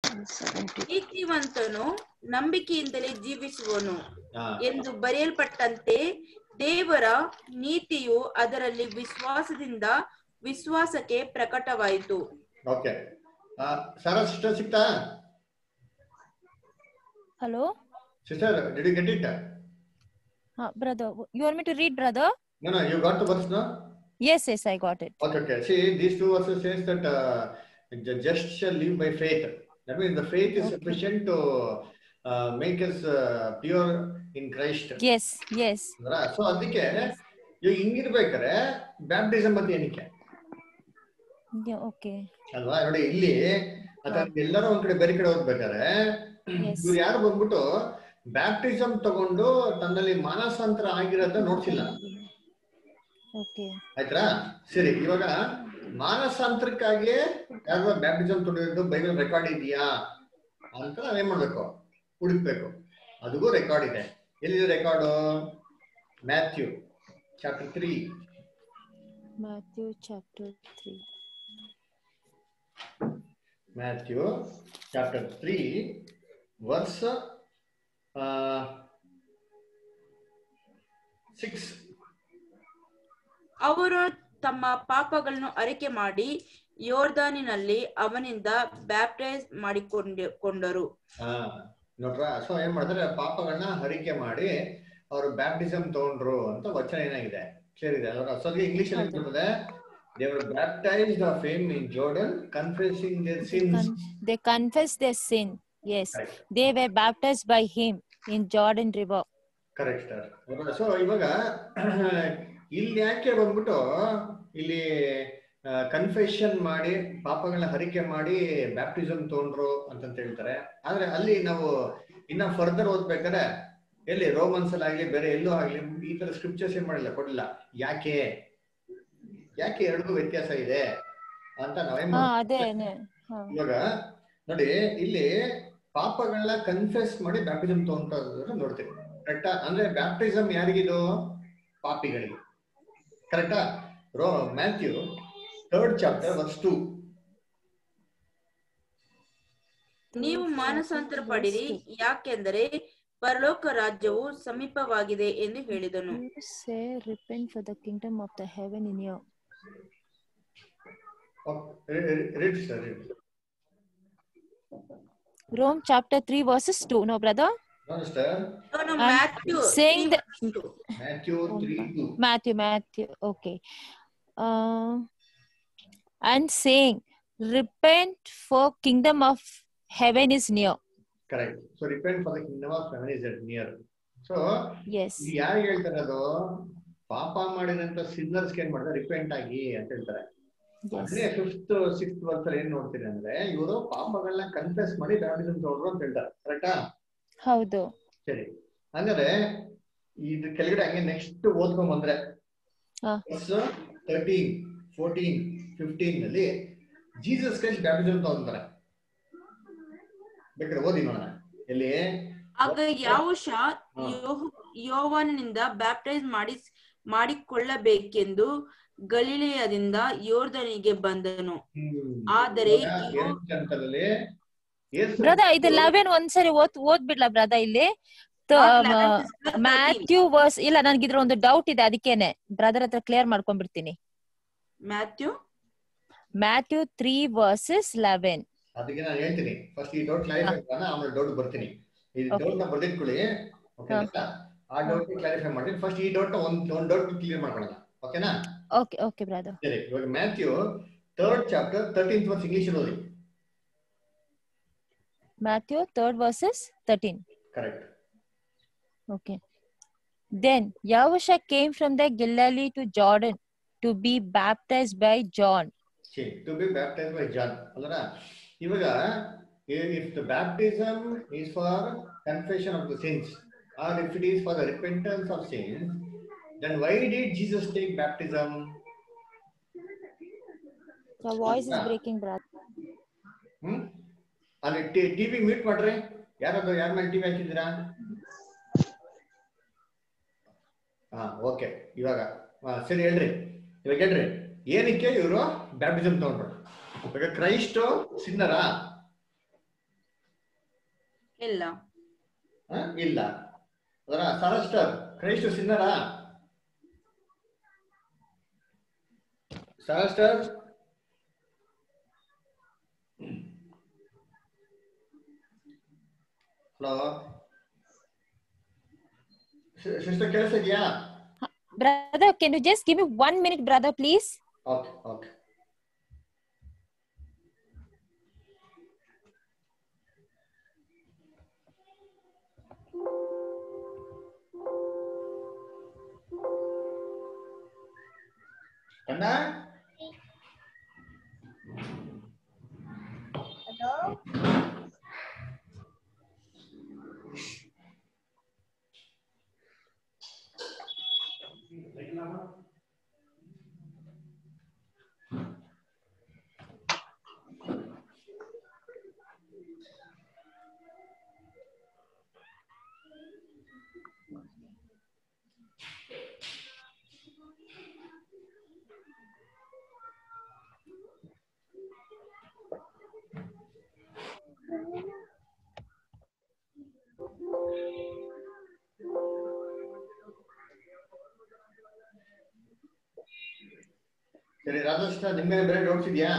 ನೀತಿವಂತನು ನಂಬಿಕೆಯಿಂದಲೇ ಜೀವಿಸುವನು ಹಾ ಎಂದು ಬರೆಯಲ್ಪಟ್ಟಂತೆ ದೇವರ ನೀತಿಯು ಅದರಲ್ಲಿ ವಿಶ್ವಾಸದಿಂದ ವಿಶ್ವಾಸಕ್ಕೆ ಪ್ರಕಟವಾಯಿತು ಓಕೆ ಸರ ಸಿಸ್ಟರ್ ಸಿಕ್ತಾ Hello? Sister did you get it Uh, brother, you want me to read, brother? No no you got the verse no Yes, yes, I got it. Okay, okay. See, these two verses says that uh, the just shall live by faith. That means the faith is Okay. sufficient to uh, make us uh, pure in Christ. Yes, yes. So ಅದಕ್ಕೆ ಇವಾಗ ಹಿಂಗಿರ್ಬೇಕಾರೆ baptism ಅಂತ ಏನಕ್ಕೆ Yeah, okay. ಅಲ್ವಾ ನೋಡಿ ಇಲ್ಲಿ ಅಥವಾ ಎಲ್ಲರೂ ಒಂದ್ ಕಡೆ ಬೇರೆ ಕಡೆ ಹೋಗ್ಬೇಕಾರೆ Yes. ಇವ್ರು ಯಾರು ಬಂದ್ಬಿಟ್ಟು ಬ್ಯಾಪ್ಟಿಸಮ್ ತಗೊಂಡು ತನ್ನಲ್ಲಿ ಮಾನಸಾಂತರ ಆಗಿರೋದ ನೋಡ್ಸಿಲ್ಲ Okay. ಆಯ್ತಾ ಸರಿ ಇವಾಗ ಮಾನಸಾಂತರಕ್ಕಾಗಿ ಯಾರು ಬ್ಯಾಪ್ಟಿಸಮ್ ತೊಗೊಂಡಿದ್ದು ಬೈಬಲ್ ರೆಕಾರ್ಡ್ ಇದೆಯಾ ಅಂತ ನಾವೇನ್ ಮಾಡ್ಬೇಕು ಹುಡುಕ್ಬೇಕು ಅದಕ್ಕೂ ರೆಕಾರ್ಡ್ ಇದೆ ಎಲ್ಲಿದೆ record Matthew chapter three Matthew chapter 3. Matthew chapter three verse six ಅವರು ತಮ್ಮ ಪಾಪಗಳನ್ನು ಅರಿಕೆ ಮಾಡಿ ಯೋರ್ದಾನಿನಲ್ಲಿ ಅವನಿಂದ ಬ್ಯಾಪ್ಟೈಸ್ ಮಾಡಿಕೊಂಡ ಕೊಂಡರು ಹಾ ನೋಡ್ರ ಸೊ ಏನ್ ಮಾಡಿದ್ರೆ ಪಾಪಗಳನ್ನ ಹರಿಕೆ ಮಾಡಿ ಅವರು ಬ್ಯಾಪ್ಟಿಸಮ್ ತಗೊಂಡ್ರು ಅಂತ ವಚನ ಏನಾಗಿದೆ ಕ್ಲಿಯರ್ ಇದೆ ಅದರ ಅಸಲಿಗೆ ಇಂಗ್ಲಿಷ್ ಅಲ್ಲಿ ಹೌದು. ಬರ್ತದೆ ದೇವರ್ baptized of fame in Jordan confessing their sins Con- they confessed their sin. Yes. Correct. They were baptized by him in Jordan River. Correct sir so ಇವಾಗ ಇಲ್ಲಿ ಯಾಕೆ ಬಂದ್ಬಿಟ್ಟು ಇಲ್ಲಿ ಕನ್ಫೆಷನ್ ಮಾಡಿ ಪಾಪಗಳನ್ನ ಹರಿಕೆ ಮಾಡಿ ಬ್ಯಾಪ್ಟಿಸಮ್ ತಗೊಂಡ್ರು ಅಂತಂತ ಹೇಳ್ತಾರೆ ಆದ್ರೆ ಅಲ್ಲಿ ನಾವು ಇನ್ನ ಫರ್ದರ್ ಓದ್ಬೇಕಾದ್ರೆ ಎಲ್ಲಿ ರೋಮನ್ಸ್ ಅಲ್ಲಿ ಆಗ್ಲಿ ಬೇರೆ ಎಲ್ಲೂ ಆಗ್ಲಿ ಈ ತರ ಸ್ಕ್ರಿಪ್ಚರ್ಸ್ ಏನ್ ಮಾಡಿಲ್ಲ ಕೊಡಲಿಲ್ಲ ಯಾಕೆ ಯಾಕೆ ಎರಡಕ್ಕೂ ವ್ಯತ್ಯಾಸ ಇದೆ ಅಂತ ನಾವೇನ್ ಹಾ ಮಾಡ್ತೀವಿ? ಅದೇನೆ ಹಾ. ಇವಾಗ ನೋಡಿ ಇಲ್ಲಿ ಪಾಪಗಳನ್ನ ಕನ್ಫೆಸ್ ಮಾಡಿ ಬ್ಯಾಪ್ಟಿಸಮ್ ತಗೊಂಡ್ರೆ ನೋಡ್ತೀವಿ ಕರೆಕ್ಟಾ ಅಂದ್ರೆ ಬ್ಯಾಪ್ಟಿಸಮ್ ಯಾರಿಗಿದು ಪಾಪಿಗಳಿಗೆ ಕರೆಕ್ಟಾ ರೋ Matthew third chapter verse two ನೀವು ಮಾನಸಾಂತರ ಪಡಿರಿ ಯಾಕೆಂದರೆ ಪರಲೋಕ ರಾಜ್ಯವು ಸಮೀಪವಾಗಿದೆ ಎಂದು ಹೇಳಿದನು You say repent for the kingdom of the heaven in you. Read sir read Rome chapter 3 verses 2. No, brother? Sir ಅವನು I'm Matthew saying that- Matthew three two Matthew, Matthew. Okay. Uh, and saying, repent for kingdom of heaven is near. Correct so repent for the kingdom of heaven is at near so Yes. ಇದು ಯಾರು ಹೇಳ್ತಾರೆ ಅದು ಪಾಪ ಮಾಡಿದಂತ sinners ಏನ್ ಮಾಡ್ತಾರೆ repent ಆಗಿ ಅಂತ ಹೇಳ್ತಾರೆ Yes. ಅದೇ ಫಿಫ್ತ್ ಸಿಕ್ಸ್ತ್ ವರ್ಸ್ ಅಲ್ಲಿ ಏನ್ ನೋಡ್ತೀರಿ ಅಂದ್ರೆ ಇವರು ಪಾಪಗಳನ್ನ ಕನ್ಫೆಸ್ ಮಾಡಿ ಬ್ಯಾಪ್ಟಿಸಮ್ ತಗೊಂಡ್ರು ಅಂತ ಹೇಳ್ತಾರೆ ಕರೆಕ್ಟಾ ಹೌದು ಸರಿ ಹಂಗಾದ್ರೆ ಇದು ಕೆಳಗಡೆ ಹಂಗೆ ನೆಕ್ಸ್ಟ್ ಓದ್ಕೊಂಡ್ ಬಂದ್ರೆ ಹಾ. ತರ್ಟೀನ್ ಫೋರ್ಟೀನ್ ಫಿಫ್ಟೀನ್ ನಲ್ಲಿ ಜೀಸಸ್ ಕ್ರೈಸ್ಟ್ ಬ್ಯಾಪ್ಟಿಸಮ್ ತಗೊಂತಾರೆ ಬೇಕಾದ್ರೆ ಓದಿ ನೋಡೋಣ ಎಲ್ಲಿ ಆಗ ಯಾವುಶ ಹಾ. ಯೋಹ- ಯೋವಾನನಿಂದ ಬ್ಯಾಪ್ಟೈಸ್ ಮಾಡಿ ಮಾಡಿಕೊಳ್ಳಬೇಕೆಂದು ಗಲಿಲೆಯದಿಂದ ಯೋರ್ದನಿಗೆ ಬಂದನು ಹ್ಮ್. ಆದರೆ ಇವಾಗ ಇವು- ಏನ್ ಅಂತಂದಲ್ಲಿ ಯೇಸು ಬ್ರದರ್ ಇದು ಲೆವೆನ್ ಒಂದ್ಸರಿ ಓದ್ ಓದ್ಬಿಡ್ಲಾ ಬ್ರದರ್ ಇಲ್ಲಿ ಮ್ಯಾಥ್ಯೂ ವರ್ಸ್ ಇಲ್ಲ ನನ್ಗಿದ್ರ ಒಂದು ಡೌಟ್ ಇದೆ ಅದಕ್ಕೇನೆ ಬ್ರದರ್ ಹತ್ರ ಕ್ಲಿಯರ್ ಮಾಡ್ಕೊಂಡ್ಬಿಡ್ತೀನಿ Matthew Matthew three verses eleven ಅದಕ್ಕೆ ನಾನು ಹೇಳ್ತೀನಿ ಫಸ್ಟ್ ಈ ಡೌಟ್ ಕ್ಲಾರಿಫೈ ಮಾಡೋಣ ಆಮೇಲೆ ಡೌಟ್ ಬರ್ತೀನಿ ಈ Okay. ಡೌಟ್ ನ ಬರ್ದಿಟ್ಕೊಳ್ಳಿ ಓಕೆನಾ ಆ ಡೌಟ್ ಕ್ಲಾರಿಫೈ ಮಾಡ್ತೀನಿ ಫಸ್ಟ್ ಈ ಡೌಟ್ ಒಂದ್ ಒಂದ್ ಡೌಟ್ ಕ್ಲಿಯರ್ ಮಾಡ್ಕೊಳ್ಳೋಣ ಓಕೆನಾ ಓಕೆ ಓಕೆ ಬ್ರದರ್ ಸರಿ ಇವಾಗ Matthew third chapter thirteenth verse English ಓದಿ Matthew third verses thirteen correct Okay. Then Yahusha came from the Galilee to Jordan to be baptized by John. See to be baptize by John ಅಲ್ಲರ ಇವಾಗ if the baptism is for confession of the sins or if it is for the repentance of sins then why did Jesus take baptism The voice is Yeah. breaking, brother. Hmm ಅಲ್ಲಿ TV mute ಮಾಡ್ರಿ ಯಾರದು ಯಾರ ಮೇಲೆ TV ಹಾಕಿದ್ದೀರಾ ಹಾ okay ಇವಾಗ ಹಾ, ಸರಿ ಹೇಳ್ರಿ ಇವಾಗ ಹೇಳ್ರಿ ಏನಕ್ಕೆ ಇವರು ಬ್ಯಾಪ್ಟಿಸಮ್ ತಗೊಂಡ್ರು ಇವಾಗ ಕ್ರೈಸ್ಟ್ ಸಿನ್ನರಾ ಇಲ್ಲ ಹ? ಇಲ್ಲ ಅದರ ಸರಸ್ಟರ್ ಕ್ರೈಸ್ಟ್ ಸಿನ್ನರಾ ಸರಸ್ಟರ್ ಹಲೋ ಸಿಸ್ಟರ್ ಕೇಳಿಸ್ತಾ ಇದೆಯಾ Brother, can you just give me one minute, brother, please? Okay okay ಅಣ್ಣ ಸರಿ ರಾಧಾಕೃಷ್ಣ ನಿಮ್ಗೆ ಬೇರೆ ಡೌಟ್ಸ್ ಇದೆಯಾ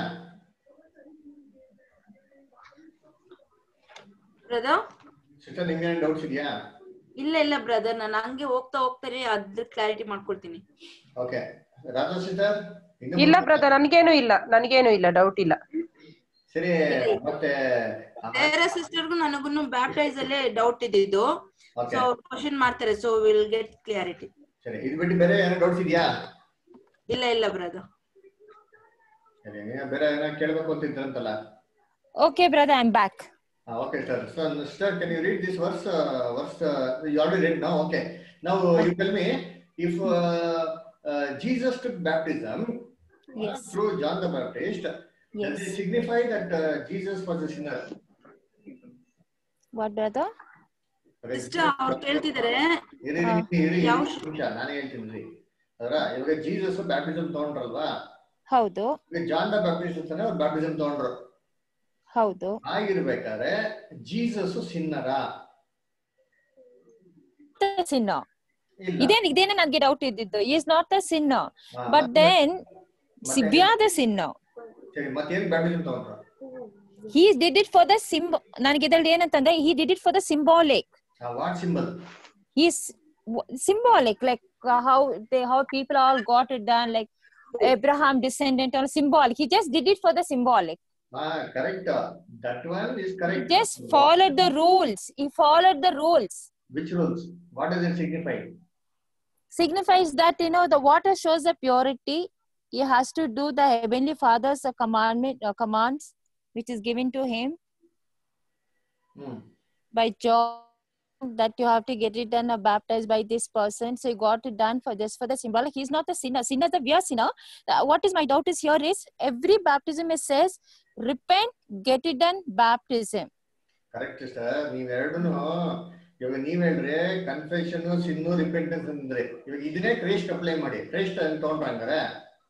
ಬ್ರದರ್ ಸಿಸ್ಟರ್ ನಿಮ್ಗೆ ಡೌಟ್ಸ್ ಇದೆಯಾ ಇಲ್ಲ ಇಲ್ಲ ಬ್ರದರ್ ನಾನು ಹಂಗೆ ಹೋಗ್ತಾ ಹೋಗ್ತಾನೆ ಅದ್ರ ಕ್ಲಾರಿಟಿ ಮಾಡ್ಕೊಳ್ತೀನಿ ಓಕೆ ರಾಧಾ ಸಿಸ್ಟರ್ ಇನ್ನು ಇಲ್ಲ ಮುಂದೆ- ಬ್ರದರ್ ನನ್ಗೇನು ಇಲ್ಲ ನನ್ಗೇನು ಇಲ್ಲ ಡೌಟ್ ಇಲ್ಲ ಸರಿ ಮತ್ತೆ ಬೇರೆ ಸಿಸ್ಟರ್ಗೂ ನನಗೂ ಬ್ಯಾಪ್ಟೈಸ್ ಅಲ್ಲೇ ಡೌಟ್ ಇದ್ದಿದ್ದು ಓಕೆ ಸೊ ಕ್ವಶನ್ ಮಾಡ್ತಾರೆ ಸೊ ವಿಲ್ ಗೆಟ್ ಕ್ಲಿಯಾರಿಟಿ ಸರಿ ಇದು ಬಿಟ್ಟು ಬೇರೆ ಏನೋ ಡೌಟ್ಸ್ ಇದೆಯಾ ಇಲ್ಲ ಇಲ್ಲ ಬ್ರದರ್ ಸರಿ ಏನೋ ಬೇರೆ ಏನೋ ಕೇಳಬೇಕು ಅಂತ ಇದ್ರಂತಲ್ಲ Okay, brother, I'm back. Okay sir so sister can you read this verse verse you already read now okay ನಾವು you tell me if Jesus took baptism Yes. Through John the Baptist Yes. Does it signify that uh, Jesus was a sinner? What, brother? Sister ಅವ್ರು ಕೇಳ್ತಿದಾರೆ ಇರಿ ಹಾ. ಇರಿ, ಇರಿ ಯಾವ ಇರಿ, ನಿಮಿಷ ನಾನೇ ಹೇಳ್ತೀನಿ ರೀ ಅದರ ಇವಾಗ ಜೀಸಸ್ ಬ್ಯಾಪ್ಟಿಸಮ್ ತಗೊಂಡ್ರಲ್ವಾ ಹೌದು ಈಗ ಜಾನ್ ದ ಬ್ಯಾಪ್ಟಿಸ್ಟ್ ಅಂತಾನೆ ಅವ್ರು ಬ್ಯಾಪ್ಟಿಸಮ್ ತಗೊಂಡ್ರು ಹೌದು ಆಗಿರ್ಬೇಕಾದ್ರೆ ಜೀಸಸ್ ಸಿನ್ನರ ಸಿನ್ನರ್ ಇಲ್ಲ ಇದೇನ್ ಇದೇನೆ ನನ್ಗೆ ಡೌಟ್ ಇದ್ದಿದ್ದು ಈಸ್ ನಾಟ್ ದ ಸಿನ್ನರ್ ಹಾ, ಬಟ್ ಮತ್ತೆ- ದೆನ್ ಮತ್ತೆ- ವಿ ಆರ್ ದ ಸಿನ್ನರ್ ಸರಿ ಮತ್ತೇನ್ ಬ್ಯಾಪ್ಟಿಸಮ್ ತಗೊಂಡ್ರು he did it for the symbol ನನಗೆ ಇದ್ರಲ್ಲಿ ಏನಂತಂದ್ರೆ he did it for the symbolic what symbol he's w- symbolic like uh, how they how people all got it done like abraham descendant or symbolic he just did it for the symbolic ಹಾ correct that one is correct just followed the rules he followed the rules which rules what does it signify signifies that you know the water shows the purity he has to do the heavenly father's uh, commandment uh, commands which is given to him hmm by john that you have to get it done uh, baptized by this person so he got it done for just for the symbolic he's not the sinner sinner the we are sinner Uh, what is my doubt is here is every baptism it says repent get it done baptism correct sir ನೀವೆರಡನು ಇವಾಗ ನೀವ್ ಹೇಳ್ರಿ confession ಸಿನ್ನು repentance ಅಂದ್ರೆ ಇವಾಗ ಇದನ್ನೇ Christ apply ಮಾಡಿ Christ ಅಂತ ತಗೊಂಡ್ರ ಹಂಗಾರೆ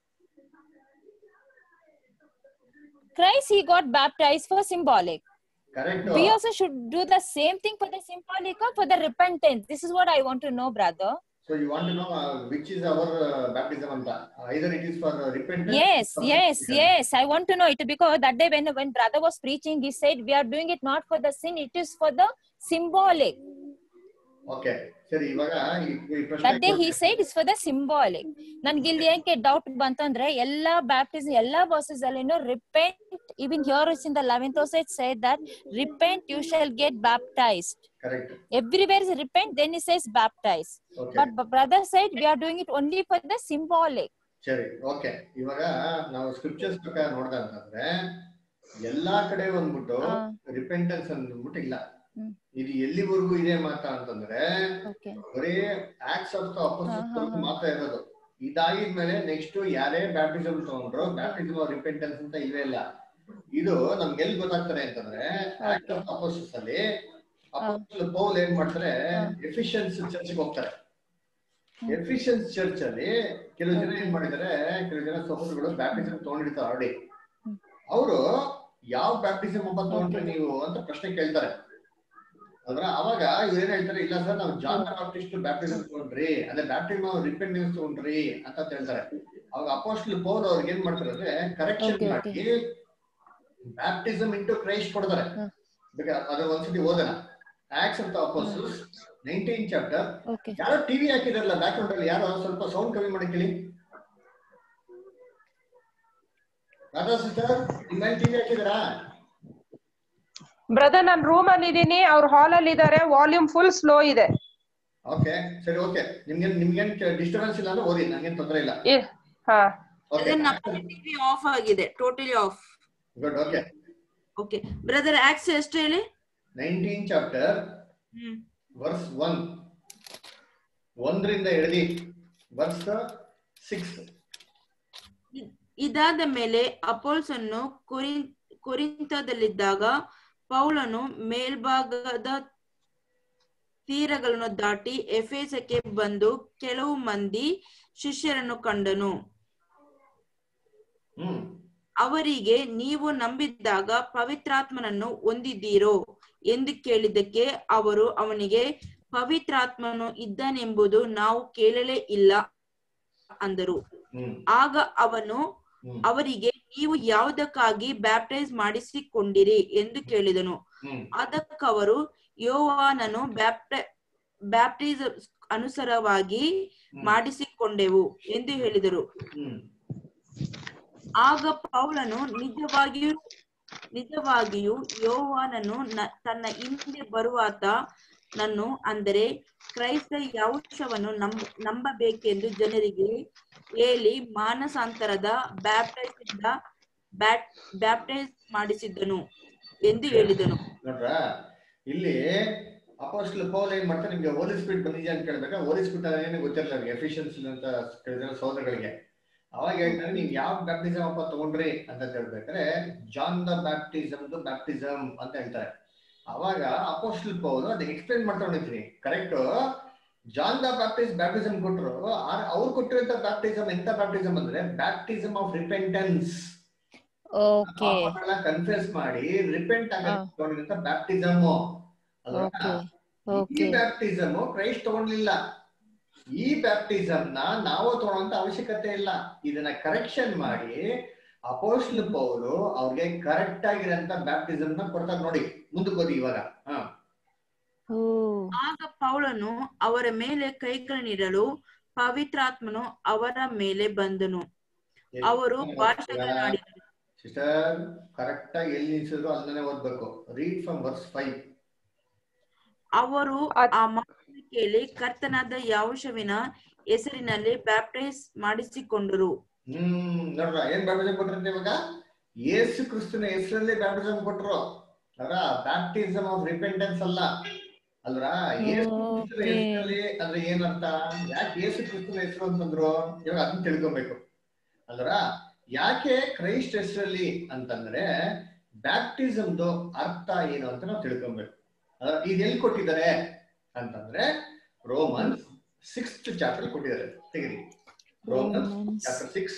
christ he got baptized for symbolic correct we also should do the same thing for the symbolic or for the repentance this is what i want to know brother so you want know which is our baptism ಅಂತ either it is for repentance yes yes yes i want to know it because that day when when brother was preaching he said we are doing it not for the sin it is for the symbolic okay ಸರಿ ಇವಾಗ ಈ- ಈ ಪ್ರಶ್ನೆ that day he said it's for the symbolic ನನ್ಗೆ ಇಲ್ಲಿ ಯಾಕೆ doubt ಬಂತಂದ್ರೆ ಎಲ್ಲಾ ಬ್ಯಾಪ್ಟಿಸಮ್ ಎಲ್ಲಾ ವರ್ಸಸ್ ಅಲ್ಲಿನೂ repent even here is in the 11th also it said that repent you shall get baptized correct everywhere is repent then it says baptized ಓಕೆ but b- brother said we are doing it only for the symbolic ಸರಿ okay ಇವಾಗ ನಾವು scriptures ಪ್ರಕಾರ ನೋಡ್ದ ಅಂತಂದ್ರೆ ಎಲ್ಲಾ ಕಡೆ ಬಂದ್ಬಿಟ್ಟು ಹಾ. ರಿಪೆಂಟೆನ್ಸ್ ಅಂದ್ಬಿಟ್ಟು ಇಲ್ಲ ಹ್ಮ್. ಇದು ಎಲ್ಲಿವರೆಗೂ ಇದೆ ಮಾತಾ ಅಂತಂದ್ರೆ okay ಬರೀ ಆಕ್ಟ್ಸ್ ಆಫ್ ದ ಹಾ, ಹಾ, ಹಾ. ಮಾತ್ರ ಇರೋದು ಇದಾಗಿದ್ಮೇಲೆ ನೆಕ್ಸ್ಟ್ ಯಾರೇ ಬ್ಯಾಪ್ಟಿಸಮ್ ತಗೊಂಡ್ರು ಬ್ಯಾಪ್ಟಿಸಮ್ ಆಫ್ ರಿಪೆಂಟೆನ್ಸ್ ಅಂತ ಇಲ್ವೇ ಇಲ್ಲ ಇದು ನಮ್ಗೆ ಎಲ್ಲಿ ಗೊತ್ತಾಗ್ತಾರೆ ಅಂತಂದ್ರೆ ಆಕ್ಟ್ ಆಫ್ ಅಪೋಸಿಸ್ ಅಲ್ಲಿ ಅಪೋಸಿಲ್ ಪೌಲ್ ಏನ್ ಮಾಡ್ತಾರೆ ಹಾ. ಎಫಿಷಿಯನ್ಸ್ ಚರ್ಚ್ಗೆ ಹೋಗ್ತಾರೆ ಹ್ಮ್. ಎಫಿಷಿಯನ್ಸ್ ಚರ್ಚ್ ಅಲ್ಲಿ ಕೆಲವು ಜನ ಏನ್ ಮಾಡಿದ್ದಾರೆ ಕೆಲವು ಜನ ಸಹೋದರಗಳು ಬ್ಯಾಪ್ಟಿಸಮ್ ತಗೊಂಡಿರ್ತಾರೆ ಆಲ್ರೆಡಿ ಹ್ಮ್. ಅವರು ಯಾವ ಬ್ಯಾಪ್ಟಿಸಮ್ ಒಬ್ಬ ತಗೊಂಡ್ರೆ ನೀವು ಅಂತ ಪ್ರಶ್ನೆ ಕೇಳ್ತಾರೆ ಅದ್ರ ಅವಾಗ ಇವ್ರೇನ್ ಹೇಳ್ತಾರೆ ಇಲ್ಲ ಸರ್ ನಾವು ಜಾನ್ ಬಾಪ್ಟಿಸ್ಟ್ ಬ್ಯಾಪ್ಟಿಸಮ್ ತಗೊಂಡ್ರಿ ಅಂದ್ರೆ ಬ್ಯಾಪ್ಟಿಸಮ್ ರಿಪೆಂಡೆನ್ಸ್ ತಗೊಂಡ್ರಿ ಅಂತ ಹೇಳ್ತಾರೆ ಅವಾಗ ಅಪೋಸ್ಟಲ್ ಪೌಲ್ ಅವ್ರಿಗೆ ಏನ್ ಮಾಡ್ತಾರೆ ಅಂದ್ರೆ ಕರೆಕ್ಷನ್ Okay, ಮಾಡಿ okay. ಬ್ಯಾಪ್ಟಿಸಮ್ ಇಂಟು ಕ್ರೈಸ್ಟ್ ಕೊಡ್ತಾರೆ ಹ್ಮ್. ಬೇಕಾದ್ರೆ ಅದ್ರ ಒಂದ್ಸತಿ ಓದೋಣ ಆಕ್ಸ್ ಅಂತ ಅಪೋಸ್ಟಲ್ಸ್ ನೈನ್ಟೀನ್ ಚಾಪ್ಟರ್ Okay. ಯಾರೋ ಟಿವಿ ಹಾಕಿದಾರಲ್ಲ ಬ್ಯಾಕ್ ಗ್ರೌಂಡ್ ಅಲ್ಲಿ ಯಾರೋ ಸ್ವಲ್ಪ ಸೌಂಡ್ ಕಮ್ಮಿ ಮಾಡಿ ಕೇಳಿ ರಾಧಾ ಸಿಸ್ಟರ್ ನಿಮ್ಮ ಟಿವಿ ಹಾಕಿದಾರಾ ಬ್ರದರ್ ನಾನ್ ರೂಮ್ ಅಲ್ಲಿ ಇದೀನಿ ಅವ್ರ ಹಾಲ್ ಅಲ್ಲಿ ಇದಾರೆ ವಾಲ್ಯೂಮ್ ಫುಲ್ ಸ್ಲೋ ಇದೆ ಓಕೆ ಸರಿ ಓಕೆ ನಿಮ್ಗೆ ನಿಮ್ಗೇನ್ ಡಿಸ್ಟರ್ಬೆನ್ಸ್ ಇಲ್ಲ ಅಂದ್ರೆ ಓದಿ ನಂಗೇನ್ ತೊಂದರೆ ಇಲ್ಲ ಇ- ಹಾ ಓಕೆ ಟಿವಿ ಆಫ್ ಆಗಿದೆ totally off good okay okay brother Acts ಎಷ್ಟು ಹೇಳಿ nineteen chapter hmm verse one ಒಂದರಿಂದ ಹಿಡಿದಿ ವರ್ಸ್ ಸಿಕ್ಸ್ ಇ- ಇದಾದ ಮೇಲೆ ಅಪೋಲ್ಸ್ ಅನ್ನು ಕೊರಿ ಕೊರಿಂತದಲ್ಲಿದ್ದಾಗ ಪೌಲನು ಮೇಲ್ಭಾಗದ ತೀರಗಳನ್ನು ದಾಟಿ ಎಫೇಸಕ್ಕೆ ಬಂದು ಕೆಲವು ಮಂದಿ ಶಿಷ್ಯರನ್ನು ಕಂಡನು ಹ್ಮ್ ಅವರಿಗೆ ನೀವು ನಂಬಿದ್ದಾಗ ಪವಿತ್ರಾತ್ಮನನ್ನು ಹೊಂದಿದ್ದೀರೋ ಎಂದು ಕೇಳಿದ್ದಕ್ಕೆ ಅವರು ಅವನಿಗೆ ಪವಿತ್ರಾತ್ಮನು ಇದ್ದಾನೆಂಬುದು ನಾವು ಕೇಳಲೇ ಇಲ್ಲ ಅಂದರು ಹ್ಮ್ ಆಗ ಅವನು ಹ್ಮ್ ಅವರಿಗೆ ನೀವು ಯಾವುದಕ್ಕಾಗಿ ಬ್ಯಾಪ್ಟೈಸ್ ಮಾಡಿಸಿಕೊಂಡಿರಿ ಎಂದು ಕೇಳಿದನು ಹ್ಮ್ ಅದಕ್ಕವರು ಯೋವಾನನು ಬ್ಯಾಪ್ಟ ಬ್ಯಾಪ್ಟಿಸ್ ಅನುಸಾರವಾಗಿ ಹ್ಮ್. ಮಾಡಿಸಿಕೊಂಡೆವು ಎಂದು ಹೇಳಿದರು ಹ್ಮ್ ಆಗ ಪೌಲನು ನಿಜವಾಗಿಯೂ ನಿಜವಾಗಿಯೂ ಯೋವಾನನು ನ- ತನ್ನ ಹಿಂದೆ ಬರುವಾತ ನನ್ನು ಅಂದರೆ ಕ್ರೈಸ್ತ ಯಾಂಶವನ್ನು ನಂಬ ನಂಬಬೇಕೆಂದು ಜನರಿಗೆ ಹೇಳಿ ಮಾನಸಾಂತರದ ಬ್ಯಾಪ್ಟೈಸ್ ಇಂದ ಬ್ಯಾಪ್ಟೈಸ್ ಮಾಡಿಸಿದ್ದನು ಎಂದು ಹೇಳಿದನು ನೋಡ್ರ ಇಲ್ಲಿ ಅಪೋಸ್ಟಲ್ ಪೌಲ್ ಏನ್ ಮಾಡ್ತಾರೆ ನಿಮ್ಗೆ ಹೋಲಿ ಸ್ಪಿರಿಟ್ ಬಂದಿದ್ಯಾ ಅಂತ ಕೇಳ್ಬೇಕಾ ಹೋಲಿ ಸ್ಪಿರಿಟ್ ಏನು ಗೊತ್ತಿರಲ್ಲ ಅವ್ರಿಗೆ ಎಫಿಷಿಯನ್ಸ್ ಅಂತ ಕೇಳಿದ್ರೆ ಸಹೋದರಗಳಿಗೆ ಅವಾಗ ಹೇಳ್ತಾರೆ ನೀವು ಯಾವ ಬ್ಯಾಪ್ಟಿಸಮ್ ಅಪ್ಪ ತಗೊಂಡ್ರಿ ಅಂತ ಹೇಳ್ಬೇಕಾದ್ರೆ ಜಾನ್ ದ ಬ್ಯಾಪ್ಟಿಸಮ್ ಬ್ಯಾಪ್ಟಿಸಮ್ ಅಂತ ಹೇಳ್ತಾರೆ ಅವಾಗ ಅಪೋಸ್ಟಲ್ ಪೌಲ್ ಅದನ್ನ ಎಕ್ಸ್ಪ್ಲೈನ್ ಮಾಡ್ತಾ ಹೊಡಿತೀನಿ correct John the Baptist baptism ಕೊಟ್ಟರು ಅವ್ರು ಕೊಟ್ಟಿರೋಂಥ ಬ್ಯಾಪ್ಟಿಸಮ್ ಎಂತ ಬ್ಯಾಪ್ಟಿಸಮ್ ಅಂದ್ರೆ baptism of repentance Okay. Confuse ಮಾಡಿ ರಿಪೆಂಟ್ ಹಾ. ಆಗಿರೋಂಥ ಬ್ಯಾಪ್ಟಿಸಮ್ Okay. ಈ Okay. ಬ್ಯಾಪ್ಟಿಸಮ್ ಕ್ರೈಸ್ಟ್ ತಗೊಂಡ್ಲಿಲ್ಲ ಈ ಬ್ಯಾಪ್ಟಿಸಮ್ ನ ನಾವು ತಗೊಳ್ಳೋಂತ ಅವಶ್ಯಕತೆ ಇಲ್ಲ ಇದನ್ನ ಕರೆಕ್ಷನ್ ಮಾಡಿ ಅಪೋಸ್ಟಲ್ ಪೌಲು ಅವ್ರಿಗೆ ಕರೆಕ್ಟ್ ಆಗಿರೋಂತ ಬ್ಯಾಪ್ಟಿಸಮ್ ನ ಕೊಡ್ತಾರೆ ನೋಡಿ ಮುಂದಕ್ಕೆ ಓದಿ ಇವಾಗ ಹಾ Oh. ಆಗ ಪೌಲನು ಅವರ ಮೇಲೆ ಕೈಗಳನ್ನಿಡಲು ಪವಿತ್ರಾತ್ಮನು ಅವರ ಮೇಲೆ ಬಂದನು ಅವರು ಭಾಷೆಗಳನ್ನಾಡಿದರು ಸಿಸ್ಟರ್ ಕರೆಕ್ಟ್ ಆಗಿ ಎಲ್ಲಿ ನಿಲ್ಸಿದ್ರು ಅಲ್ಲೇ ಓದ್ಬೇಕು ರೀಡ್ ಫ್ರಮ್ ವರ್ಸ್ ಫೈವ್ ಅವರು ಅದ್- ಆ ಮಾತನ್ನು ಕೇಳಿ ಕರ್ತನಾದ ಯಾವಶವಿನ ಹೆಸರಿನಲ್ಲಿ ಬ್ಯಾಪ್ಟೈಸ್ ಮಾಡಿಸಿಕೊಂಡರು ಹ್ಮ್ ನೋಡ್ರ ಏನ್ ಬ್ಯಾಪ್ಟಿಸಮ್ ಕೊಟ್ರಂತೆ ಇವಾಗ ಯೇಸು ಕ್ರಿಸ್ತನ ಹೆಸರಲ್ಲಿ ಬ್ಯಾಪ್ಟಿಸಮ್ ಕೊಟ್ರು ಅಲ್ರ ಬ್ಯಾಪ್ಟಿಸಮ್ ಆಫ್ ರಿಪೆಂಟೆನ್ಸ್ ಅಲ್ಲ ಅಲ್ರ ಯೇಸು ಕ್ರಿಸ್ತನ Okay. ಹೆಸರಲ್ಲಿ ಅಂದ್ರೆ ಏನರ್ಥ ಯಾಕೆ ಯೇಸು ಕ್ರಿಸ್ತನ ಹೆಸರು ಅಂತಂದ್ರು ಇವಾಗ ಅದನ್ನ ತಿಳ್ಕೊಬೇಕು ಅಲ್ರ ಯಾಕೆ ಕ್ರೈಸ್ಟ್ ಹೆಸರಲ್ಲಿ ಅಂತಂದ್ರೆ ಬ್ಯಾಪ್ಟಿಸಮ್ದು ಅರ್ಥ ಏನು ಅಂತ ನಾವು ತಿಳ್ಕೊಬೇಕು ಅದ್ರ ಇದು ಎಲ್ಲಿ ಕೊಟ್ಟಿದ್ದಾರೆ ಅಂತಂದ್ರೆ ರೋಮನ್ಸ್ ಸಿಕ್ಸ್ತ್ ಚಾಪ್ಟರ್ ಕೊಟ್ಟಿದ್ದಾರೆ ತೆಗಿರಿ Romans Romans. chapter 6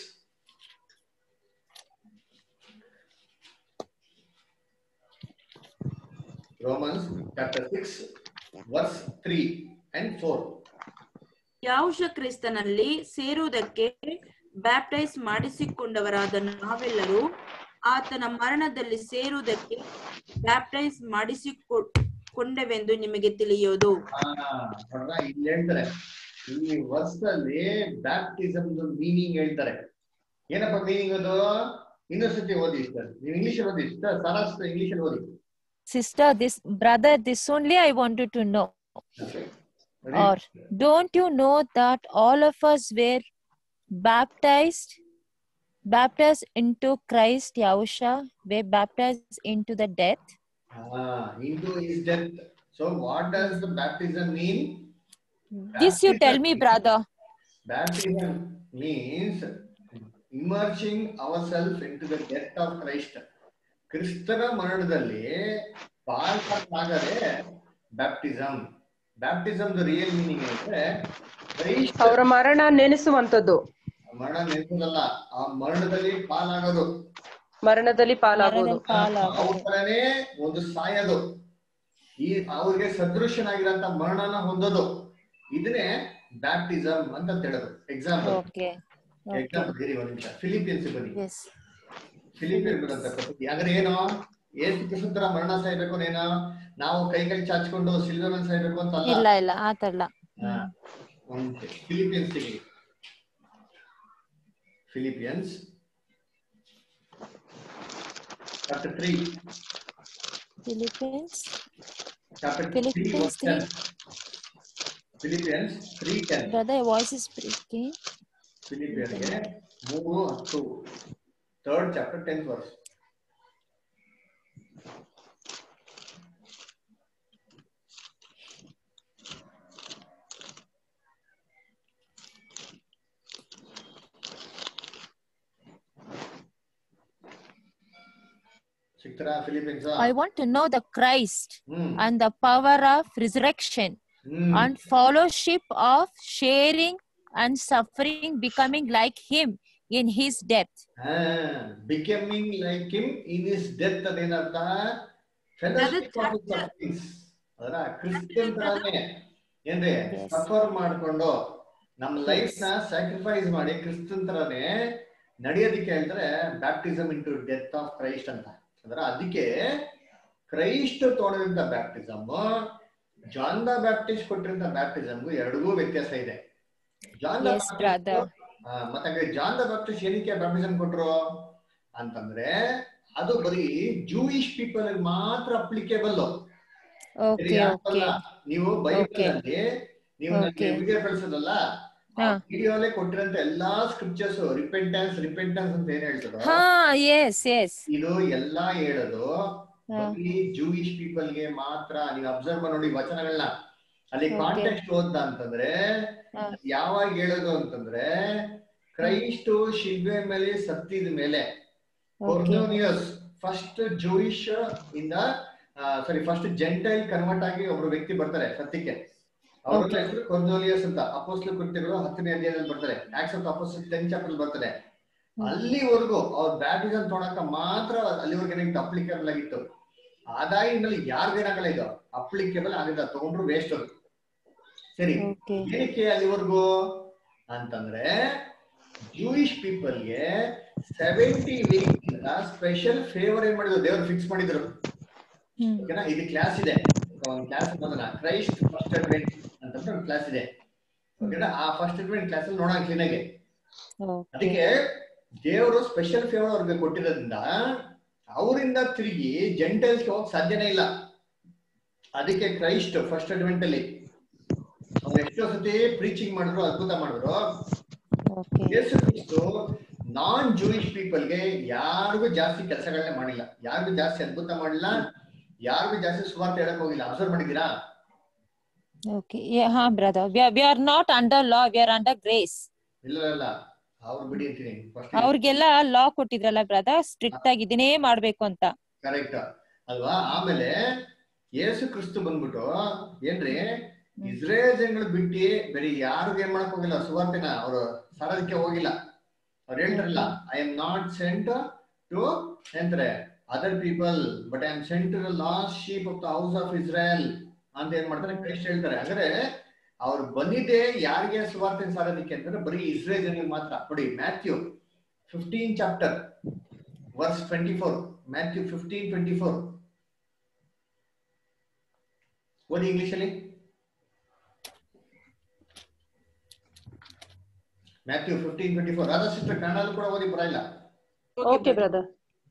Romans chapter 6 verse 3 and 4 ಯಾವಶ ಕ್ರಿಸ್ತನಲ್ಲಿ ಸೇರುವುದಕ್ಕೆ ಬ್ಯಾಪ್ಟೈಸ್ ಮಾಡಿಸಿಕೊಂಡವರಾದ ನಾವೆಲ್ಲರೂ ಆತನ ಮರಣದಲ್ಲಿ ಸೇರುವುದಕ್ಕೆ ಬ್ಯಾಪ್ಟೈಸ್ ಮಾಡಿಸಿಕೊಂಡೆವೆಂದು ನಿಮಗೆ ತಿಳಿಯೋದು ಆ, ನೋಡ್ರಾ, ಇಲ್ಲಿ ಹೇಳ್ತಾರೆ ಈ ವರ್ಷದಲ್ಲಿ ಬ್ಯಾಪ್ಟಿಸಮ್ ಮೀನಿಂಗ್ ಹೇಳ್ತಾರೆ ಏನಪ್ಪ ಮೀನಿಂಗ್ ಅದು ಇನ್ನೊಂದ್ಸತಿ ಓದಿ ಸರ್ ನೀವು ಇಂಗ್ಲಿಷ್ ಓದಿ ಸರ್ ಸಾರಾಸ್ ಇಂಗ್ಲಿಷ್ ಓದಿ Sister, this brother, this only I wanted to know. Read. Or don't you know that all of us were baptized, baptized into Christ Yahusha, were baptized into the death? Ah, into his death. So what does the baptism mean? This you tell me, brother. Baptism means immersing ourselves into the death of Christ. ಕ್ರಿಸ್ತನ ಮರಣದಲ್ಲಿ ಪಾಲ್ಗೊಳ್ಳಾಗದೆ baptism baptism real meaning ಅಂದ್ರೆ Christ ಅವರ ಮರಣ ನೆನೆಸುವಂತದ್ದು ಮರಣ ನೆನೆಸೋದಲ್ಲ ಆ ಮರಣದಲ್ಲಿ ಪಾಲಾಗೋದು ಮರಣದಲ್ಲಿ ಪಾಲಾಗೋದು ಮರಣದಲ್ಲಿ ಪಾಲಾಗೋದು. ಅವ್ರ ತರನೇ ಒಂದು ಸಾಯೋದು ಈ ಅವ್ರಿಗೆ ಸದೃಶನಾಗಿರಂತ ಮರಣನ ಹೊಂದೋದು ಇದನ್ನೇ ಬ್ಯಾಪ್ಟಿಸಮ್ ಅಂತ ಹೇಳೋದು ಎಕ್ಸಾಂಪಲ್ Okay. Okay. ಎಕ್ಸಾಂಪಲ್ ಇರಿ ಒಂದ್ ನಿಮಿಷ ಫಿಲಿಪಿಯನ್ಸ್ ಬನ್ನಿ Yes. ಫಿಲಿಪಿಯನ್ ಅಂತ ಯಾಕಂದ್ರೆ ಏನು ಏಸು ಕೃಷ್ಣ ತರ ಮರಣ ಸಾಯ್ಬೇಕು ಏನೋ ನಾವು ಕೈ ಕೈ ಚಾಚ್ಕೊಂಡು ಸಿಲ್ವೆ ಮೇಲೆ ಸಾಯ್ಬೇಕು ಅಂತ ಅಲ್ಲ ಇಲ್ಲ ಇಲ್ಲ ಆತರ ಇಲ್ಲ ಹಾ. ಒಂದ್ ಫಿಲಿಪಿಯನ್ಸ್ ತೆಗಿ Philippians chapter three Philippines. Chapter three Philippians ten Philippians three ten Brother, your voice is breaking. ಫಿಲಿಪಿಯನ್ಗೆ ಮೂರು ಹತ್ತು ಥರ್ಡ್ ಚಾಪ್ಟರ್ ಟೆಂತ್ ವರ್ಸ್ ಸಿಗ್ತಾರಾ Philippines I want to know the Christ hmm and the power of resurrection hmm and fellowship of sharing and suffering, becoming like Him in His death. Becoming like him in his death ಅದೇನರ್ಥ fellowship of sufferings ಅದರ Christian ತರಾನೇ ಏನ್ರಿ Yes. Suffer ಮಾಡ್ಕೊಂಡು ನಮ್ಮ life ನ sacrifice ಮಾಡಿ ಕ್ರಿಸ್ತನ್ ತರಾನೇ ನಡೆಯೋದಕ್ಕೆ ಹೇಳಿದ್ರೆ baptism into death of Christ ಅಂತ ಅದರ ಅದಕ್ಕೆ ಕ್ರೈಸ್ಟ್ ತೊಗೊಂಡಿರಂತ ಬ್ಯಾಪ್ಟಿಸಮ್ ಜಾನ್ ದ ಬ್ಯಾಪ್ಟಿಸ್ಟ್ ಕೊಟ್ಟಿರಂತ ಬ್ಯಾಪ್ಟಿಸಮ್ಗೂ ಎರಡಿಗೂ ವ್ಯತ್ಯಾಸ ಇದೆ ಜಾನ್ ದ Yes, brother. ಆ, ಮತ್ತೆ ಹಂಗಾರೆ ಜಾನ್ ದ ಬ್ಯಾಪ್ಟಿಸ್ಟ್ ಏನಕ್ಕೆ ಬ್ಯಾಪ್ಟಿಸಮ್ ಕೊಟ್ರು ಅಂತಂದ್ರೆ ಅದು ಬರೀ ಜೂಯಿಶ್ ಪೀಪಲ್ ಮಾತ್ರ ಅಪ್ಲಿಕೇಬಲ್ Okay, okay. ನೀವು ಬೈಬಲ್ Okay. ಅಲ್ಲಿ ನೀವು Okay. ವಿಡಿಯೋ ಕಳ್ಸೋದಲ್ಲ ಹಾ. ವಿಡಿಯೋಲೆ ಕೊಟ್ಟಿರಂತ ಎಲ್ಲಾ ಸ್ಕ್ರಿಪ್ಚರ್ಸ್ ರಿಪೆಂಟೆನ್ಸ್ ರಿಪೆಂಟೆನ್ಸ್ ಅಂತ ಏನ್ ಹೇಳ್ತದೋ Ha, yes, yes. ಇದು ಎಲ್ಲಾ ಹೇಳೋದು ಹಾ. ಬರೀ ಜೂಯಿಶ್ ಪೀಪಲ್ ಗೆ ಮಾತ್ರ ನೀವು ಅಬ್ಸರ್ವ್ ಮಾಡಿ ನೋಡಿ ವಚನಗಳನ್ನ ಅಲ್ಲಿ Okay. ಕಾಂಟೆಕ್ಸ್ಟ್ ಓದ್ದ ಅಂತಂದ್ರೆ ಹಾ. ಯಾವಾಗ ಹೇಳೋದು ಅಂತಂದ್ರೆ ಕ್ರೈಸ್ಟ್ ಶಿಲ್ಬೆ ಮೇಲೆ ಸತ್ತಿದ ಮೇಲೆ Okay. ಕೊರ್ನೋನಿಯಸ್ ಫಸ್ಟ್ ಜೂಯಿಶ್ ಇಂದ ಸಾರಿ ಫಸ್ಟ್ ಜೆಂಟೈಲ್ ಕನ್ವರ್ಟ್ ಆಗಿ ಒಬ್ರು ವ್ಯಕ್ತಿ ಬರ್ತಾರೆ ಸತ್ಯಕ್ಕೆ ಅವ್ರ Okay. ಹೆಸರು ಕೊರ್ನೋಲಿಯಸ್ ಅಂತ ಅಪೋಸ್ಲ ಕೃತ್ಯಗಳು ಹತ್ತನೇ ಅಧ್ಯಾಯದಲ್ಲಿ ಬರ್ತಾರೆ Acts of apostle ten chapter ಬರ್ತಾರೆ ಹ್ಮ್. ಅಲ್ಲಿವರೆಗೂ ಅವ್ರ ಬ್ಯಾಪ್ಟಿಸಮ್ ತೊಗೊಳಕ ಮಾತ್ರ ಅಲ್ಲಿವರೆಗೆ ಏನಾಗಿತ್ತು ಅಪ್ಲಿಕೇಬಲ್ ಆಗಿತ್ತು ಆದಾಯದಲ್ಲಿ ಯಾರಿಗೇನಾಗಲ್ಲ ಇದು ಅಪ್ಲಿಕೇಬಲ್ ಆಗಿಲ್ಲ ತಗೊಂಡ್ರು ವೇಸ್ಟ್ ಅದು ಸರಿ Okay. ಏನಕ್ಕೆ ಅಲ್ಲಿವರೆಗೂ ಅಂತಂದ್ರೆ ಜೂಯಿಶ್ ಪೀಪಲ್ಗೆ ಸೆವೆಂಟಿ ವೀಕ್ ಸ್ಪೆಷಲ್ ಫೇವರ್ ಏನ್ ಮಾಡಿದ್ರು ದೇವ್ರು ಫಿಕ್ಸ್ ಮಾಡಿದ್ರು Hmm. ಓಕೆನಾ ಇದು ಕ್ಲಾಸ್ ಇದೆ ಒಂದು ಕ್ಲಾಸ್ ನೋಡೋಣ ಕ್ರೈಸ್ಟ್ ಫಸ್ಟ್ ಅಡ್ವೆಂಟ್ ಅಂತಂದ್ರೆ ಒಂದು ಕ್ಲಾಸ್ ಇದೆ ಓಕೆನಾ ಆ ಫಸ್ಟ್ ಅಡ್ವೆಂಟ್ ಕ್ಲಾಸ್ ಅಲ್ಲಿ ನೋಡೋಣ ಕ್ಲೀನ್ ಆಗಿ Okay. ಅದಕ್ಕೆ ದೇವರು ಸ್ಪೆಷಲ್ ಫೇವರ್ ಅವ್ರಿಗೆ ಕೊಟ್ಟಿರೋದ್ರಿಂದ ಅವರಿಂದ ತಿರುಗಿ ಜೆಂಟಲ್ಸ್ಗೆ ಹೋಗಕ್ ಸಾಧ್ಯನೇ ಇಲ್ಲ ಅದಕ್ಕೆ ಕ್ರೈಸ್ಟ್ ಫಸ್ಟ್ ಅಡ್ವೆಂಟ್ ಅಲ್ಲಿ ಅವ್ರು ಎಷ್ಟೋ ಸತಿ ಪ್ರೀಚಿಂಗ್ ಮಾಡಿದ್ರು ಅದ್ಭುತ ಮಾಡಿದ್ರು Okay. ಯೇಸು ಕ್ರಿಸ್ತು ನಾನ್ ಜೂಯಿಶ್ ಪೀಪಲ್ಗೆ ಯಾರಿಗೂ ಜಾಸ್ತಿ ಕೆಲಸಗಳನ್ನೇ ಮಾಡಿಲ್ಲ ಯಾರಿಗೂ ಜಾಸ್ತಿ ಅದ್ಭುತ ಮಾಡಿಲ್ಲ ಯಾರಿಗೂ ಜಾಸ್ತಿ ಸುವಾರ್ತೆ ಹೇಳಕ್ ಹೋಗಿಲ್ಲ ಅಬ್ಸರ್ವ್ ಮಾಡಿದ್ದೀರಾ Okay. Yeah, huh, brother. We are, we are not under law, we are under grace. ಇಲ್ಲ ಇಲ್ಲ ಅವ್ರು ಬಿಡಿ ಅಂತೀನಿ ಫಸ್ಟ್ ಅವ್ರಿಗೆಲ್ಲ ಲಾ ಕೊಟ್ಟಿದ್ರಲ್ಲ ಬ್ರದರ್ ಸ್ಟ್ರಿಕ್ಟ್ ಆಗಿ ಇದನ್ನೇ ಮಾಡ್ಬೇಕು ಅಂತ ಕರೆಕ್ಟ್ ಅಲ್ವಾ ಆಮೇಲೆ ಯೇಸು ಕ್ರಿಸ್ತು ಬಂದ್ಬಿಟ್ಟು ಏನ್ರಿ ಇಸ್ರೇಲ್ ಜನಗಳು ಬಿಟ್ಟು ಬೇರೆ ಯಾರಿಗೂ ಏನ್ ಮಾಡಕ್ ಹೋಗಿಲ್ಲ ಸುವಾರ್ತೆನ ಅವರು ಸಾರೋದಕ್ಕೆ ಹೋಗಿಲ್ಲ ಅವ್ರು ಹೇಳ್ತಾರಲ್ಲ I am not sent to ಎಂತಾರೆ other people but I am sent to the lost sheep of the house of Israel ಅಂತ ಏನ್ ಮಾಡ್ತಾರೆ ಕ್ರೈಸ್ಟ್ ಹೇಳ್ತಾರೆ ಅಂದ್ರೆ ಅವ್ರು ಬಂದಿದ್ದೆ ಯಾರಿಗೆ ಸುವಾರ್ತೆ ಸಾರೋದಕ್ಕೆ ಅಂತಂದ್ರೆ ಬರೀ ಇಸ್ರೇಲ್ ಜನರಿಗೆ ಮಾತ್ರ ನೋಡಿ Matthew fifteen chapter verse twenty four Matthew fifteen twenty four ಓದಿ ಇಂಗ್ಲಿಷ್ ಅಲ್ಲಿ Matthew fifteen twenty four Radha sister ಕನ್ನಡಲ್ಲೂ ಕೂಡ ಓದಿ ಪರ ಇಲ್ಲ ಓಕೆ ಬ್ರದರ್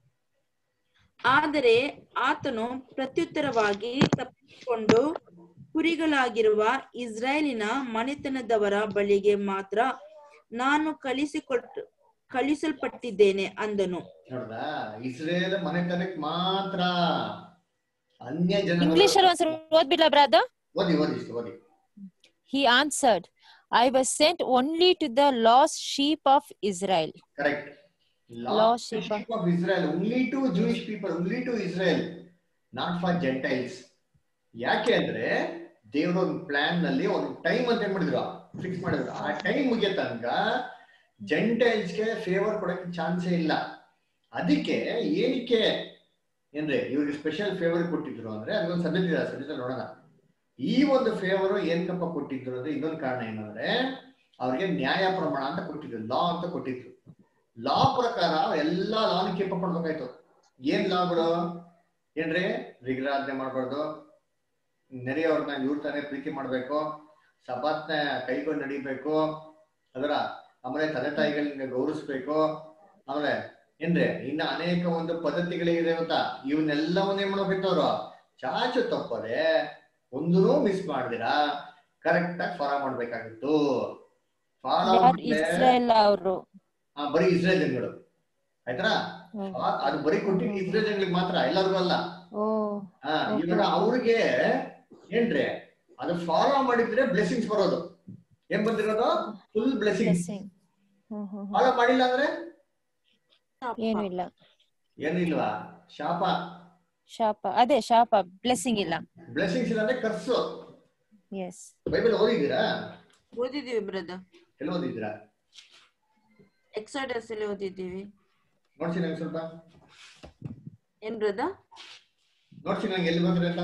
ಆದರೆ ಆತನು ಪ್ರತ್ಯುತ್ತರವಾಗಿ ತಪ್ಪಿಕೊಂಡು ಕುರಿಗಳಾಗಿರುವ ಇಸ್ರಾಯೇಲಿನ ಮನೆತನದವರ ಬಳಿಗೆ ಮಾತ್ರ ನಾನು ಕಳಿಸಿಕೊಟ್ಟು ಕಳಿಸಲ್ಪಟ್ಟಿದ್ದೇನೆ ಅಂದನು ನೋಡ್ದ ಇಸ್ರೇಲ್ ಮನೆತನಕ್ಕೆ ಮಾತ್ರ ಅನ್ಯ ಜನ ಇಂಗ್ಲಿಷ್ ಅಲ್ಲಿ ಒಂದ್ಸಲ ಓದ್ಬಿಡ್ಲ ಬ್ರದರ್ ಓದಿ ಓದಿ sister, ಓದಿ He answered, I was sent only to the lost sheep of Israel. Correct Lost sheep of- of Israel only to Jewish people only to Israel not for gentiles ಯಾಕೆ ಅಂದ್ರೆ ದೇವ್ರ ಒಂದು plan ನಲ್ಲಿ ಒಂದು time ಅಂತ ಏನ್ ಮಾಡಿದ್ರು ಫಿಕ್ಸ್ ಮಾಡಿದ್ರು ಆ ಟೈಮ್ ಮುಗಿಯೋ ತನಕ ಜೆಂಟೈಲ್ಸ್ಗೆ ಫೇವರ್ ಕೊಡಕ್ಕೆ ಚಾನ್ಸೇ ಇಲ್ಲ ಅದಕ್ಕೆ ಏನಕ್ಕೆ ಏನ್ರಿ ಇವ್ರಿಗೆ ಸ್ಪೆಷಲ್ ಫೇವರ್ ಕೊಟ್ಟಿದ್ರು ಅಂದ್ರೆ ಅದೊಂದು ಸಬ್ಜೆಕ್ಟ್ ಇದೆ ಸಬ್ಜೆಕ್ಟ್ ನೋಡೋಣ ಈ ಒಂದು ಫೇವರ್ ಏನ್ಕಪ್ಪ ಕೊಟ್ಟಿದ್ರು ಅಂದ್ರೆ ಇನ್ನೊಂದು ಕಾರಣ ಏನಂದ್ರೆ ಅವ್ರಿಗೆ ನ್ಯಾಯ ಪ್ರಮಾಣ ಅಂತ ಕೊಟ್ಟಿದ್ರು ಲಾ ಅಂತ ಕೊಟ್ಟಿದ್ರು ಲಾ ಪ್ರಕಾರ ಎಲ್ಲಾ ಲಾನ ಕೀಪ್ ಅಪ್ ಮಾಡ್ಬೇಕಾಯ್ತು ಏನ್ ಲಾಗಳು ಏನ್ರಿ ವಿಗ್ರಹಾಧನೆ ಮಾಡ್ಬಾರ್ದು ನೆರೆಯವ್ರನ್ನ ಇವ್ರ ತಾನೇ ಪ್ರೀತಿ ಮಾಡ್ಬೇಕು ಸಬಾತ್ನ ಕೈಗೊಂಡು ನಡಿಬೇಕು ಅದರ ಆಮೇಲೆ ತಂದೆ ತಾಯಿಗಳನ್ನ ಗೌರವಿಸ್ಬೇಕು ಆಮೇಲೆ ಏನ್ರಿ ಇನ್ನ ಅನೇಕ ಒಂದು ಪದ್ಧತಿಗಳಿದೆ ಗೊತ್ತಾ ಇವನ್ನೆಲ್ಲವನ್ನೇ ಮಾಡ್ಬೇಕಿತ್ತು ಅವ್ರು ಚಾಚು ತಪ್ಪದೆ ಒಂದೂ ಮಿಸ್ ಮಾಡ್ದಿರಾ ಕರೆಕ್ಟ್ ಆಗಿ ಫಾಲೋ ಮಾಡ್ಬೇಕಾಗಿತ್ತು ಫಾಲೋ ಯಾರು ಇಸ್ರೇಲ್ ಅವರು ಬರೀ ಇಸ್ರೇಲ್ ಜನಗಳು ಆಯ್ತಾ ಆ- ಅದು ಬರೀ ಕೊಟ್ಟಿದ್ದು ಇಸ್ರೇಲ್ ಜನಗಳಿಗೆ ಮಾತ್ರ ಎಲ್ಲರಿಗೂ ಅಲ್ಲ ಓ ಹಾ Okay. ಇವಾಗ ಅವ್ರಿಗೆ ಏನ್ರಿ ಅದು ಫಾಲೋ ಮಾಡಿದ್ರೆ ಬ್ಲೆಸ್ಸಿಂಗ್ಸ್ ಬರೋದು ಏನ್ ಬಂದಿರೋದು ಫುಲ್ ಬ್ಲೆಸ್ಸಿಂಗ್ಸ್ ಬ್ಲೆಸ್ಸಿಂಗ್ ಹ್ಮ್ ಹ್ಮ್ ಹ್ಮ್. ಫಾಲೋ ಮಾಡಿಲ್ಲ ಅಂದ್ರೆ ಏನು ಇಲ್ಲ ಏನು ಇಲ್ವಾ ಶಾಪ ಶಾಪ ಅದೇ ಶಾಪ ಬ್ಲೆಸ್ಸಿಂಗ್ ಇಲ್ಲ ಬ್ಲೆಸ್ಸಿಂಗ್ಸ್ ಇಲ್ಲ ಅಂದ್ರೆ ಕರ್ಸು ಎಸ್ ಬೈಬಲ್ ಓದಿದ್ದೀರಾ ಓದಿದೀವಿ ಬ್ರದರ್ ಎಲ್ಲಿ ಓದಿದ್ದೀರಾ ಎಕ್ಸೈಡಸ್ ಅಲ್ಲಿ ಓದಿದ್ದೀವಿ ನೋಡ್ಸಿ ನಂಗೆ ಸ್ವಲ್ಪ ಏನ್ ಬ್ರದರ್ ನೋಡ್ಸಿ ನಂಗೆ ಎಲ್ಲಿ ಬಂದ್ರಿ ಅಂತ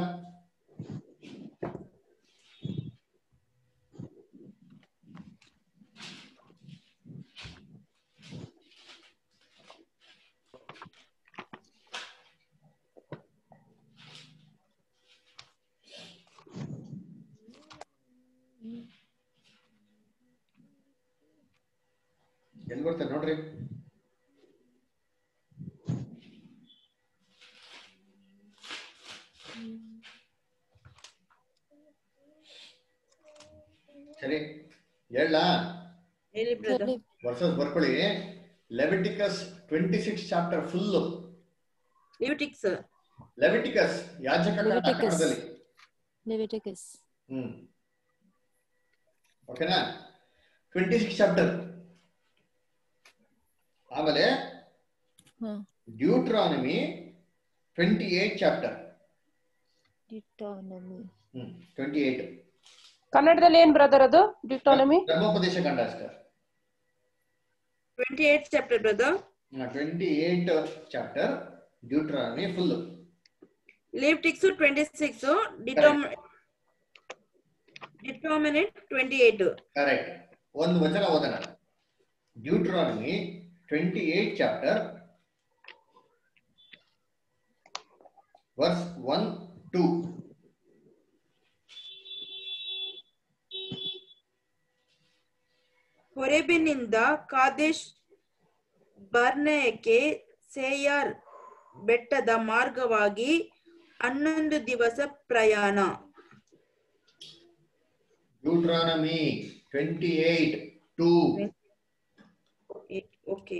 ಎಲ್ಲಿ ಬರ್ತಾರೆ ನೋಡ್ರಿ ಸರಿ ಹೇಳ ಹೇಳಿ ಬ್ರದರ್ ವರ್ಸಸ್ ಬರ್ಕೊಳ್ಳಿ Leviticus twenty six chapter full Leviticus Leviticus ಯಾಜಕ Leviticus. ಕಾಂಡದಲ್ಲಿ ಲೆವಿಟಿಕಸ್ ಹ್ಮ್ ಓಕೆನಾ ಟ್ವೆಂಟಿ ಸಿಕ್ಸ್ ಚಾಪ್ಟರ್ ಆಮೇಲೆ ಹ್ಮ್ Deuteronomy twenty eight chapter Deuteronomy hmm twenty eight ಕನ್ನಡದಲ್ಲಿ ಏನ್ ಬ್ರದರ್ ಅದು ಡಿಕ್ಟಾನಮಿ ಧರ್ಮೋಪದೇಶ ಕಂಡ sir twenty eight chapter brother twenty eight chapter Deuteronomy full Leviticus twenty six ಡಿಟೋಮ್ ಡಿಟೋಮಿನೇಟ್ ಟ್ವೆಂಟಿ ಏಟ್ ಕರೆಕ್ಟ್ ಒಂದು ವಚನ ಓದೋಣ Deuteronomy twenty eight chapter verse one two ಹೊರೆಬಿನಿಂದ ಕಾದೇಶ್ ಬರ್ನೆಯಕ್ಕೆ ಸೇಯಾರ್ ಬೆಟ್ಟದ ಮಾರ್ಗವಾಗಿ ಹನ್ನೊಂದು ದಿವಸ ಪ್ರಯಾಣ Deuteronomy twenty eight two okay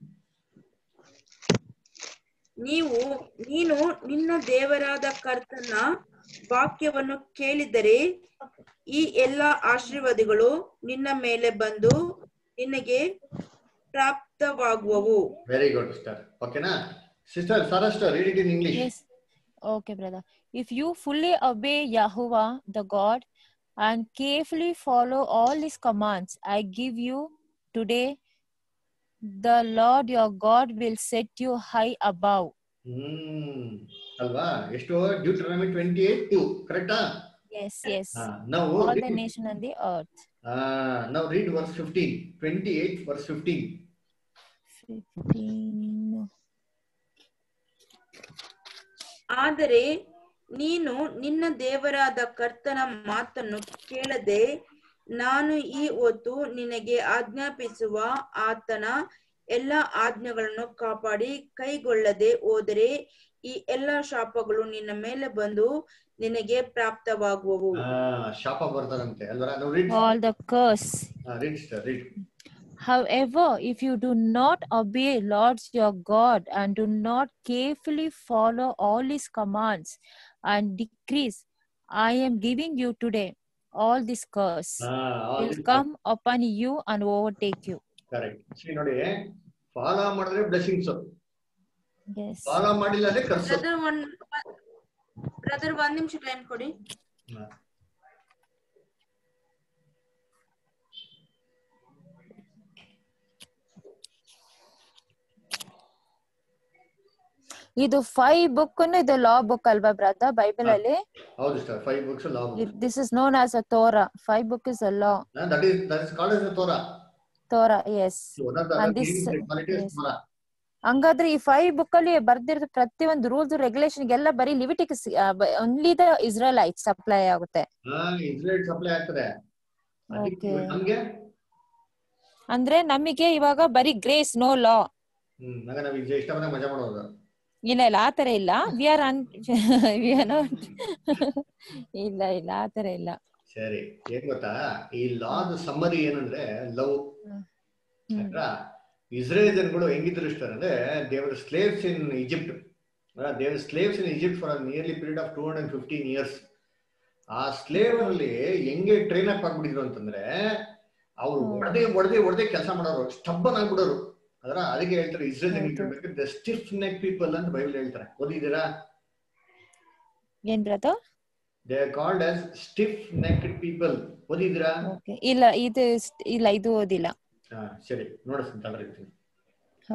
ನೀವು ನೀನು ನಿನ್ನ ದೇವರಾದ ಕರ್ತನ ವಾಕ್ಯವನ್ನು ಕೇಳಿದರೆ ಈ ಎಲ್ಲ ಆಶೀರ್ವಾದಗಳು ನಿನ್ನ ಮೇಲೆ ಬಂದು ನಿನಗೆ ಪ್ರಾಪ್ತವಾಗುವವು ವೆರಿ ಗುಡ್ ಸ್ಟಾರ್ ಓಕೆನಾ sister Sara sister read it in English Yes. Okay, brother. If you fully obey Yahuwah, the God, and carefully follow all his commands I give you today, the Lord your God will set you high above. ಹ್ಮ್ ಅಲ್ವಾ ಎಷ್ಟು Deuteronomy twenty eight two ಕರೆಕ್ಟಾ Yes, yes. ನಾವು All the nation on the earth. ನಾವು read verse fifteen twenty eight verse fifteen 15. ಆದರೆ ನೀನು ನಿನ್ನ ದೇವರಾದ ಕರ್ತನ ಮಾತನ್ನು ಕೇಳದೆ ನಾನು ಈ ಹೊತ್ತು ನಿನಗೆ ಆಜ್ಞಾಪಿಸುವ ಆತನ ಎಲ್ಲ ಆಜ್ಞೆಗಳನ್ನು ಕಾಪಾಡಿ ಕೈಗೊಳ್ಳದೆ ಹೋದರೆ ಈ ಎಲ್ಲ ಶಾಪಗಳು ನಿನ್ನ ಮೇಲೆ ಬಂದು ನಿನಗೆ ಪ್ರಾಪ್ತವಾಗುವವು ಶಾಪ ಬರ್ತದಂತೆ ಅಲ್ವಾ ನಾವು read All the curse. Read star read However, if you do not obey Lord your God and do not carefully follow all his commands and decrees I am giving you today, all this curse will come upon you and overtake you. Correct ನೋಡಿ follow ಮಾಡಿದ್ರೆ blessings Yes. Follow ಮಾಡಿಲ್ಲ ಅಂದ್ರೆ ಕರ್ಸು brother ಒಂದ್ brother ಒಂದ್ ನಿಮಿಷ time ಕೊಡಿ ಹಾ. ಇದು ಫೈವ್ ಬುಕ್ ಇದು ಲಾ ಬುಕ್ ಅಲ್ವಾ ಬ್ರದರ್ ಬೈಬಲ್ ಅಲ್ಲಿ ಹೌದು sir five books law this is known as a Torah five book is a law that is that is called as a Torah. Torah yes One of the And other this- meaning quality is yes. Torah. ಹಂಗಾದ್ರೆ ಈ five book ಅಲ್ಲಿ ಬರ್ದಿರೋ ಪ್ರತಿಯೊಂದು rules regulation ಎಲ್ಲ ಬರೀ Leviticus only the Israelites apply ಆಗುತ್ತೆ ಹಾ Israel supply ಆಗ್ತದೆ ಅದಕ್ಕೆ Okay. ನಮ್ಗೆ ಅಂದ್ರೆ ನಮಗೆ ಇವಾಗ ಬರೀ ಗ್ರೇಸ್ ನೋ ಲಾ ಹ್ಮ್ ಆಗ ನಾವ್ ಈಗ ಇಷ್ಟ ಬಂದಾಗ ಮಜಾ ಮಾಡೋದು ಇಲ್ಲ ಇಲ್ಲ ಆತರ ಇಲ್ಲ ವಿ ಆರ್ ಅನ್ ವಿ ಆರ್ ನಾಟ್ ಇಲ್ಲ ಇಲ್ಲ ಆತರ ಇಲ್ಲ ಸರಿ ಏನ್ ಗೊತ್ತಾ ಈ ಲಾದ ಸಮ್ಮರಿ ಏನಂದ್ರೆ ಲವ್ ಹ್ಮ್. ಇಸ್ರೇಲ್ ಜನಗಳು ಹೆಂಗಿದ್ರು ಇಷ್ಟ ಅಂದ್ರೆ ದೇವರ ಸ್ಲೇವ್ಸ್ ಇನ್ ಈಜಿಪ್ಟ್ ದೇವರ slaves in Egypt for nearly period of two hundred fifteen years ಆ ಸ್ಲೇವ್ ಅಲ್ಲಿ ಹೆಂಗೆ ಟ್ರೈನ್ ಅಪ್ ಆಗ್ಬಿಟ್ಟಿದ್ರು ಅಂತಂದ್ರೆ ಅವ್ರು ಹ್ಮ್. ಒಡದೆ ಒಡದೆ ಒಡದೆ ಕೆಲಸ ಮಾಡೋರು ಸ್ಟಬ್ಬನ್ ಆಗ್ಬಿಡೋರು ಅದರ ಅದಕ್ಕೆ ಹೇಳ್ತಾರೆ ಇಸ್ರೇಲ್ ಹೌದು. ಜನಗಳು ದ ಸ್ಟಿಫ್ ನೆಕ್ ಪೀಪಲ್ ಅಂತ ಬೈಬಲ್ ಹೇಳ್ತಾರೆ ಓದಿದ್ದೀರಾ ಏನ್ brother they are called as stiff necked people ಓದಿದ್ದೀರಾ ಓಕೆ ಇಲ್ಲ ಇದು ಸ್ಟ್- ಇಲ್ಲ ಇದು ಓದಿಲ್ಲ ಹಾ ಸರಿ ನೋಡಿಸ್ತೀನಿ ತಗೊಳ್ರಿ ಹಾ.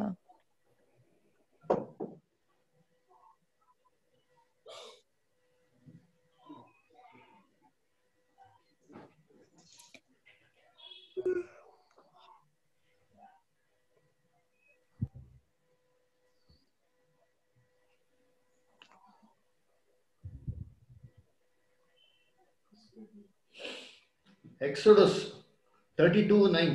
Exodus thirty two nine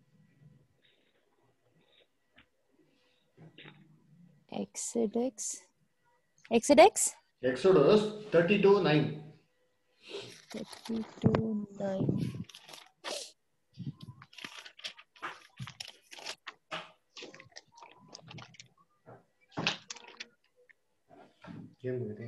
Exodus Exodus Exodus thirty two nine thirty two nine ಏನ್ ಮುಗಿದೆ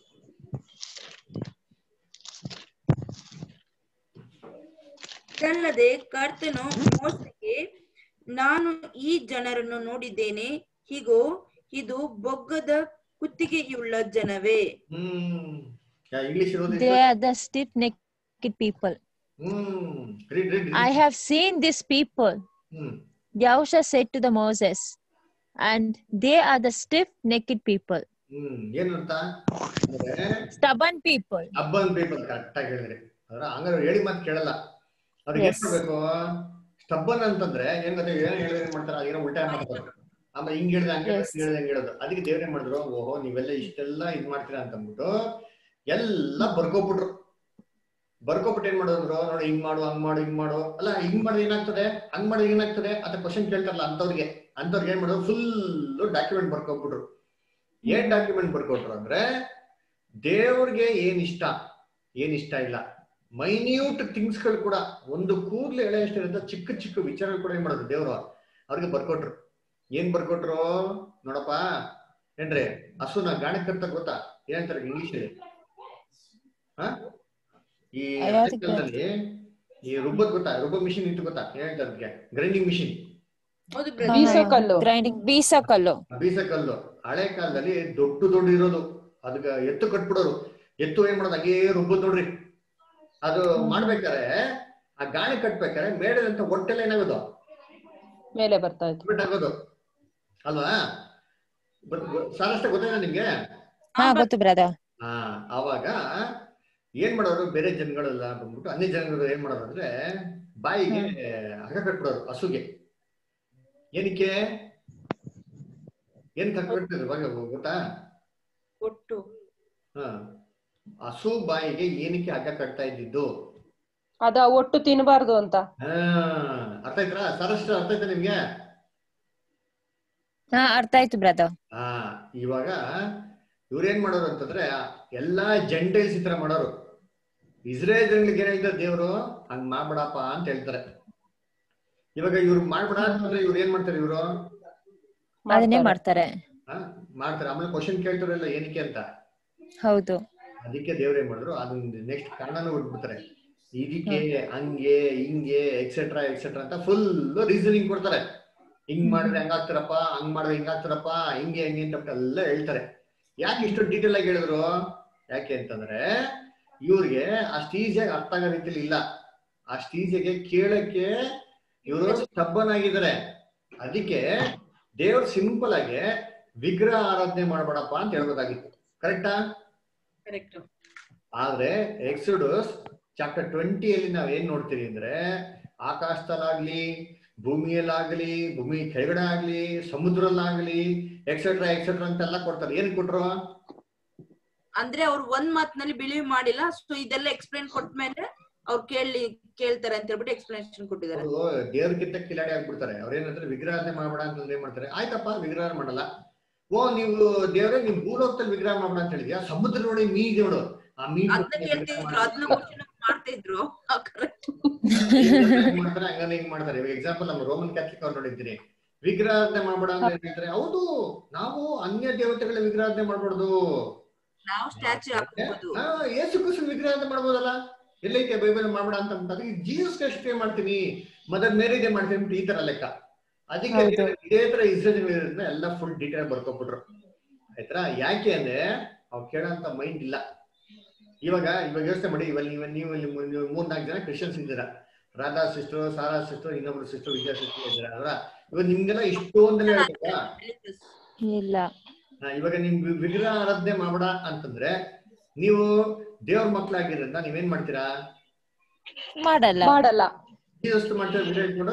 ಇದಲ್ಲದೆ ಕರ್ತನು ಮೋಶೆಗೆ ನಾನು ಈ ಜನರನ್ನು ನೋಡಿದ್ದೇನೆ ಹೀಗೋ ಇದು ಬೊಗ್ಗದ ಕುತ್ತಿಗೆಯುಳ್ಳ ಜನವೇ ಹ್ಮ್ ಯಾ ಇಂಗ್ಲಿಷ್ ಇರೋದು they are the stiff necked people ಹ್ಮ್ read read i have seen these people ಹ್ಮ್ Yahusha said to the Moses, and they are the stiff necked people, ಹ್ಮ್ ಏನ್ ಅರ್ಥ ಅಂದ್ರೆ stubborn people. ಹಬ್ಬನ್ ಪೀಪಲ್ ಕರೆಕ್ಟ್ ಆಗಿ ಹೇಳಿದ್ರಿ ಅದ್ರ ಹಂಗಾರೆ ಹೇಳಿ ಮಾತು ಕೇಳಲ್ಲ ಅವ್ರಿಗೆ ಏನ್ Yes. ಮಾಡ್ಬೇಕು ಸ್ಟಬ್ಬನ್ ಅಂತಂದ್ರೆ ಏನ್ ಗೊತ್ತಾ ಏನ್ ಹೇಳಿದ್ರೆ ಏನ್ ಮಾಡ್ತಾರೆ ಅದೇನೋ ಉಲ್ಟಾ ಮಾಡ್ತಾರೆ ಆಮೇಲೆ ಹಿಂಗ್ ಹೇಳಿದ ಹಂಗೆ Yes. ಹಿಂಗ್ ಹೇಳ್ದೆ ಹಂಗೆ ಹೇಳೋದು ಅದಕ್ಕೆ ದೇವ್ರೇನ್ ಮಾಡಿದ್ರು ಓಹೋ ನೀವೆಲ್ಲ ಇಷ್ಟೆಲ್ಲ ಇದ್ ಮಾಡ್ತೀರಾ ಅಂತ ಅಂದ್ಬಿಟ್ಟು ಎಲ್ಲ ಬರ್ಕೋಬಿಟ್ರು ಬರ್ಕೊಬಿಟ್ಟು ಏನ್ ಮಾಡೋದ್ರು ನೋಡಿ ಹಿಂಗ್ ಮಾಡು ಹಂಗ್ ಮಾಡು ಹಿಂಗ್ ಮಾಡು ಅಲ್ಲ ಹಿಂಗ್ ಮಾಡಿದ್ರೆ ಏನಾಗ್ತದೆ ಹಂಗ್ ಮಾಡಿದ್ರೆ ಏನಾಗ್ತದೆ ಅಂತ ಕ್ವಶನ್ ಕೇಳ್ತಾರಲ್ಲ ಅಂತವ್ರಿಗೆ ಅಂತವ್ರಿಗೆ ಏನ್ ಮಾಡೋದು ಫುಲ್ ಡಾಕ್ಯುಮೆಂಟ್ ಬರ್ಕೊಬಿಟ್ರು ಏನ್ ಡಾಕ್ಯುಮೆಂಟ್ ಬರ್ಕೊಟ್ರು ಅಂದ್ರೆ ದೇವ್ರಿಗೆ ಏನ್ ಇಷ್ಟ ಏನ್ ಇಷ್ಟ ಇಲ್ಲ ಮೈನ್ಯೂಟ್ ಥಿಂಗ್ಸ್ ಗಳು ಕೂಡ ಒಂದು ಕೂದಲು ಎಳೆ ಎಷ್ಟಿರುತ್ತೆ ಚಿಕ್ಕ ಚಿಕ್ಕ ವಿಚಾರಗಳು ಕೂಡ ಏನ್ ಮಾಡೋದು ದೇವ್ರು ಅವ್ರಿಗೆ ಬರ್ಕೊಟ್ರು ಏನ್ ಬರ್ಕೊಟ್ರು ನೋಡಪ್ಪ ಏನ್ರಿ ಹಸುನ ಗಾಣಕ್ ಕಟ್ತ ಗೊತ್ತಾ ಏನಂತಾರೆ ಇಂಗ್ಲಿಷ್ ಅಲ್ಲಿ ಹಾ ಈ ಯಾವ್ದಕ್ಕೆ? ಹಳೆ ಕಾಲದಲ್ಲಿ ಈ ರುಬ್ಬದ್ ಗೊತ್ತಾ ರುಬ್ಬ ಮಿಷಿನ್ ಇತ್ತು ಗೊತ್ತಾ ಏನ್ ಹೇಳ್ತಾರೆ ಅದಕ್ಕೆ ಗ್ರೈಂಡಿಂಗ್ ಮಿಷಿನ್ ಹೌದು ಹಾ, ಬ್ರದರ್ ಬೀಸಕಲ್ಲು. Grinding ಬೀಸಕಲ್ಲು. ಬೀಸಕಲ್ಲು ಹಳೆ ಕಾಲದಲ್ಲಿ ದೊಡ್ಡ ದೊಡ್ಡ ಇರೋದು ಅದಕ್ಕೆ ಎತ್ತು ಕಟ್ಬಿಡೋರು ಎತ್ತು ಏನ್ ಮಾಡೋದು ಹಾಗೇ ರುಬ್ಬದ್ ನೋಡ್ರಿ ಅದು ಮಾಡ್ಬೇಕಾರೆ ಆ ಗಾಳಿ ಕಟ್ಬೇಕಾರೆ ಮೇಡದಂತ ಹೊಟ್ಟೆಲ್ಲ ಏನಾಗೋದು ಮೇಲೆ ಬರ್ತಾ ಇತ್ತು ಆಗೋದು ಅಲ್ವಾ ಸಾಕಷ್ಟ ಗೊತ್ತಾಯ್ತಾ ನಿಮ್ಗೆ ಹಾ ಗೊತ್ತು ಬ್ರದರ್ ಹಾ ಅವಾಗ ಏನ್ ಮಾಡೋರು ಬೇರೆ ಜನಗಳೆಲ್ಲ ಬಂದ್ಬಿಟ್ಟು ಅನ್ಯ ಜನಗಳು ಏನ್ ಮಾಡೋರು ಅಂದ್ರೆ ಬಾಯಿಗೆ ಹಗ್ಗ ಕಟ್ಬಿಡೋರು ಹಸುಗೆ ಏನಕ್ಕೆ ಏನ್ ಹಗ್ಗ ಕಟ್ತಿದ್ರು ಇವಾಗ ಗೊತ್ತಾ ಒಟ್ಟು ಹಾ ಹಸು ಬಾಯಿಗೆ ಏನಕ್ಕೆ ಹಗ್ಗ ಕಟ್ತಾ ಇದ್ದಿದ್ದು ಅದ ಒಟ್ಟು ತಿನ್ಬಾರ್ದು ಅಂತ ಹಾ ಅರ್ಥ ಆಯ್ತಾ ಸಾರಷ್ಟು ಅರ್ಥ ಆಯ್ತಾ ನಿಮ್ಗೆ ಹಾ ಅರ್ಥ ಆಯ್ತು ಬ್ರದರ್ ಹಾ ಇವಾಗ ಇವ್ರೇನ್ ಮಾಡೋರು ಅಂತಂದ್ರೆ ಎಲ್ಲಾ ಜೆಂಟೈಲ್ಸ್ ಈ ತರ ಮಾಡೋರು ಇಸ್ರೇಲ್ ಜನಗಳಿಗೆ ಏನ್ ಹೇಳ್ತಾರೆ ದೇವ್ರು ಹಂಗ್ ಮಾಡ್ಬೇಡಪ್ಪ ಅಂತ ಹೇಳ್ತಾರೆ ಇವಾಗ ಇವ್ರು ಮಾಡ್ಬೇಡ ಅಂತಂದ್ರೆ ಇವ್ರು ಏನ್ ಮಾಡ್ತಾರೆ ಇವ್ರು ಅದನ್ನೇ ಮಾಡ್ತಾರೆ. ಮಾಡ್ತಾರೆ ಹಾ ಮಾಡ್ತಾರೆ ಆಮೇಲೆ ಕ್ವಶನ್ ಕೇಳ್ತಾರಲ್ಲ ಏನಕ್ಕೆ ಅಂತ ಹೌದು ಅದಕ್ಕೆ ದೇವ್ರು ಏನ್ ಮಾಡಿದ್ರು ಅದನ್ನ ನೆಕ್ಸ್ಟ್ ಕಾರಣನೂ ಬಿಟ್ಬಿಡ್ತಾರೆ ಇದಕ್ಕೆ ಹಂಗೆ ಹಿಂಗೆ ಎಕ್ಸೆಟ್ರಾ ಎಕ್ಸೆಟ್ರಾ ಅಂತ ಫುಲ್ ರೀಸನಿಂಗ್ ಕೊಡ್ತಾರೆ ಹಿಂಗ್ ಮಾಡಿದ್ರೆ ಹಂಗಾಗ್ತಾರಪ್ಪ ಹಂಗ್ ಮಾಡಿದ್ರೆ ಹಿಂಗಾಗ್ತಾರಪ್ಪ ಹಿಂಗೆ ಹೆಂಗೆ ಅಂತ ಬಿಟ್ಟು ಎಲ್ಲ ಹೇಳ್ತಾರೆ ಯಾಕೆ ಇಷ್ಟು ಡೀಟೇಲ್ ಆಗಿ ಹೇಳಿದ್ರು ಯಾಕೆ ಅಂತಂದ್ರೆ ಇವ್ರಿಗೆ ಅಷ್ಟು ಈಸಿಯಾಗಿ ಅರ್ಥ ಆಗೋ ರೀತಿಲಿ ಇಲ್ಲ ಅಷ್ಟು ಈಸಿಯಾಗಿ ಕೇಳಕ್ಕೆ ಇವರು ಸ್ಟಬ್ಬನ್ ಆಗಿದ್ದಾರೆ ಅದಕ್ಕೆ ದೇವ್ರು ಸಿಂಪಲ್ ಆಗಿ ವಿಗ್ರಹ ಆರಾಧನೆ ಮಾಡಬೇಡಪ್ಪ ಅಂತ ಹೇಳ್ಬೋದಾಗಿತ್ತು ಕರೆಕ್ಟಾ ಕರೆಕ್ಟ್ ಆದ್ರೆ ಎಕ್ಸುಡಸ್ ಚಾಪ್ಟರ್ ಟ್ವೆಂಟಿಯಲ್ಲಿ ನಾವ್ ಏನ್ ನೋಡ್ತೀವಿ ಅಂದ್ರೆ ಆಕಾಶದಲ್ಲಾಗ್ಲಿ ಭೂಮಿಯಲ್ಲಾಗ್ಲಿ ಭೂಮಿ ಕೆಳಗಡೆ ಆಗ್ಲಿ ಸಮುದ್ರಲ್ಲಾಗ್ಲಿ ಎಕ್ಸೆಟ್ರಾ ಎಕ್ಸೆಟ್ರಾ ಅಂತೆಲ್ಲ ಕೊಡ್ತಾರೆ ಏನ್ ಕೊಟ್ರು ಅಂದ್ರೆ ಅವ್ರು ಒಂದ್ ಮಾತ್ನಲ್ಲಿ ಬಿಲೀವ್ ಮಾಡಿಲ್ಲ ಸೊ ಇದೆಲ್ಲ ಎಕ್ಸ್ಪ್ಲೈನ್ ಕೊಟ್ಮೇಲೆ ಅವ್ರು ಕೇಳಿ ಕೇಳ್ತಾರೆ ಅಂತ ಹೇಳ್ಬಿಟ್ಟು ಎಕ್ಸ್ಪ್ಲನೇಷನ್ ಕೊಟ್ಟಿದ್ದಾರೆ ಅವರು ದೇವ್ರಕ್ಕಿಂತ ಕಿಲಾಡಿ ಆಗ್ಬಿಡ್ತಾರೆ ಅವ್ರೇನಂದ್ರೆ ವಿಗ್ರಹಣೆ ಮಾಡಬೇಡ ಅಂತಂದ್ರೆ ಏನ್ ಮಾಡ್ತಾರೆ ಆಯ್ತಪ್ಪ ವಿಗ್ರಹ ಮಾಡಲ್ಲ ಓ ನೀವು ದೇವ್ರೆ ನಿಮ್ ಭೂಲೋಕದಲ್ಲಿ ವಿಗ್ರಹ ಮಾಡಬೇಡ ಅಂತ ಹೇಳಿದ್ಯಾ ಸಮುದ್ರ ನೋಡಿ ಮೀನ್ ಇದೆ ನೋಡು ಆ ಮೀನ್ ಅದನ್ನ ಕೇಳ್ತಿದ್ರು ಅದನ್ನ ಕ್ವಶನ್ ಮಾಡ್ತಾ ಇದ್ರು ಕರೆಕ್ಟ್ ಹೆಂಗ್ ಮಾಡ್ತಾರೆ ಹಂಗನೇ ಹಿಂಗ್ ಮಾಡ್ತಾರೆ ಇವಾಗ ಎಕ್ಸಾಂಪಲ್ ನಮ್ಮ ರೋಮನ್ ಕ್ಯಾಥಲಿಕ್ ಅವ್ರು ನೋಡಿದ್ದೀನಿ ವಿಗ್ರಹಾಧನೆ ಮಾಡ್ಬೇಡ ಅಂತ ಏನ್ ಹೇಳ್ತಾರೆ ಹೌದು ನಾವು ಅನ್ಯ ದೇವತೆಗಳ ವಿಗ್ರಹಾಧನೆ ಮಾಡ್ಬಾರ್ದು ನಾವು ಸ್ಟ್ಯಾಚು ಹಾಕ್ಬೋದು ಹಾ ಯೇಸು ಕ್ರಿಸ್ತನ ವಿಗ್ರಹಾಧನೆ ಮಾಡ್ಬೋದಲ್ಲ ಎಲ್ಲೈತೆ ಬೈಬಲ್ ಮಾಡ್ಬೇಡ ಅಂತ ಅಂದಾಗ ಜೀಸಸ್ ಕ್ರೈಸ್ಟ್ ಮಾಡ್ತೀನಿ ಮದರ್ ಮೇರಿದೆ ಮಾಡ್ತೀನಿ ಅಂತ ಈ ತರ ಲೆಕ್ಕ ಅದಕ್ಕೆ ಹೌದು. ಇದೇ ತರ ಇಸ್ರೇಲ್ ಎಲ್ಲ ಫುಲ್ ಡೀಟೇಲ್ ಬರ್ಕೊಬಿಟ್ರು ಆಯ್ತಾ ಯಾಕೆ ಅಂದ್ರೆ ಅವ್ರು ಕೇಳೋಂತ ಮೈಂಡ್ ಇಲ್ಲ ಇವಾಗ ಇವಾಗ ಯೋಚನೆ ಮಾಡಿ ಇವಾಗ ನೀವು ನೀವು ಇಲ್ಲಿ ಮೂ- ನೀವು ಮೂರ್ನಾಲ್ಕು ಜನ ಕ್ರಿಶ್ಚಿಯನ್ಸ್ ಇದ್ದೀರಾ ರಾಧಾ ಸಿಸ್ಟರ್ ಸಾರಾ ಸಿಸ್ಟರ್ ಇನ್ನೊಬ್ರು ಸಿಸ್ಟರ್ ವಿಜಯ ಸಿಸ್ಟರ್ ಇದ್ದೀರಾ ಅಲ್ವಾ ಇವಾಗ ನಿಮ್ಗೆಲ್ಲ ಇಷ್ಟೊಂದಲೇ ಹೇಳ್ಬೇಕಾ ಇಲ್ಲ ಹಾ, ಇವಾಗ ನಿಮ್ ವಿ- ವಿಗ್ರಹ ಆರಾಧನೆ ಮಾಡಬೇಡ ಅಂತಂದ್ರೆ ನೀವು ದೇವ್ರ ಮಕ್ಳಾಗಿರೋದ್ರಿಂದ ನೀವೇನ್ ಮಾಡ್ತೀರಾ ಮಾಡಲ್ಲ ಮಾಡಲ್ಲ ಜೀಸಸ್ ಮಾಡ್ತೀರಾ ವಿಗ್ರಹ ಇಟ್ಕೊಂಡು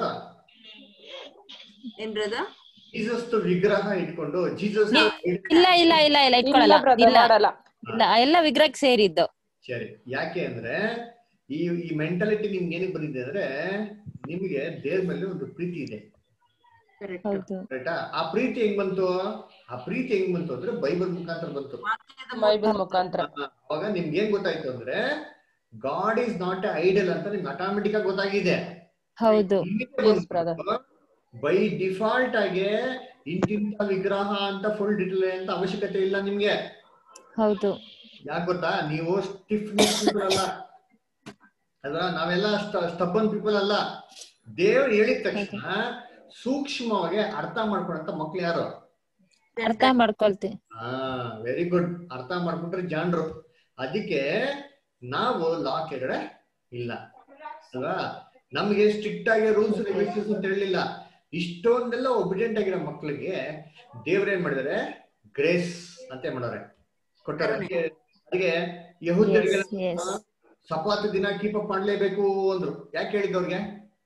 ಏನ್ ಬ್ರದರ್ ಜೀಸಸ್ ವಿಗ್ರಹ ಇಟ್ಕೊಂಡು ಜೀಸಸ್ ಇಲ್ಲ ಇಲ್ಲ ಇಲ್ಲ ಇಲ್ಲ ಇಲ್ಲ ಇಟ್ಕೊಳಲ್ಲ ಬ್ರದರ್ ಇಲ್ಲ ಮಾಡಲ್ಲ ಇಲ್ಲ ಎಲ್ಲ ವಿಗ್ರಹಕ್ಕೆ ಸೇರಿದ್ದು ಸರಿ ಯಾಕೆ ಅಂದ್ರೆ ಈ ಈ ಮೆಂಟಾಲಿಟಿ ನಿಮ್ಗೆ ಏನಕ್ಕೆ ಬಂದಿದೆ ಅಂದ್ರೆ ನಿಮಗೆ ದೇವ್ರ ಮೇಲೆ ಒಂದು ಪ್ರೀತಿ ಇದೆ ಕರೆಕ್ಟ್ ಹೌದು ಕರೆಕ್ಟಾ ಆ ಪ್ರೀತಿ ಹೆಂಗ್ ಬಂತು ಆ ಪ್ರೀತಿ ಹೆಂಗ್ ಬಂತು ಅಂದ್ರೆ ಬೈಬಲ್ ಮುಖಾಂತರ ಬಂತು ಬೈಬಲ್ ಮುಖಾಂತರ ಅವಾಗ ನಿಮ್ಗೆ ಏನ್ ಗೊತ್ತಾಯ್ತು ಅಂದ್ರೆ God is not a idol ಅಂತ ನಿಮ್ಗೆ ಆಟೋಮೆಟಿಕ್ ಆಗಿ ಗೊತ್ತಾಗಿದೆ ಹೌದು Yes, brother. ಬೈ ಡಿಫಾಲ್ಟ್ ಆಗಿ ಇಂತಿಂತ ವಿಗ್ರಹ ಅಂತ ಫುಲ್ ಡಿಟೇಲ್ ಅಂತ ಅವಶ್ಯಕತೆ ಇಲ್ಲ ನಿಮ್ಗೆ ಹೌದು ಯಾಕೆ ಗೊತ್ತಾ ನೀವು ಸ್ಟಿಫ್ ಪೀಪಲ್ ಅಲ್ಲ ಅಲ್ವಾ ನಾವೆಲ್ಲ ಸ್ಟಬ್ಬನ್ ಪೀಪಲ್ ಅಲ್ಲ ದೇವ್ರು ಹೇಳಿದ ತಕ್ಷಣ ಸೂಕ್ಷ್ಮವಾಗಿ ಅರ್ಥ ಮಾಡ್ಕೊಳಂತ ಮಕ್ಳು ಯಾರು ಅರ್ಥ ಮಾಡ್ಕೊಳ್ತೀನಿ ಹಾ ವೆರಿ ಗುಡ್ ಅರ್ಥ ಮಾಡ್ಕೊಂಡ್ರೆ ಜಾಣ್ರು ಅದಕ್ಕೆ ನಾವು ಲಾ ಕೆಳಗಡೆ ಇಲ್ಲ ಅಲ್ವಾ ನಮ್ಗೆ ಸ್ಟ್ರಿಕ್ಟ್ ಆಗಿ ರೂಲ್ಸ್ ರೆಗ್ಯುಲೇಷನ್ಸ್ ಅಂತ ಹೇಳಿಲ್ಲ ಇಷ್ಟೊಂದೆಲ್ಲ ಒಬಿಡಿಯಂಟ್ ಆಗಿರೋ ಮಕ್ಳಿಗೆ ದೇವ್ರೇನ್ ಮಾಡಿದಾರೆ ಗ್ರೇಸ್ ಅಂತ ಮಾಡವ್ರೆ ಕೊಟ್ಟಾರೆ ಅದಕ್ಕೆ ಅದಕ್ಕೆ ಯಹೂದ್ಯರಿಗೆ ಎಸ್ ಎಸ್ ಸಪಾತ್ ದಿನ ಕೀಪ್ ಅಪ್ ಮಾಡ್ಲೇಬೇಕು ಅಂದ್ರು ಯಾಕೆ ಹೇಳಿದ್ದವ್ರಿಗೆ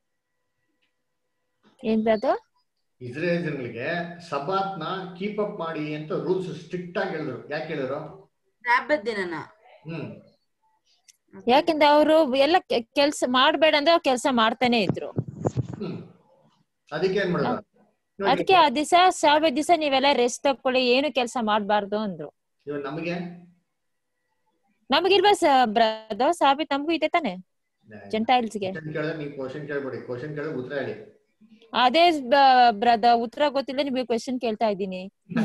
ಏನ್ ಬ್ರದರ್ ಇಸ್ರೇಲ್ ಜನಗಳಿಗೆ ಸಬಾತ್ನ ಕೀಪ್ ಅಪ್ ಮಾಡಿ ಅಂತ ರೂಲ್ಸ್ ಸ್ಟ್ರಿಕ್ಟ್ ಆಗಿ ಹೇಳಿದ್ರು ಯಾಕೆ ಹೇಳಿದ್ರು ಸಾಬತ್ ದಿನನ ಹ್ಮ್ ಯಾಕಂದ್ರೆ ಅವರು ಎಲ್ಲ ಕೆಲಸ ಮಾಡ್ಬೇಡ ಅಂದ್ರೆ ಅವ್ರು ಕೆಲಸ ಮಾಡ್ತಾನೆ ಇದ್ರು ಹ್ಮ್ ಅದಕ್ಕೆ ಏನ್ ಮಾಡಿದ್ರು ನೋಡಿ, ಅದಕ್ಕೆ ಆ ದಿವಸ ಸಾವಿರ ದಿವಸ ನೀವೆಲ್ಲ ರೆಸ್ಟ್ ತಕೊಳ್ಳಿ ಏನು ಕೆಲಸ ಮಾಡ್ಬಾರ್ದು ಅಂದ್ರು ಇವಾಗ ನಮಗೆ ನಮಗಿಲ್ವಾ ಬ್ರದರ್ ಸಾಬಿತ್ ನಮಗೂ ಇದೆ ತಾನೆ ಜೆಂಟೈಲ್ಸ್ಗೆ ಕ್ವಶನ್ ಕೇಳಿದ್ರೆ ನೀವು ಕ್ವಶನ್ ಕೇಳ್ಬೇಡಿ ಕ್ವಶನ್ ಕೇಳಿದ್ರೆ ಉತ್ತರ ಹೇಳಿ ಅದೇ ಬ್ರದರ್ ಉತ್ತರ ಗೊತ್ತಿಲ್ಲ ನಿಮಗೆ ಕ್ವೆಶನ್ ಕೇಳ್ತಾ ಇದ್ದೀನಿ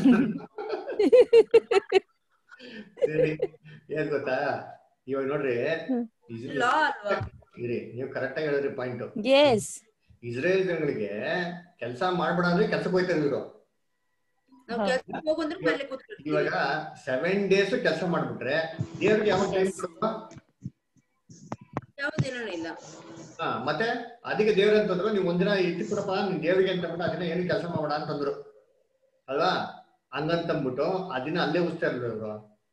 ಸರಿ ಏನ್ ಗೊತ್ತಾ ಇವಾಗ ನೋಡ್ರಿ ಹ್ಮ್. ಇಸ್ರೇಲ್ ಲಾ ಅಲ್ವಾ ಇರಿ ನೀವು ಕರೆಕ್ಟ್ ಆಗಿ ಹೇಳಿದ್ರಿ ಪಾಯಿಂಟ್ ಎಸ್ ಇಸ್ರೇಲ್ ಜನಗಳಿಗೆ ಕೆಲಸ ಮಾಡ್ಬೇಡ ಅಂದ್ರೆ ಕೆಲ್ಸಕ್ಕೆ ಹೋಯ್ತಾ ಇದ್ರು ನಾವ್ ಹೌದು. ಕೆಲ್ಸಕ್ಕೆ ಹೋಗಂದ್ರೆ ಮನೇಲೆ ಕೂತ್ಕೊಳ್ತೀವಿ ಇವಾಗ ಸೆವೆನ್ ಡೇಸ್ ಕೆಲಸ ಮಾಡ್ಬಿಟ್ರೆ ದೇವ್ರಿಗೆ ಯಾವ ಟೈಮ್ ಯಾವ್ದೇನೂ ಇಲ್ಲ ಹಾ ಮತ್ತೆ ಅದಕ್ಕೆ ದೇವ್ರ ಅಂತಂದ್ರು ನೀವು ಒಂದಿನ ಇಟ್ಟು ಕೊಡಪ್ಪ ನಿನ್ ದೇವ್ರಿಗೆ ಅಂತ ಅಂದ್ಬಿಟ್ಟು ಅದನ್ನ ಏನು ಕೆಲಸ ಮಾಡಬೇಡ ಅಂತಂದ್ರು ಅಲ್ವಾ ಹಂಗಂತಂದ್ಬಿಟ್ಟು ಆ ದಿನ ಅಲ್ಲೇ ಉಸ್ತಾ ಇರ್ಲಿ ಇವ್ರು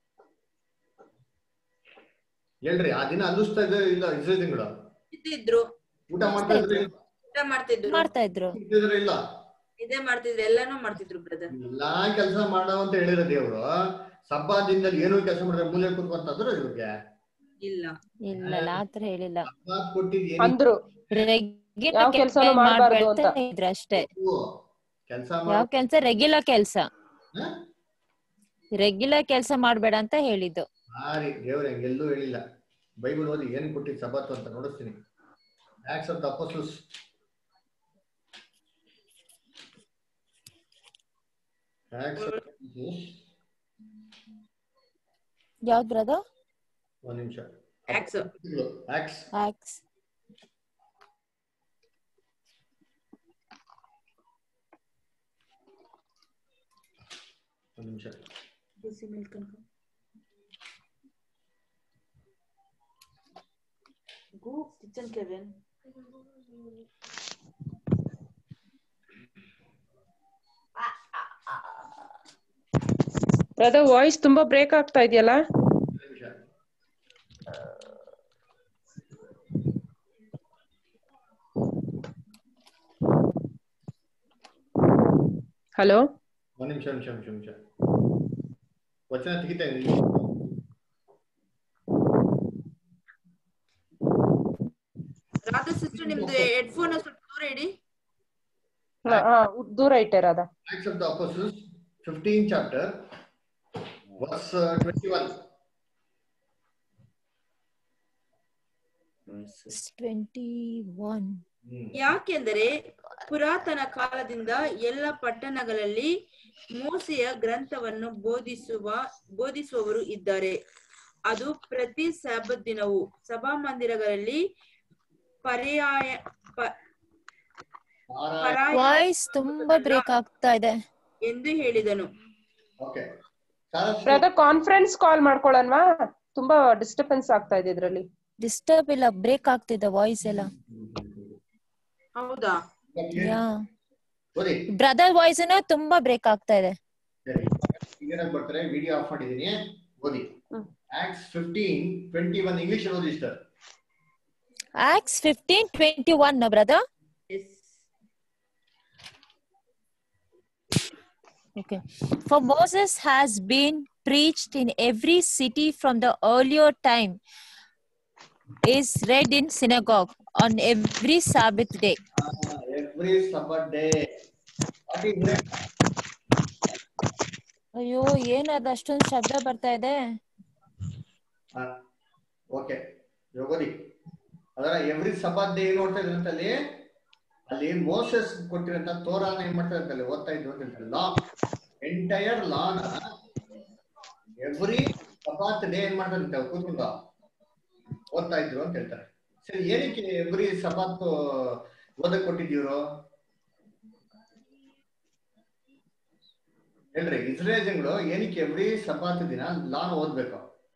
ಹೇಳ್ರಿ ಆ ದಿನ ಅಲ್ಲಿಸ್ತಾ ಇದ್ರು ಇಲ್ಲ ಇಸ್ರೇಲ್ಗಳು ಇದ್ರು ಊಟ ಮಾಡ್ತಾ ಇದ್ರು ಇಲ್ಲ ಊಟ ಮಾಡ್ತಿದ್ರು ಮಾಡ್ತಾ ಇದ್ರು ಇಟ್ಟಿದ್ರು ಇಲ್ಲ ಇದೇ ಮಾಡ್ತಿದ್ರು ಎಲ್ಲಾನು ಮಾಡ್ತಿದ್ರು ಬ್ರದರ್ ಎಲ್ಲಾ ಕೆಲಸ ಮಾಡೋ ಅಂತ ಹೇಳಿರೋ ದೇವ್ರು ಸಬ್ಬಾ ದಿನದಲ್ಲಿ ಏನೂ ಕೆಲಸ ಮಾಡಿದ್ರೆ ಮೂಲೆ ಕೂತ್ಕೊಂತಂದ್ರು ಇವ್ರಿಗೆ ಇಲ್ಲ ಇಲ್ಲ ಆತರ ಹೇಳಿಲ್ಲ ಸಬ್ಬಾತ್ ಕೊಟ್ಟಿದ್ ಏನಿತ್ತು ಅಂದ್ರು ರೆಗ್ಯುಲರ್ ಯಾವ ಕೆಲ್ಸನೂ ಮಾಡ್ಬಾರ್ದು ಅಂತ. ಇದ್ರು ಅಷ್ಟೇ ಕೆಲಸ ಯಾವ ಕೆಲ್ಸ ರೆಗ್ಯುಲರ್ ಕೆಲ್ಸ ಹಾ? ರೆಗ್ಯುಲರ್ ಕೆಲ್ಸ ಮಾಡ್ಬೇಡ ಅಂತ ಹೇಳಿದ್ದು ಹಾರಿ ದೇವ್ರ ಎಲ್ಲೂ ಹೇಳಿಲ್ಲ ಬೈಬಲ್ ಓದಿ ಏನ್ ಕೊಟ್ಟಿದ್ ಸಬತ್ತು ಅಂತ ನೋಡಿಸ್ತೀನಿ Acts of the apostles Acts of ಯಾವ್ದ್ ಬ್ರದರ್ ಒಂದ್ ನಿಮಿಷ Acts. ಆಕ್ಸ್ ಆಕ್ಸ್ ಒಂದ್ ನಿಮಿಷ ಬಿಸಿ milk ಅನ್ಕೊ. Go kitchen, Kevin. Brother voice ತುಂಬಾ ಬ್ರೇಕ್ ಆಗ್ತಾ ಇದೆಯಲ್ಲ ನಿಮಿಷ ಹಲೋ ಒಂದ್ ನಿಮಿಷ ನಿಮಿಷ ನಿಮಿಷ ನಿಮಿಷ ವಚನ ತೆಗಿತಾ ಇದ್ದೀನಿ ರಾಧಾ ಸಿಸ್ಟರ್ ನಿಮ್ದು ಹೆಡ್ಫೋನ್ ಸ್ವಲ್ಪ ದೂರ ಇಡಿ ದೂರ ಇಟ್ಟೆ Radha Acts of the Apostles, 15th chapter, verse uh, 21. Twenty one ಹ್ಮ್. ಯಾಕೆಂದರೆ ಪುರಾತನ ಕಾಲದಿಂದ ಎಲ್ಲ ಪಟ್ಟಣಗಳಲ್ಲಿ ಮೋಸೆಯ ಗ್ರಂಥವನ್ನು ಬೋಧಿಸುವ ಬೋಧಿಸುವವರು ಇದ್ದಾರೆ ಅದು ಪ್ರತಿ ಸಬ್ಬತ್ ದಿನವೂ ಸಭಾಮಂದಿರಗಳಲ್ಲಿ ಪರ್ಯಾಯ ಪ- ಆರ- ಪರಾಯ ವಾಯ್ಸ್ ತುಂಬಾ ಬ್ರೇಕ್ ಆಗ್ತಾ ಇದೆ ಎಂದು ಹೇಳಿದನು Okay. Sara brother conference call ಮಾಡ್ಕೊಳ್ಳೋಣವಾ ತುಂಬಾ ಡಿಸ್ಟರ್ಬೆನ್ಸ್ ಆಗ್ತಾ ಇದೆ ಇದ್ರಲ್ಲಿ ಡಿಸ್ಟರ್ಬ್ ಇಲ್ಲ ಬ್ರೇಕ್ ಆಗ್ತಿದೆ ವಾಯ್ಸ್ ಎಲ್ಲ ಹೌದಾ ಯಾ ಓದಿ ಬ್ರದರ್ ವಾಯ್ಸ್ ತುಂಬಾ ಬ್ರೇಕ್ ಆಗ್ತಾ ಇದೆ ಸರಿ ಈಗೇನಾಗ್ ಬರ್ತಾರೆ ವಿಡಿಯೋ ಆಫ್ ಮಾಡಿದೀನಿ ಓದಿ ಹ್ಮ್. Acts fifteen twenty one English ಓದಿ sir Acts fifteen twenty one brother Yes. Okay. For Moses has been preached in every city from the earlier time, is read in synagogue on every Sabbath day. Every Sabbath day ಅಯ್ಯೋ ಏನದು ಅಷ್ಟೊಂದು ಶಬ್ದ ಬರ್ತಾ ಇದೆ okay ಇವಾಗ ಓದಿ ಅದರ every Sabbath day ಏನ್ ನೋಡ್ತಾ ಇದ್ರು ಅಂತ ಅಲ್ಲಿ ಅಲ್ಲಿ ಮೋಸಸ್ ಕೊಟ್ಟಿರಂತ ತೋರಾನ ಏನ್ ಮಾಡ್ತಾ ಇದ್ದಲ್ಲಿ ಓದ್ತಾ ಇದ್ರು ಅಂತ ಹೇಳ್ತಾರೆ ಲಾ ಎಂಟೈರ್ ಲಾನ ಎವ್ರಿ ಸಬಾತ್ ಡೇ ಏನ್ ಮಾಡ್ತಾ ಇರ್ತಾರೆ ಕೂತ್ಕೊಂಡು ಓದ್ತಾ ಇದ್ರು ಅಂತ ಹೇಳ್ತಾರೆ ಸರಿ ಏನಕ್ಕೆ ಎವ್ರಿ ಸಬಾತ್ ಓದಕ್ ಕೊಟ್ಟಿದ್ದೀರೋ ಹೇಳ್ರಿ ಇಸ್ರೇಲ್ ಜನಗಳು ಏನಕ್ಕೆ ಎವ್ರಿ ಸಬಾತ್ ದಿನ ಲಾನ್ ಓದ್ಬೇಕು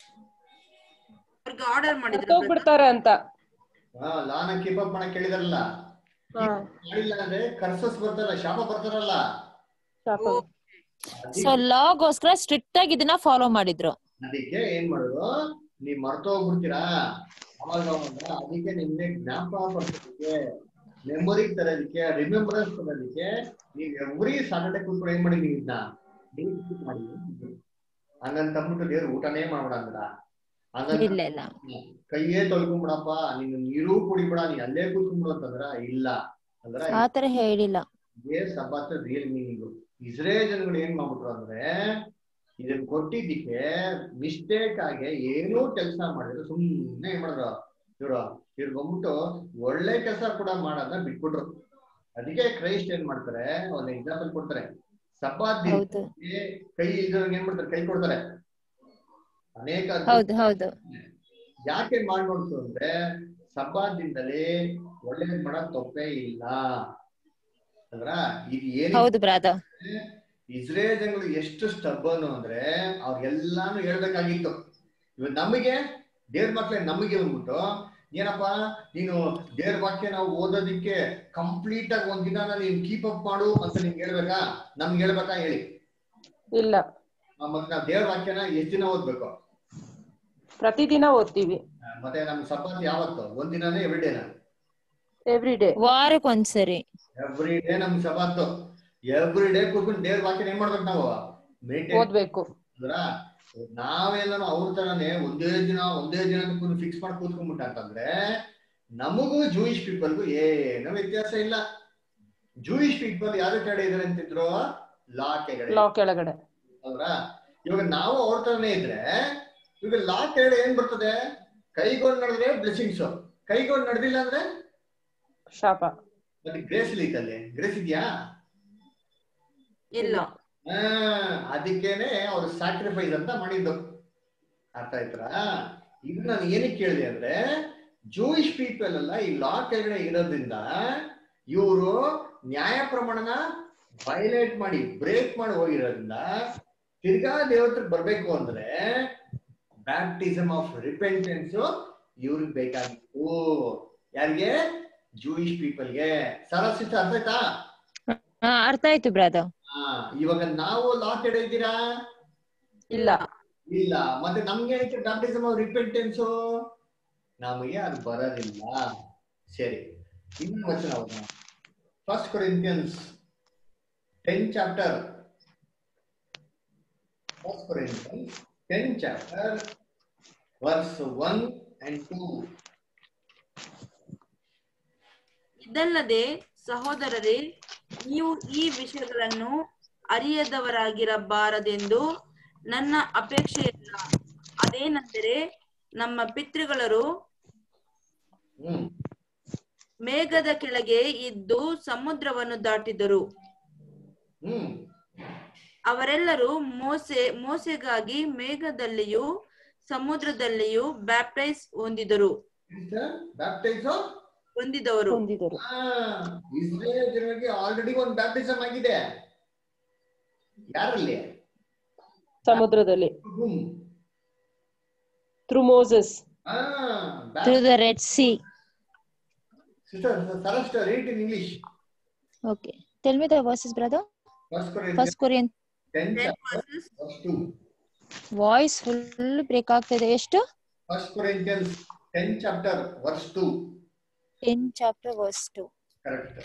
ಅವ್ರಿಗೆ ಆರ್ಡರ್ ಮಾಡಿದ್ರು ಹೋಗ್ಬಿಡ್ತಾರೆ ಅಂತ ಹಾ ಲಾನ ಕೀಪ್ ಅಪ್ ಮಾಡಕ್ ಕೇಳಿದಾರಲ್ಲ ಹಾ ಮಾಡಿಲ್ಲ ಅಂದ್ರೆ ಕರ್ಸಸ್ ಬರ್ತಾರ ಶಾಪ ಬರ್ತಾರಲ್ಲ ಶಾಪ. ಸೊ ಲಾಗೋಸ್ಕರ ಸ್ಟ್ರಿಕ್ಟ್ ಆಗಿ ಇದನ್ನ ಫಾಲೋ ಮಾಡಿದ್ರು ಅದಕ್ಕೆ ಏನ್ ಮಾಡೋದು ನೀವ್ ಮರ್ತೋಗ್ಬಿಡ್ತೀರಾ ಅವಾಗ ಅವಾಗ ಅದಕ್ಕೆ ನಿಮ್ಗೆ ಜ್ಞಾಪಕ ಬರ್ಸೋದಕ್ಕೆ ಮೆಮೊರಿ ತರೋದಕ್ಕೆ ರಿಮೆಂಬರೆನ್ಸ್ ತರೋದಕ್ಕೆ ನೀವ್ ಎವ್ರಿ ಸಾಟರ್ಡೆ ಕೂತ್ಕೊಂಡು ಏನ್ ಮಾಡಿ ನೀವು ಇದನ್ನ ನೀವು ಮಾಡಿ ಹಂಗಂತ ಅಂದ್ಬಿಟ್ಟು ದೇವ್ರು ಊಟನೇ ಮಾಡ್ಬೇಡ ಅಂದ್ರ ಇಲ್ಲ ಇಲ್ಲ ಕೈಯೇ ತೊಳ್ಕೊಂಬಿಡಪ್ಪ ನೀನು ನೀರು ಕುಡಿಬೇಡ ನೀ ಅಲ್ಲೇ ಕೂತ್ಕೊಂಡ್ಬಿಡು ಅಂತಂದ್ರ ಇಲ್ಲ ಅಂದ್ರ ಆತರ ಹೇಳಿಲ್ಲ ಇದೇ ಸಬಾತ್ ರಿಯಲ್ ಮೀನಿಂಗ್ ಇಸ್ರೇಲ್ ಜನಗಳು ಏನ್ ಮಾಡ್ಬಿಟ್ರು ಅಂದ್ರೆ ಇದನ್ನ ಕೊಟ್ಟಿದ್ದಕ್ಕೆ ಮಿಸ್ಟೇಕ್ ಆಗಿ ಏನೂ ಕೆಲಸ ಮಾಡಿದ್ರು ಸುಮ್ಮನೆ ಏನ್ ಮಾಡಿದ್ರು ಇವ್ರು ಇವ್ರು ಬಂದ್ಬಿಟ್ಟು ಒಳ್ಳೆ ಕೆಲಸ ಕೂಡ ಮಾಡೋದನ್ನ ಬಿಟ್ಬಿಟ್ರು ಅದಕ್ಕೆ ಕ್ರೈಸ್ಟ್ ಏನ್ ಮಾಡ್ತಾರೆ ಒಂದು ಎಕ್ಸಾಂಪಲ್ ಕೊಡ್ತಾರೆ ಸಬ್ಬಾತ್ ಹೌದು ದಿನಕ್ಕೆ ಕೈ ಇದ್ರವ್ರಿಗೆ ಏನ್ ಮಾಡ್ತಾರೆ ಕೈ ಕೊಡ್ತಾರೆ ಅನೇಕ ಹೌದು ಹೌದು ಯಾಕೆ ಮಾಡಿ ನೋಡ್ತು ಅಂದ್ರೆ ಸಬ್ಬಾದಿಂದಲೇ ಒಳ್ಳೇದ್ ಮಾಡಕ್ ತಪ್ಪೇ ಇಲ್ಲ ಅಂದ್ರ ಇದು ಏನ್ ಹೌದು ಬ್ರಾದರ್ ಇಸ್ರೇಲ್ ಜನಗಳು ಎಷ್ಟು ಸ್ಟಬ್ಬನು ಅಂದ್ರೆ ಅವ್ರಿಗೆಲ್ಲಾನು ಹೇಳ್ಬೇಕಾಗಿತ್ತು ಇವಾಗ ನಮಗೆ ದೇವ್ರ ಮಕ್ಳೆ ನಮಗೆ ಬಂದ್ಬಿಟ್ಟು ಏನಪ್ಪಾ ನೀನು ದೇವ್ರ ವಾಕ್ಯ ನಾವು ಓದೋದಿಕ್ಕೆ ಕಂಪ್ಲೀಟ್ ಆಗಿ ಒಂದ್ ದಿನ ನೀನ್ ಕೀಪ್ ಅಪ್ ಮಾಡು ಅಂತ ನಿಮ್ಗೆ ಹೇಳ್ಬೇಕಾ ನಮ್ಗೆ ಹೇಳ್ಬೇಕಾ ಹೇಳಿ ಇಲ್ಲ ಆ, ಮತ್ತೆ ನಾವ್ ದೇವ್ರ ವಾಕ್ಯನ ಎಷ್ಟ್ ದಿನ ಓದ್ಬೇಕು ಪ್ರತಿದಿನ ಓದ್ತೀವಿ ಆ, ಮತ್ತೆ ನಮ್ ಸಬ್ಬತ್ ಯಾವತ್ತು ಒಂದ್ ದಿನಾನೇ ಎವ್ರಿ ಡೇನಾ ಎವ್ರಿ ಡೇ ವಾರಕ್ಕೆ ಒಂದ್ಸರಿ ಎವ್ರಿ ಡೇ ನಮ್ ಸಬಾತು ಎವ್ರಿ ಡೇ ಕೂತ್ಕೊಂಡು ದೇವ್ರ ವಾಕ್ಯನ ಏನ್ ಮಾಡ್ಬೇಕು ನಾವು ಮೇಂಟೈನ್ ಓದ್ಬೇಕು ಅಂದ್ರ ನಾವೆಲ್ಲನೂ ಅವ್ರ ತರನೇ ಒಂದೇ ದಿನ ಒಂದೇ ದಿನ ಫಿಕ್ಸ್ ಮಾಡಿ ಕೂತ್ಕೊಂಡ್ಬಿಟ್ಟ ಅಂತಂದ್ರೆ ನಮಗೂ ಜೂಯಿಶ್ ಪೀಪಲ್ಗೂ ಏನೂ ವ್ಯತ್ಯಾಸ ಇಲ್ಲ ಜೂಯಿಶ್ ಪೀಪಲ್ ಯಾರು ಕಡೆ ಇದಾರೆ ಅಂತಿದ್ರು ಲಾ ಕೆಳಗಡೆ ಲಾ ಕೆಳಗಡೆ ಅಲ್ವಾ ಇವಾಗ ನಾವು ಅವ್ರ ತರನೇ ಇದ್ರೆ ಇವಾಗ ಲಾ ಕೆಳಗಡೆ ಏನ್ ಬರ್ತದೆ ಕೈಗೊಂಡ್ ನಡೆದ್ರೆ ಬ್ಲೆಸಿಂಗ್ಸ್ ಕೈಗೊಂಡ್ ನಡೆದಿಲ್ಲ ಅಂದ್ರೆ ಶಾಪ ಮತ್ತೆ ಗ್ರೇಸ್ ಅಲ್ಲಿ ಗ್ರೇಸ್ ಇದೆಯಾ ಇಲ್ಲ ಆ, ಅದಕ್ಕೇನೆ ಅವ್ರು ಸ್ಯಾಕ್ರಿಫೈಸ್ ಅಂತ ಮಾಡಿದ್ದು ಅರ್ಥ ಆಯ್ತಾ ಇದು ನಾನು ಏನಕ್ಕೆ ಕೇಳಿದೆ ಅಂದ್ರೆ ಜೂಯಿಶ್ ಪೀಪಲ್ ಎಲ್ಲ ಈ ಲಾ ಕೆಳಗಡೆ ಇರೋದ್ರಿಂದ ಇವರು ನ್ಯಾಯ ಪ್ರಮಾಣನ ವೈಲೇಟ್ ಮಾಡಿ ಬ್ರೇಕ್ ಮಾಡಿ ಹೋಗಿರೋದ್ರಿಂದ ತಿರ್ಗಾ ದೇವತ್ರ ಬರ್ಬೇಕು ಅಂದ್ರೆ ಬ್ಯಾಪ್ಟಿಸಮ್ ಆಫ್ ರಿಪೆಂಟೆನ್ಸ್ ಇವ್ರಿಗೆ ಬೇಕಾಗಿತ್ತು ಯಾರಿಗೆ ಜೂಯಿಶ್ ಪೀಪಲ್ಗೆ ಸರಸ್ವಿತ ಅರ್ಥ ಆಯ್ತಾ ಹಾ ಅರ್ಥ ಆಯ್ತು ಬ್ರಾದರ್ ಹಾ ಇವಾಗ ನಾವು ಲಾ ಕೆಡೆ ಇದ್ದೀರಾ ಇಲ್ಲ ಇಲ್ಲ ಮತ್ತೆ ನಮ್ಗೆ ಏನಕ್ಕೆ ಬ್ಯಾಪ್ಟಿಸಮ್ ಆಫ್ ರಿಪೆಂಟೆನ್ಸ್ ನಮಗೆ ಅದು ಬರೋದಿಲ್ಲ ಸರಿ ಇನ್ನೊಂದು ವಚನ ಓದೋಣ first Corinthians ten chapter first Corinthians ten chapter verse one and two ಇದಲ್ಲದೆ ಸಹೋದರರೇ ನೀವು ಈ ವಿಷಯಗಳನ್ನು ಅರಿಯದವರಾಗಿರಬಾರದೆಂದು ನನ್ನ ಅಪೇಕ್ಷೆಯಲ್ಲ ಅದೇನೆಂದರೆ ನಮ್ಮ ಪಿತೃಗಳರು ಹ್ಮ್ ಮೇಘದ ಕೆಳಗೆ ಇದ್ದು ಸಮುದ್ರವನ್ನು ದಾಟಿದರು ಹ್ಮ್ ಅವರೆಲ್ಲರೂ ಮೋಸೆ ಮೋಸೆಗಾಗಿ ಮೇಘದಲ್ಲಿಯೂ ಸಮುದ್ರದಲ್ಲಿಯೂ ಬ್ಯಾಪ್ಟೈಸ್ ಹೊಂದಿದರು ಬ್ಯಾಪ್ಟೈಸ್ ಹೊಂದಿದವರು ಹೊಂದಿದರು ಇಸ್ರೇಲ್ ಜನರಿಗೆ ಆಲ್ರೆಡಿ ಒಂದು ಬ್ಯಾಪ್ಟಿಸಮ್ ಆಗಿದೆ ಯಾರಲ್ಲಿ ಸಮುದ್ರದಲ್ಲಿ ಹ್ಮ್ ಥ್ರೂ ಮೋಸಸ್ ಆ Through the Red Sea. Sister ಸರಸ್ಟ್ read in English Okay. Tell me the verses, brother. First First Corinthians. Ten Ten chapter verses. First to voice full break ಆಗ್ತಿದೆ ಎಷ್ಟು first Corinthians ten chapter verse to ten chapter verse to correct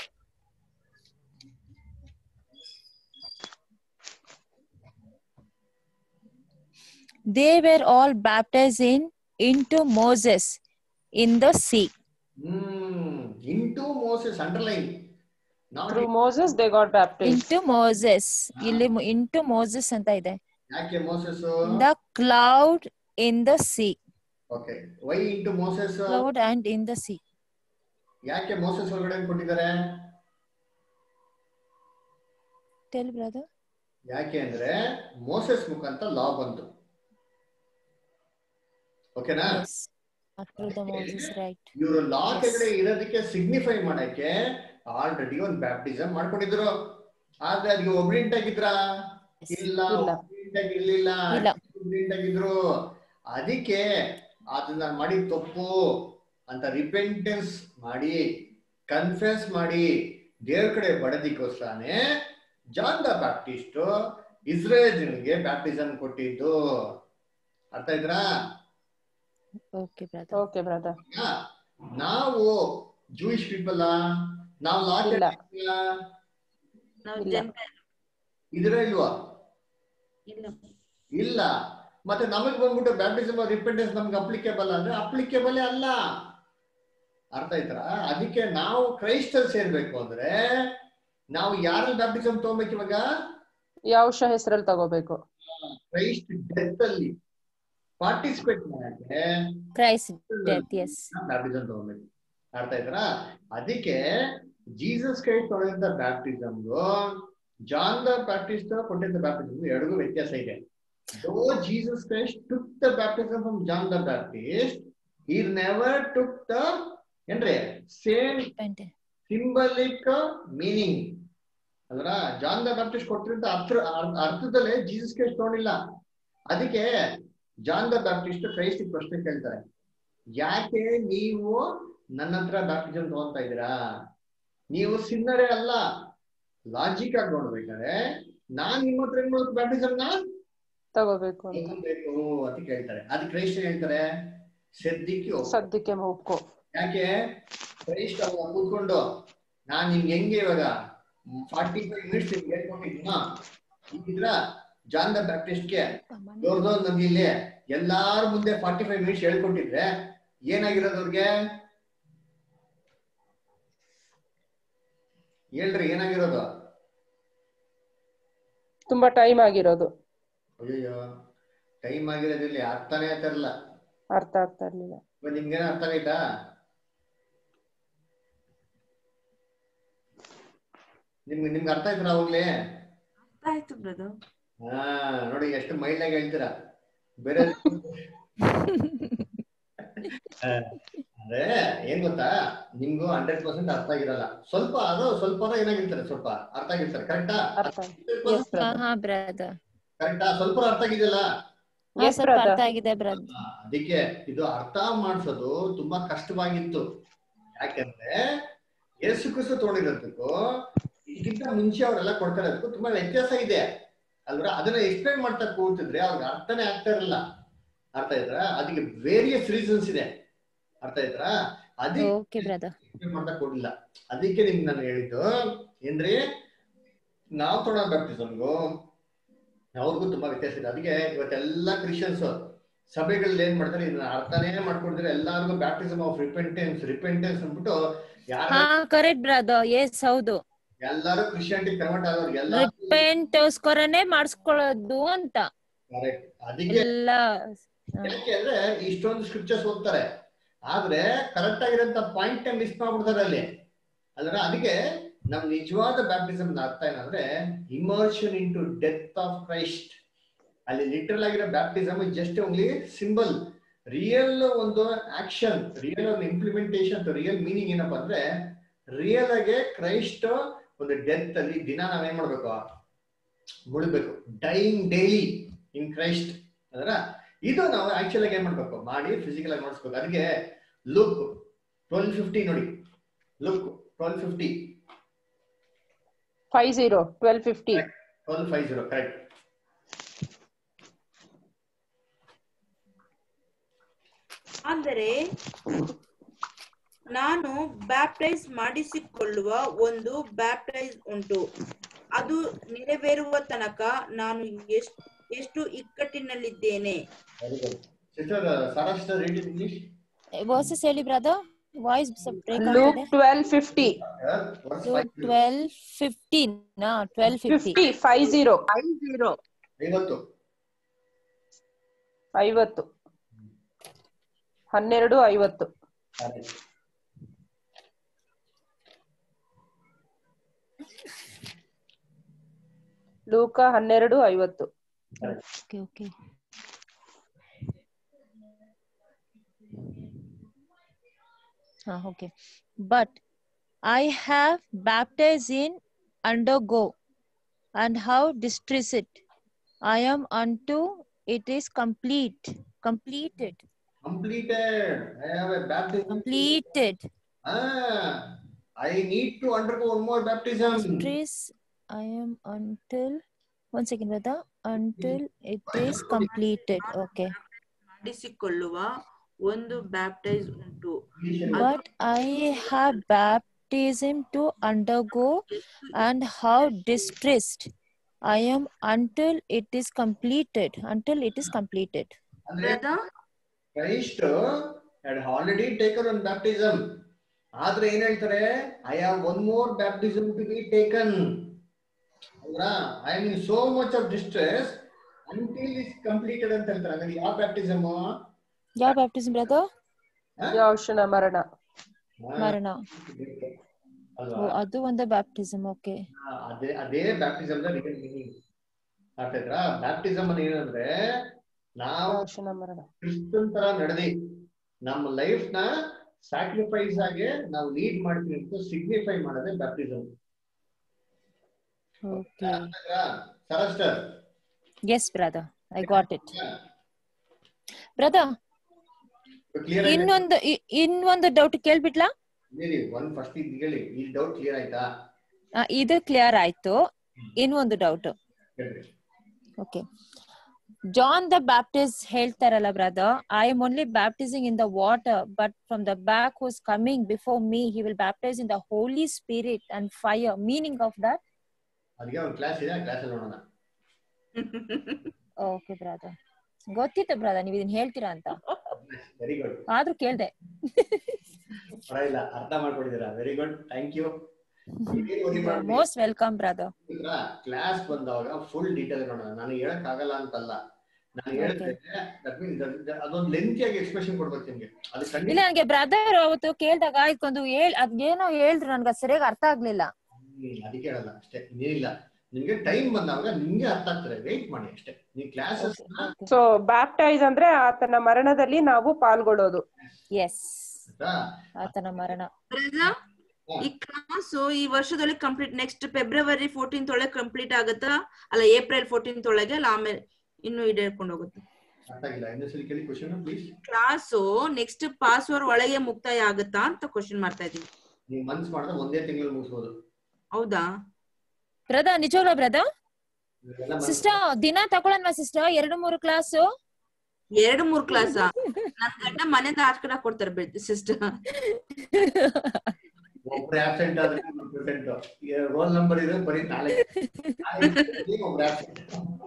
they were all baptized in into moses in the sea hmm into Moses underline through Moses they got baptise into moses ಇಲ್ಲಿ into moses ಅಂತ ಇದೆ ಯಾಕೆ Moses in the cloud in the sea okay why into Moses cloud and in the sea ಯಾಕೆ Moses ಒಳಗಡೆ ಕೊಟ್ಟಿದ್ದಾರೆ tell brother ಯಾಕೆ ಅಂದ್ರೆ Moses ಮುಖಾಂತರ ಲಾ ಬಂತು ಓಕೆನಾ yes through the moses right ಇವರು ಲಾ Yes. ಕೆಳಗಡೆ ಇರೋದಕ್ಕೆ ಸಿಗ್ನಿಫೈ ಮಾಡಕ್ಕೆ ಆಲ್ರೆಡಿ ಒಂದು ಬ್ಯಾಪ್ಟಿಸಮ್ ಮಾಡ್ಕೊಂಡಿದ್ರು ಆದ್ರೆ ಅದಕ್ಕೆ ಒಬ್ರಿಂಟ್ ಆಗಿದ್ರ Yes. ಇಲ್ಲ ಇಲ್ಲ. ಒಬ್ರಿಂಟ್ ಆಗಿ ಇರ್ಲಿಲ್ಲ ಇಲ್ಲ. ಒಬ್ರಿಂಟ್ ಆಗಿದ್ರು ಅದಕ್ಕೆ ಅದನ್ನ ಮಾಡಿ ತಪ್ಪು ಅಂತ ರಿಪೆಂಟೆನ್ಸ್ ಮಾಡಿ ಕನ್ಫೆಸ್ ಮಾಡಿ ದೇವ್ರ ಕಡೆ ಬಡದಿಕ್ಕೋಸ್ಕರನೇ ಜಾನ್ ದ ಬ್ಯಾಪ್ಟಿಸ್ಟ್ ಇಸ್ರೇಲ್ ಜನರಿಗೆ ಬ್ಯಾಪ್ಟಿಸಮ್ ಕೊಟ್ಟಿದ್ದು ಅರ್ಥ ಇದ್ರಾ okay brother ಓಕೆ ಬ್ರದರ್ ಹಾ, ನಾವು ಜೂಯಿಷ್ ಪೀಪಲ್ ನಾವು ಲಾ ಇಲ್ಲ. ನಾವು ಇಲ್ಲ. ಜನ ಇದ್ರ ಇಲ್ವಾ ಇಲ್ಲ ಇಲ್ಲ ಮತ್ತೆ ನಮಗ್ ಬಂದ್ಬಿಟ್ಟು ಬ್ಯಾಪ್ಟಿಸಮ್ ರಿಪೆಂಟೆನ್ಸ್ ನಮ್ಗೆ ಅಪ್ಲಿಕೇಬಲ್ ಅಂದ್ರೆ ಅಪ್ಲಿಕೇಬಲ್ ಅಲ್ಲ ಅರ್ಥ ಆಯ್ತಾ ಅದಕ್ಕೆ ನಾವು ಕ್ರೈಸ್ತಲ್ ಸೇರ್ಬೇಕು ಅಂದ್ರೆ ನಾವು ಯಾರಲ್ಲಿ ಬ್ಯಾಪ್ಟಿಸಮ್ ತಗೋಬೇಕು ಇವಾಗ ಯಾವ ಹೆಸರಲ್ಲಿ ತಗೋಬೇಕು ಕ್ರೈಸ್ಟ್ ಡೆತ್ ಅಲ್ಲಿ ಪಾರ್ಟಿಸಿಪೇಟ್ ಮಾಡಕ್ಕೆ christ death yes ಬ್ಯಾಪ್ಟಿಸಮ್ ತಗೋಬೇಕು ಅರ್ಥ ಆಯ್ತಾ ಅದಕ್ಕೆ ಜೀಸಸ್ ಕ್ರೈಸ್ಟ್ ಹೊಡೆದ ಬ್ಯಾಪ್ಟಿಸಮ್ಗೂ ಜಾನ್ ದ ಬ್ಯಾಪ್ಟಿಸ್ಟ್ ಕೊಟ್ಟಿದ್ದ ಬ್ಯಾಪ್ಟಿಸಮ್ ಎರಡಿಗೂ ವ್ಯತ್ಯಾಸ ಇದೆ though Jesus Christ took the baptism from John the Baptist he never took the ಏನ್ರಿ ಸೇಮ್ Repent. ಸಿಂಬಲಿಕ್ ಮೀನಿಂಗ್ ಅದ್ರ ಜಾನ್ ದ ಬ್ಯಾಪ್ಟಿಸ್ಟ್ ಕೊಟ್ಟಿರೋ ಅರ್ಥ ಅರ್ಥದಲ್ಲೇ ಜೀಸಸ್ ಕ್ರೈಸ್ಟ್ ತಗೊಂಡಿಲ್ಲ ಅದಕ್ಕೆ ಜಾನ್ ದ ಬ್ಯಾಪ್ಟಿಸ್ಟ್ ಕ್ರೈಸ್ಟ್ ಪ್ರಶ್ನೆ ಕೇಳ್ತಾರೆ ಯಾಕೆ ನೀವು ನನ್ನ ಹತ್ರ ಬ್ಯಾಪ್ಟಿಸಮ್ ತಗೊಂತಾ ಇದ್ದೀರಾ ನೀವು ಸಿನ್ನರೇ ಅಲ್ಲ ಲಾಜಿಕ್ ಆಗಿ ನೋಡ್ಬೇಕಾದ್ರೆ ನಾನ್ ನಿಮ್ಮ ಹತ್ರ ಏನ್ ಮಾಡೋದು ಬ್ಯಾಪ್ಟಿಸಮ್ ನ ತಗೋಬೇಕು ಅಂತ ತಗೊಬೇಕು ಅಂತ ಕೇಳ್ತಾರೆ ಅದಕ್ಕೆ ಕ್ರೈಸ್ಟ್ ಏನ್ ಹೇಳ್ತಾರೆ ಸದ್ಯಕ್ಕೆ ಒಪ್ಪು. ಸದ್ಯಕ್ಕೆ ಒಪ್ಕೋ ಯಾಕೆ ಕ್ರೈಸ್ಟ್ ಅವಾಗ ಕೂತ್ಕೊಂಡು ನಾನ್ ನಿಮ್ಗೆ ಹೆಂಗೆ ಇವಾಗ ಫಾರ್ಟಿ ಫೈವ್ ಮಿನಿಟ್ಸ್ ನಿಮ್ಗೆ ಹೇಳ್ಕೊಂಡಿದ್ದೀನ ಇದ್ರ ಜಾನ್ ದ ಬ್ಯಾಪ್ಟಿಸ್ಟ್ಗೆ ದೊಡ್ಡದೋ ನಮ್ಗೆ ಇಲ್ಲಿ ಎಲ್ಲಾರ ಮುಂದೆ ಫಾರ್ಟಿ ಫೈವ್ ಮಿನಿಟ್ಸ್ ಹೇಳ್ಕೊಟ್ಟಿದ್ರೆ ಏನಾಗಿರೋದು ಅವ್ರಿಗೆ ಹೇಳ್ರಿ ಏನಾಗಿರೋದು ತುಂಬಾ ಟೈಮ್ ಆಗಿರೋದು ಅಯ್ಯೋ ಟೈಮ್ ಆಗಿರೋದಿಲ್ಲ ಅರ್ಥನೇ ಆಗ್ತಿರಲ್ಲ ಅರ್ಥ ಆಗ್ತಾ ಇರ್ಲಿಲ್ಲ ಇವಾಗ ನಿಮ್ಗೇನ ಅರ್ಥ ಆಗೈತಾ ನಿಮ್ಗೆ ನಿಮ್ಗೆ ಅರ್ಥ ಆಯ್ತಾ ಅವಾಗ್ಲೇ ಆಯ್ತು ಬ್ರದರ್ ಹಾ ನೋಡಿ ಎಷ್ಟು ಮೈಲ್ಡ್ ಆಗಿ ಹೇಳ್ತೀರಾ ಬೇರೆ ಆ, ಅಂದ್ರೆ ಏನ್ ಗೊತ್ತಾ ನಿಮ್ಗೂ ಹಂಡ್ರೆಡ್ ಪರ್ಸೆಂಟ್ ಅರ್ಥ ಆಗಿರಲ್ಲ ಸ್ವಲ್ಪ ಅದು ಸ್ವಲ್ಪ ಏನಾಗಿರ್ತಾರೆ ಸ್ವಲ್ಪ ಅರ್ಥ ಆಗಿರ್ತಾರೆ ಕರೆಕ್ಟಾ ಅರ್ಥ Yes, ಹಾ brother. ಹಾ ಬ್ರದರ್ ಕರೆಕ್ಟಾ ಸ್ವಲ್ಪ ಅರ್ಥ ಆಗಿದೆಯಲ್ಲ ಹಾ Yes, ಸ್ವಲ್ಪ brother. ಅರ್ಥ ಆಗಿದೆ ಬ್ರದರ್ ಆ, ಅದಕ್ಕೆ ಇದು ಅರ್ಥ ಮಾಡಿಸೋದು ತುಂಬಾ ಕಷ್ಟವಾಗಿತ್ತು ಯಾಕಂದ್ರೆ ಯೇಸು ಕ್ರಿಸ್ತು ತಗೊಂಡಿರೋದಕ್ಕೂ ಇದಕ್ಕಿಂತ ಮುಂಚೆ ಅವರೆಲ್ಲ ಕೊಡ್ತಾ ಇರೋದಕ್ಕೂ ತುಂಬಾ ವ್ಯತ್ಯಾಸ ಇದೆ ಅಲ್ರ ಅದನ್ನ ಎಕ್ಸ್ಪ್ಲೈನ್ ಮಾಡ್ತಾ ಕೂತಿದ್ರೆ ಅವ್ರಿಗೆ ಅರ್ಥನೇ ಆಗ್ತಾ ಇರಲ್ಲ ಅರ್ಥ ಆಯ್ತಾ ಅದಕ್ಕೆ ವೇರಿಯಸ್ ರೀಸನ್ಸ್ ಇದೆ ಅರ್ಥ ಆಯ್ತಾ ಅದಕ್ಕೆ ಓಕೆ ಬ್ರದರ್ explain ಮಾಡ್ತಾ ಕೊಡ್ಲಿಲ್ಲ ಅದಕ್ಕೆ ನಿಮ್ಗೆ ನಾನು ಹೇಳಿದ್ದು ಏನ್ರಿ ನಾವು ತೊಗೊಳೋ ಬ್ಯಾಪ್ಟಿಸಮ್ಗೂ ಅವ್ರಿಗೂ ತುಂಬಾ ವ್ಯತ್ಯಾಸ ಇದೆ ಅದಕ್ಕೆ ಇವತ್ತೆಲ್ಲ ಕ್ರಿಶ್ಚಿಯನ್ಸ್ ಸಭೆಗಳಲ್ಲಿ ಏನ್ ಮಾಡ್ತಾರೆ ಇದನ್ನ ಅರ್ಥನೇ ಮಾಡ್ಕೊಡ್ತಾರೆ ಎಲ್ಲಾರ್ಗು ಬ್ಯಾಪ್ಟಿಸಮ್ ಆಫ್ ರಿಪೆಂಟೆನ್ಸ್ ರಿಪೆಂಟೆನ್ಸ್ ಅಂದ್ಬಿಟ್ಟು ಯಾರ ಹಾ ಕರೆಕ್ಟ್ ಬ್ರದರ್ ಎಸ್ ಹೌದು ಎಲ್ಲಾರು ಕ್ರಿಶ್ಚಿಯಾನಿಟಿ ಕನ್ವರ್ಟ್ ಆಗೋರು ಎಲ್ಲ ರಿಪೆಂಟ್ಗೋಸ್ಕರನೇ ಮಾಡಿಸ್ಕೊಳ್ಳೋದು ಅಂತ ಕರೆಕ್ಟ್ ಅದಕ್ಕೆ ಎಲ್ಲ ಯಾಕೆ ಅಂದ್ರೆ ಇಷ್ಟೊಂದು ಸ್ಕ್ರಿಪ್ಚರ್ಸ್ ಓದ್ತಾರೆ ಆದ್ರೆ ಕರೆಕ್ಟ್ ಆಗಿರೋಂತ ಪಾಯಿಂಟ್ ಮಿಸ್ ಮಾಡ್ಬಿಡ್ತಾರೆ ಅಲ್ಲಿ ಅಲ್ರ ಅದಕ್ಕೆ ನಮ್ ನಿಜವಾದ ಬ್ಯಾಪ್ಟಿಸಮ್ ಅರ್ಥ ಏನಂದ್ರೆ immersion into death of Christ ಅಲ್ಲಿ ಲಿಟ್ರಲ್ ಆಗಿರೋ baptism just only symbol real ಒಂದು ಆಕ್ಷನ್ ರಿಯಲ್ ಒಂದು ಇಂಪ್ಲಿಮೆಂಟೇಶನ್ ರಿಯಲ್ ಮೀನಿಂಗ್ ಏನಪ್ಪಾ ಅಂದ್ರೆ ರಿಯಲ್ ಆಗಿ ಕ್ರೈಸ್ಟ್ ಒಂದು ಡೆತ್ ಅಲ್ಲಿ ದಿನ ನಾವೇನ್ ಮಾಡ್ಬೇಕು ಮುಳ್ಬೇಕು ಡೈಯಿಂಗ್ ಡೈಲಿ ಇನ್ ಕ್ರೈಸ್ಟ್ ಅದರ ಇದು ನಾವು ಆಕ್ಚುಲ್ ಆಗಿ ಏನ್ ಮಾಡ್ಬೇಕು ಮಾಡಿ ಫಿಸಿಕಲ್ ಆಗಿ ಮಾಡಿಸ್ಬೇಕು ಅದಕ್ಕೆ ಲುಕ್ ಟ್ವೆಲ್ ಫಿಫ್ಟಿ ನೋಡಿ Luke twelve fifty five zero twelve fifty twelve five zero correct ಅಂದರೆ ನಾನು ಬ್ಯಾಪ್ಟೈಸ್ ಮಾಡಿಸಿಕೊಳ್ಳುವ ಒಂದು ಬ್ಯಾಪ್ಟೈಸ್ ಉಂಟು ಅದು ನೆರವೇರುವ ತನಕ ನಾನು ಎಷ್ಟು ಎಷ್ಟು ಇಕ್ಕಟ್ಟಿನಲ್ಲಿದ್ದೇನೆ very good sister Sara sister read English verses ಹೇಳಿ ಬ್ರದರ್ ವಾಯ್ಸ್ ಬ್ರೇಕ್ ಲೂಕ್ ಆಗ್ತಿದೆ twelve fifty twelve fifteen twelve fifty fifty five zero ಐವತ್ತು ಐವತ್ತು ಹನ್ನೆರಡು ಐವತ್ತು Correct. ಲೂಕ ಹನ್ನೆರಡು ಐವತ್ತು ಓಕೆ ಓಕೆ ಹಾ okay but I have baptise in undergo and how distress it I am until it is complete completed completed i have a baptism completed ah i need to undergo one more baptism Trace, I am until one second, brother. Until it is completed. Okay. ಮಾಡಿಸಿಕೊಳ್ಳುವ ಒಂದು baptise ಉಂಟು But I have baptism to undergo and how distressed I am until it is completed. Until it is completed. ಅಂದ್ರೆ Brother, Christ had already taken one baptism ಆದ್ರೆ ಏನ್ ಹೇಳ್ತಾರೆ I have one more baptism to be taken ಅಲ್ವಾ I mean so much of distress until is completed ಅಂತ ಹೇಳ್ತಾರೆ ಅಂದ್ರೆ ಯಾವ baptism Yeah, baptism, brother. ಯೋಶನ ಮರಣ Marana. ಅಲ್ವಾ Oh, ಅದು ಒಂದು baptism. Okay. ಆ, ಅದೇ ಅದೇ ಬ್ಯಾಪ್ಟಿಸಮ್ ರಿಯಲ್ ಮೀನಿಂಗ್ ಅರ್ಥ ಆಯ್ತಾ ಬ್ಯಾಪ್ಟಿಸಮ್ ಅಲ್ಲಿ ಏನಂದ್ರೆ ನಾವು ಯೋಶನ ಮರಣ ಕ್ರಿಸ್ತನ್ ತರ ನಡೆದಿ ನಮ್ಮ ಲೈಫ್ ನ ಸ್ಯಾಕ್ರಿಫೈಸ್ ಆಗಿ ನಾವು ಲೀಡ್ ಮಾಡ್ತೀವಿ ಅಂತ ಸಿಗ್ನಿಫೈ ಮಾಡೋದೇ ಬ್ಯಾಪ್ಟಿಸಮ್ Okay. ಸರಸ್ಟರ್ Yes, brother. I got it. Brother, clear ಇನ್ನೊಂದು ಇ- ಇನ್ನೊಂದು ಡೌಟ್ ಕೇಳ್ಬಿಟ್ಲಾ ಹೇಳಿ ಒಂದ್ ಫಸ್ಟ್ ಇದು ಹೇಳಿ ಈ ಡೌಟ್ ಕ್ಲಿಯರ್ ಆಯ್ತಾ ಆ, ಇದು ಕ್ಲಿಯರ್ ಆಯ್ತು ಇನ್ನೊಂದು ಡೌಟ್ ಹೇಳ್ರಿ ಓಕೆ ಜಾನ್ ದ ಬ್ಯಾಪ್ಟಿಸ್ ಹೇಳ್ತಾರಲ್ಲ brother I am only baptising in the water but from the back who's coming before me he will baptise in the Holy Spirit and fire meaning of that ಅದಕ್ಕೆ ಒಂದು class ಇದೆ class ಅಲ್ಲಿ ನೋಡೋಣ okay brother ಗೊತ್ತಿತ್ತು brother ನೀವು ಇದನ್ನ ಹೇಳ್ತೀರಾ ಅಂತ ವೆರಿ ಗುಡ್ ಆದ್ರೂ ಕೇಳ್ದೆ ಪರವಾಗಿಲ್ಲ ಅರ್ಥ ಮಾಡ್ಕೊಂಡಿದ್ದೀರಾ very good thank you most welcome brother class ಬಂದಾಗ ಫುಲ್ ಡೀಟೇಲ್ ನೋಡೋಣ ನಾನು ಹೇಳಕ್ ಆಗಲ್ಲ ಅಂತಲ್ಲ ನಾನು ಹೇಳಿದ್ರೆ ದಟ್ ಮೀನ್ಸ್ ಅದೊಂದು ಲೆಂತಿಯಾಗಿ ಎಕ್ಸ್ಪ್ರೆಷನ್ ಕೊಡ್ಬೇಕು ನಿಮ್ಗೆ ಅದು ಇಲ್ಲ ಖಂಡಿತ ನನಗೆ ಬ್ರದರ್ ಅವತ್ತು ಕೇಳ್ದಾಗ ಇದಕ್ಕೊಂದು ಹೇಳ್ ಅದೇನೋ ಹೇಳಿದ್ರು ನನ್ಗೆ ಸರಿಯಾಗಿ ಅರ್ಥ ಆಗ್ಲಿಲ್ಲ ಹ್ಮ್, ಅದಕ್ಕೆ ಹೇಳಲ್ಲ ಅಷ್ಟೇ ಇನ್ನೇನಿಲ್ಲ ನಿಮ್ಗೆ ಟೈಮ್ ಬಂದಾಗ ನಿಮ್ಗೆ ಅರ್ಥ ಆಗ್ತದೆ ವೆಯ್ಟ್ ಮಾಡಿ ಅಷ್ಟೇ ನೀವು ಕ್ಲಾಸಸ್ ಸೊ ಬ್ಯಾಪ್ಟೈಸ್ ಅಂದ್ರೆ ಆತನ ಮರಣದಲ್ಲಿ ನಾವು ಪಾಲ್ಗೊಳ್ಳೋದು ಎಸ್ ಆತನ ಮರಣ ಬ್ರದರ್ ಈ ಕ್ಲಾಸು ಈ ವರ್ಷದೊಳಗೆ ಕಂಪ್ಲೀಟ್ ನೆಕ್ಸ್ಟ್ ಫೆಬ್ರವರಿ ಫೋರ್ಟೀನ್ತ್ ಒಳಗೆ ಕಂಪ್ಲೀಟ್ ಆಗುತ್ತಾ ಅಲ್ಲ ಏಪ್ರಿಲ್ ಫೋರ್ಟೀನ್ತ್ ಒಳಗೆ ಅಲ್ಲ ಆಮೇಲೆ ಇನ್ನು ಈಡೇರ್ಕೊಂಡು ಹೋಗುತ್ತೆ ಅರ್ಥ ಆಗಿಲ್ಲ ಇನ್ನೊಂದ್ಸಲಿ ಕೇಳಿ question please class next password ಒಳಗೆ ಮುಕ್ತಾಯ ಆಗುತ್ತಾ ಅಂತ ಕ್ವಶನ್ ಮಾಡ್ತಾ ಇದೀವಿ ನೀವು ಮನ್ಸ್ ಮಾಡಿದ್ರೆ ಒಂದೇ ತಿಂಗಳು ಮುಗಿಸ್ಬೋದು ಹೌದಾ ಬ್ರದರ್ ನಿಜವಾಗ್ಲೂ ಬ್ರದರ್ ಇವೆಲ್ಲ ಬಂದು- ಸಿಸ್ಟರ್ ದಿನ ತಗೊಳಲ್ವಾ ಸಿಸ್ಟರ್ ಎರಡು ಮೂರು ಕ್ಲಾಸು ಎರಡು ಮೂರ್ ಕ್ಲಾಸ್ ನನ್ ಗಂಡ ಮನೆಯಿಂದ ಆಚ ಕಡೆ ಕೊಡ್ತಾರೆ ಸಿಸ್ಟರ್ ಒಬ್ರು ಆಬ್ಸೆಂಟ್ ಆದ್ರೆ ಪ್ರೆಸೆಂಟ್ ರೋಲ್ ನಂಬರ್ ಇದೆ ಬರೀ ನಾಳೆ ನಾಳೆ ಒಬ್ರು absent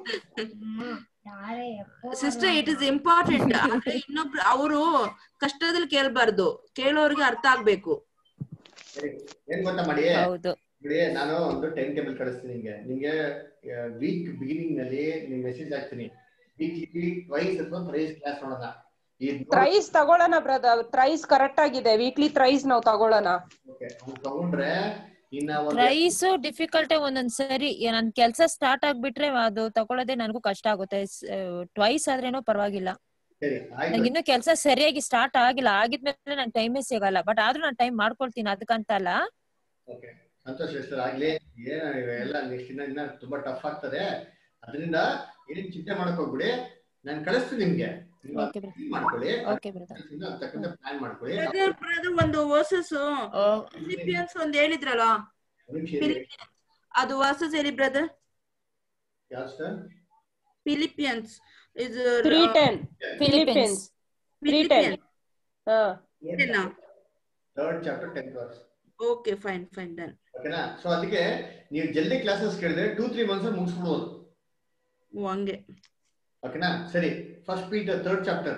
sister it is important ಆದ್ರೆ ಇನ್ನೊಬ್ರು ಅವರು ಕಷ್ಟದಲ್ಲಿ ಕೇಳ್ಬಾರ್ದು ಕೇಳೋರ್ಗೆ ಅರ್ಥ ಆಗ್ಬೇಕು ಸರಿ ಏನ್ ಗೊತ್ತಾ ಮಾಡಿ ಹೌದು ನೋಡಿ ನಾನು ಒಂದು ಟೈಮ್ ಟೇಬಲ್ ಕಳಿಸ್ತೀನಿ ನಿಮ್ಗೆ ನಿಮ್ಗೆ ವೀಕ್ ಬಿಗಿನಿಂಗ್ ನಲ್ಲಿ ನಿಮ್ ಮೆಸೇಜ್ ಹಾಕ್ತೀನಿ ವೀಕ್ಲಿ ಟ್ವೈಸ್ ಅಥವಾ ಥ್ರೈಸ್ ಕ್ಲಾಸ್ ನೋಡೋಣ ಈ ಥ್ರೈಸ್ ತಗೊಳ್ಳೋಣ ಬ್ರದರ್ ಥ್ರೈಸ್ ಕರೆಕ್ಟ್ ಆಗಿದೆ ವೀಕ್ಲಿ ಥ್ರೈಸ್ ನಾವು ತಗೊಳ್ಳೋಣ ಓಕೆ ತಗೊಂಡ್ರೆ ಇನ್ನ ಒಂದು ಪ್ರೈಸ್ ಡಿಫಿಕಲ್ಟ್ ಒಂದೊಂದ್ ಸರಿ ನನ್ ಕೆಲ್ಸ ಸ್ಟಾರ್ಟ್ ಆಗ್ಬಿಟ್ರೆ ಅದು ತಗೊಳ್ಳೋದೇ ನನಗೂ ಕಷ್ಟ ಆಗುತ್ತೆ ಟ್ವೈಸ್ ಆದ್ರೇನೋ ಪರವಾಗಿಲ್ಲ ಸರಿ ಆಯ್ತು ನಂಗೆ ಇನ್ನೂ ಕೆಲ್ಸ ಸರಿಯಾಗಿ ಸ್ಟಾರ್ಟ್ ಆಗಿಲ್ಲ ಆಗಿದ್ಮೇಲೆ ನನ್ ಟೈಮೇ ಸಿಗಲ್ಲ ಬಟ್ ಆದ್ರೂ ನಾನು ಟೈಮ್ ಮಾಡ್ಕೊಳ್ತೀನಿ ಅದಕ್ಕಂತಲ್ಲ ಓಕೆ ಸಂತೋಷ ಸರ್ ಆಗ್ಲಿ ಏನ ಎಲ್ಲ ನೆಕ್ಸ್ಟ್ ಇನ್ನ ಇನ್ನ ತುಂಬಾ ಟಫ್ ಆಗ್ತದೆ ಅದರಿಂದ ಏನ್ ಚಿಂತೆ ಮಾಡಕ್ ಹೋಗ್ಬಿಡಿ ನಾನು ಕಳಿಸ್ತೀನಿ ನಿಮ್ಗೆ ನೀವು Okay, brother. ಅದನ್ನ ಮಾಡ್ಕೊಳ್ಳಿ ಓಕೆ ಬ್ರದರ್ ಅದ್ರಿಂದ ಅದ್ ತಕ್ಕಂತೆ ಪ್ಲಾನ್ ಮಾಡ್ಕೊಳ್ಳಿ ಬ್ರದರ್ ಬ್ರದರ್ ಒಂದು ವರ್ಸಸ್ ಫಿಲಿಪಿಯನ್ಸ್ ಒಂದು ಹೇಳಿದ್ರಲ್ಲ ಒಂದ್ ನಿಮಿಷ ಇರಿ. ಫಿಲಿಪಿಯನ್ಸ್ ಅದು ವರ್ಸಸ್ ಹೇಳಿ ಬ್ರದರ್ ಯಾವ್ದು ಸರ್ ಫಿಲಿಪಿಯನ್ಸ್ ಇದು ತ್ರೀ ಟೆನ್ ಫಿಲಿಪೀನ್ಸ್ ಫಿಲಿಪಿಯನ್ ಹಾ third chapter tenth verse okay fine fine done ಓಕೆನಾ ಸೊ ಅದಕ್ಕೆ ನೀವು ಜಲ್ದಿ ಕ್ಲಾಸಸ್ ಕೇಳಿದ್ರೆ ಟೂ ತ್ರೀ ಮಂತ್ಸ್ ಮುಗಿಸ್ಬಿಡ್ಬೋದು ಓ ಹಂಗೆ ಓಕೆನಾ ಸರಿ first Peter third chapter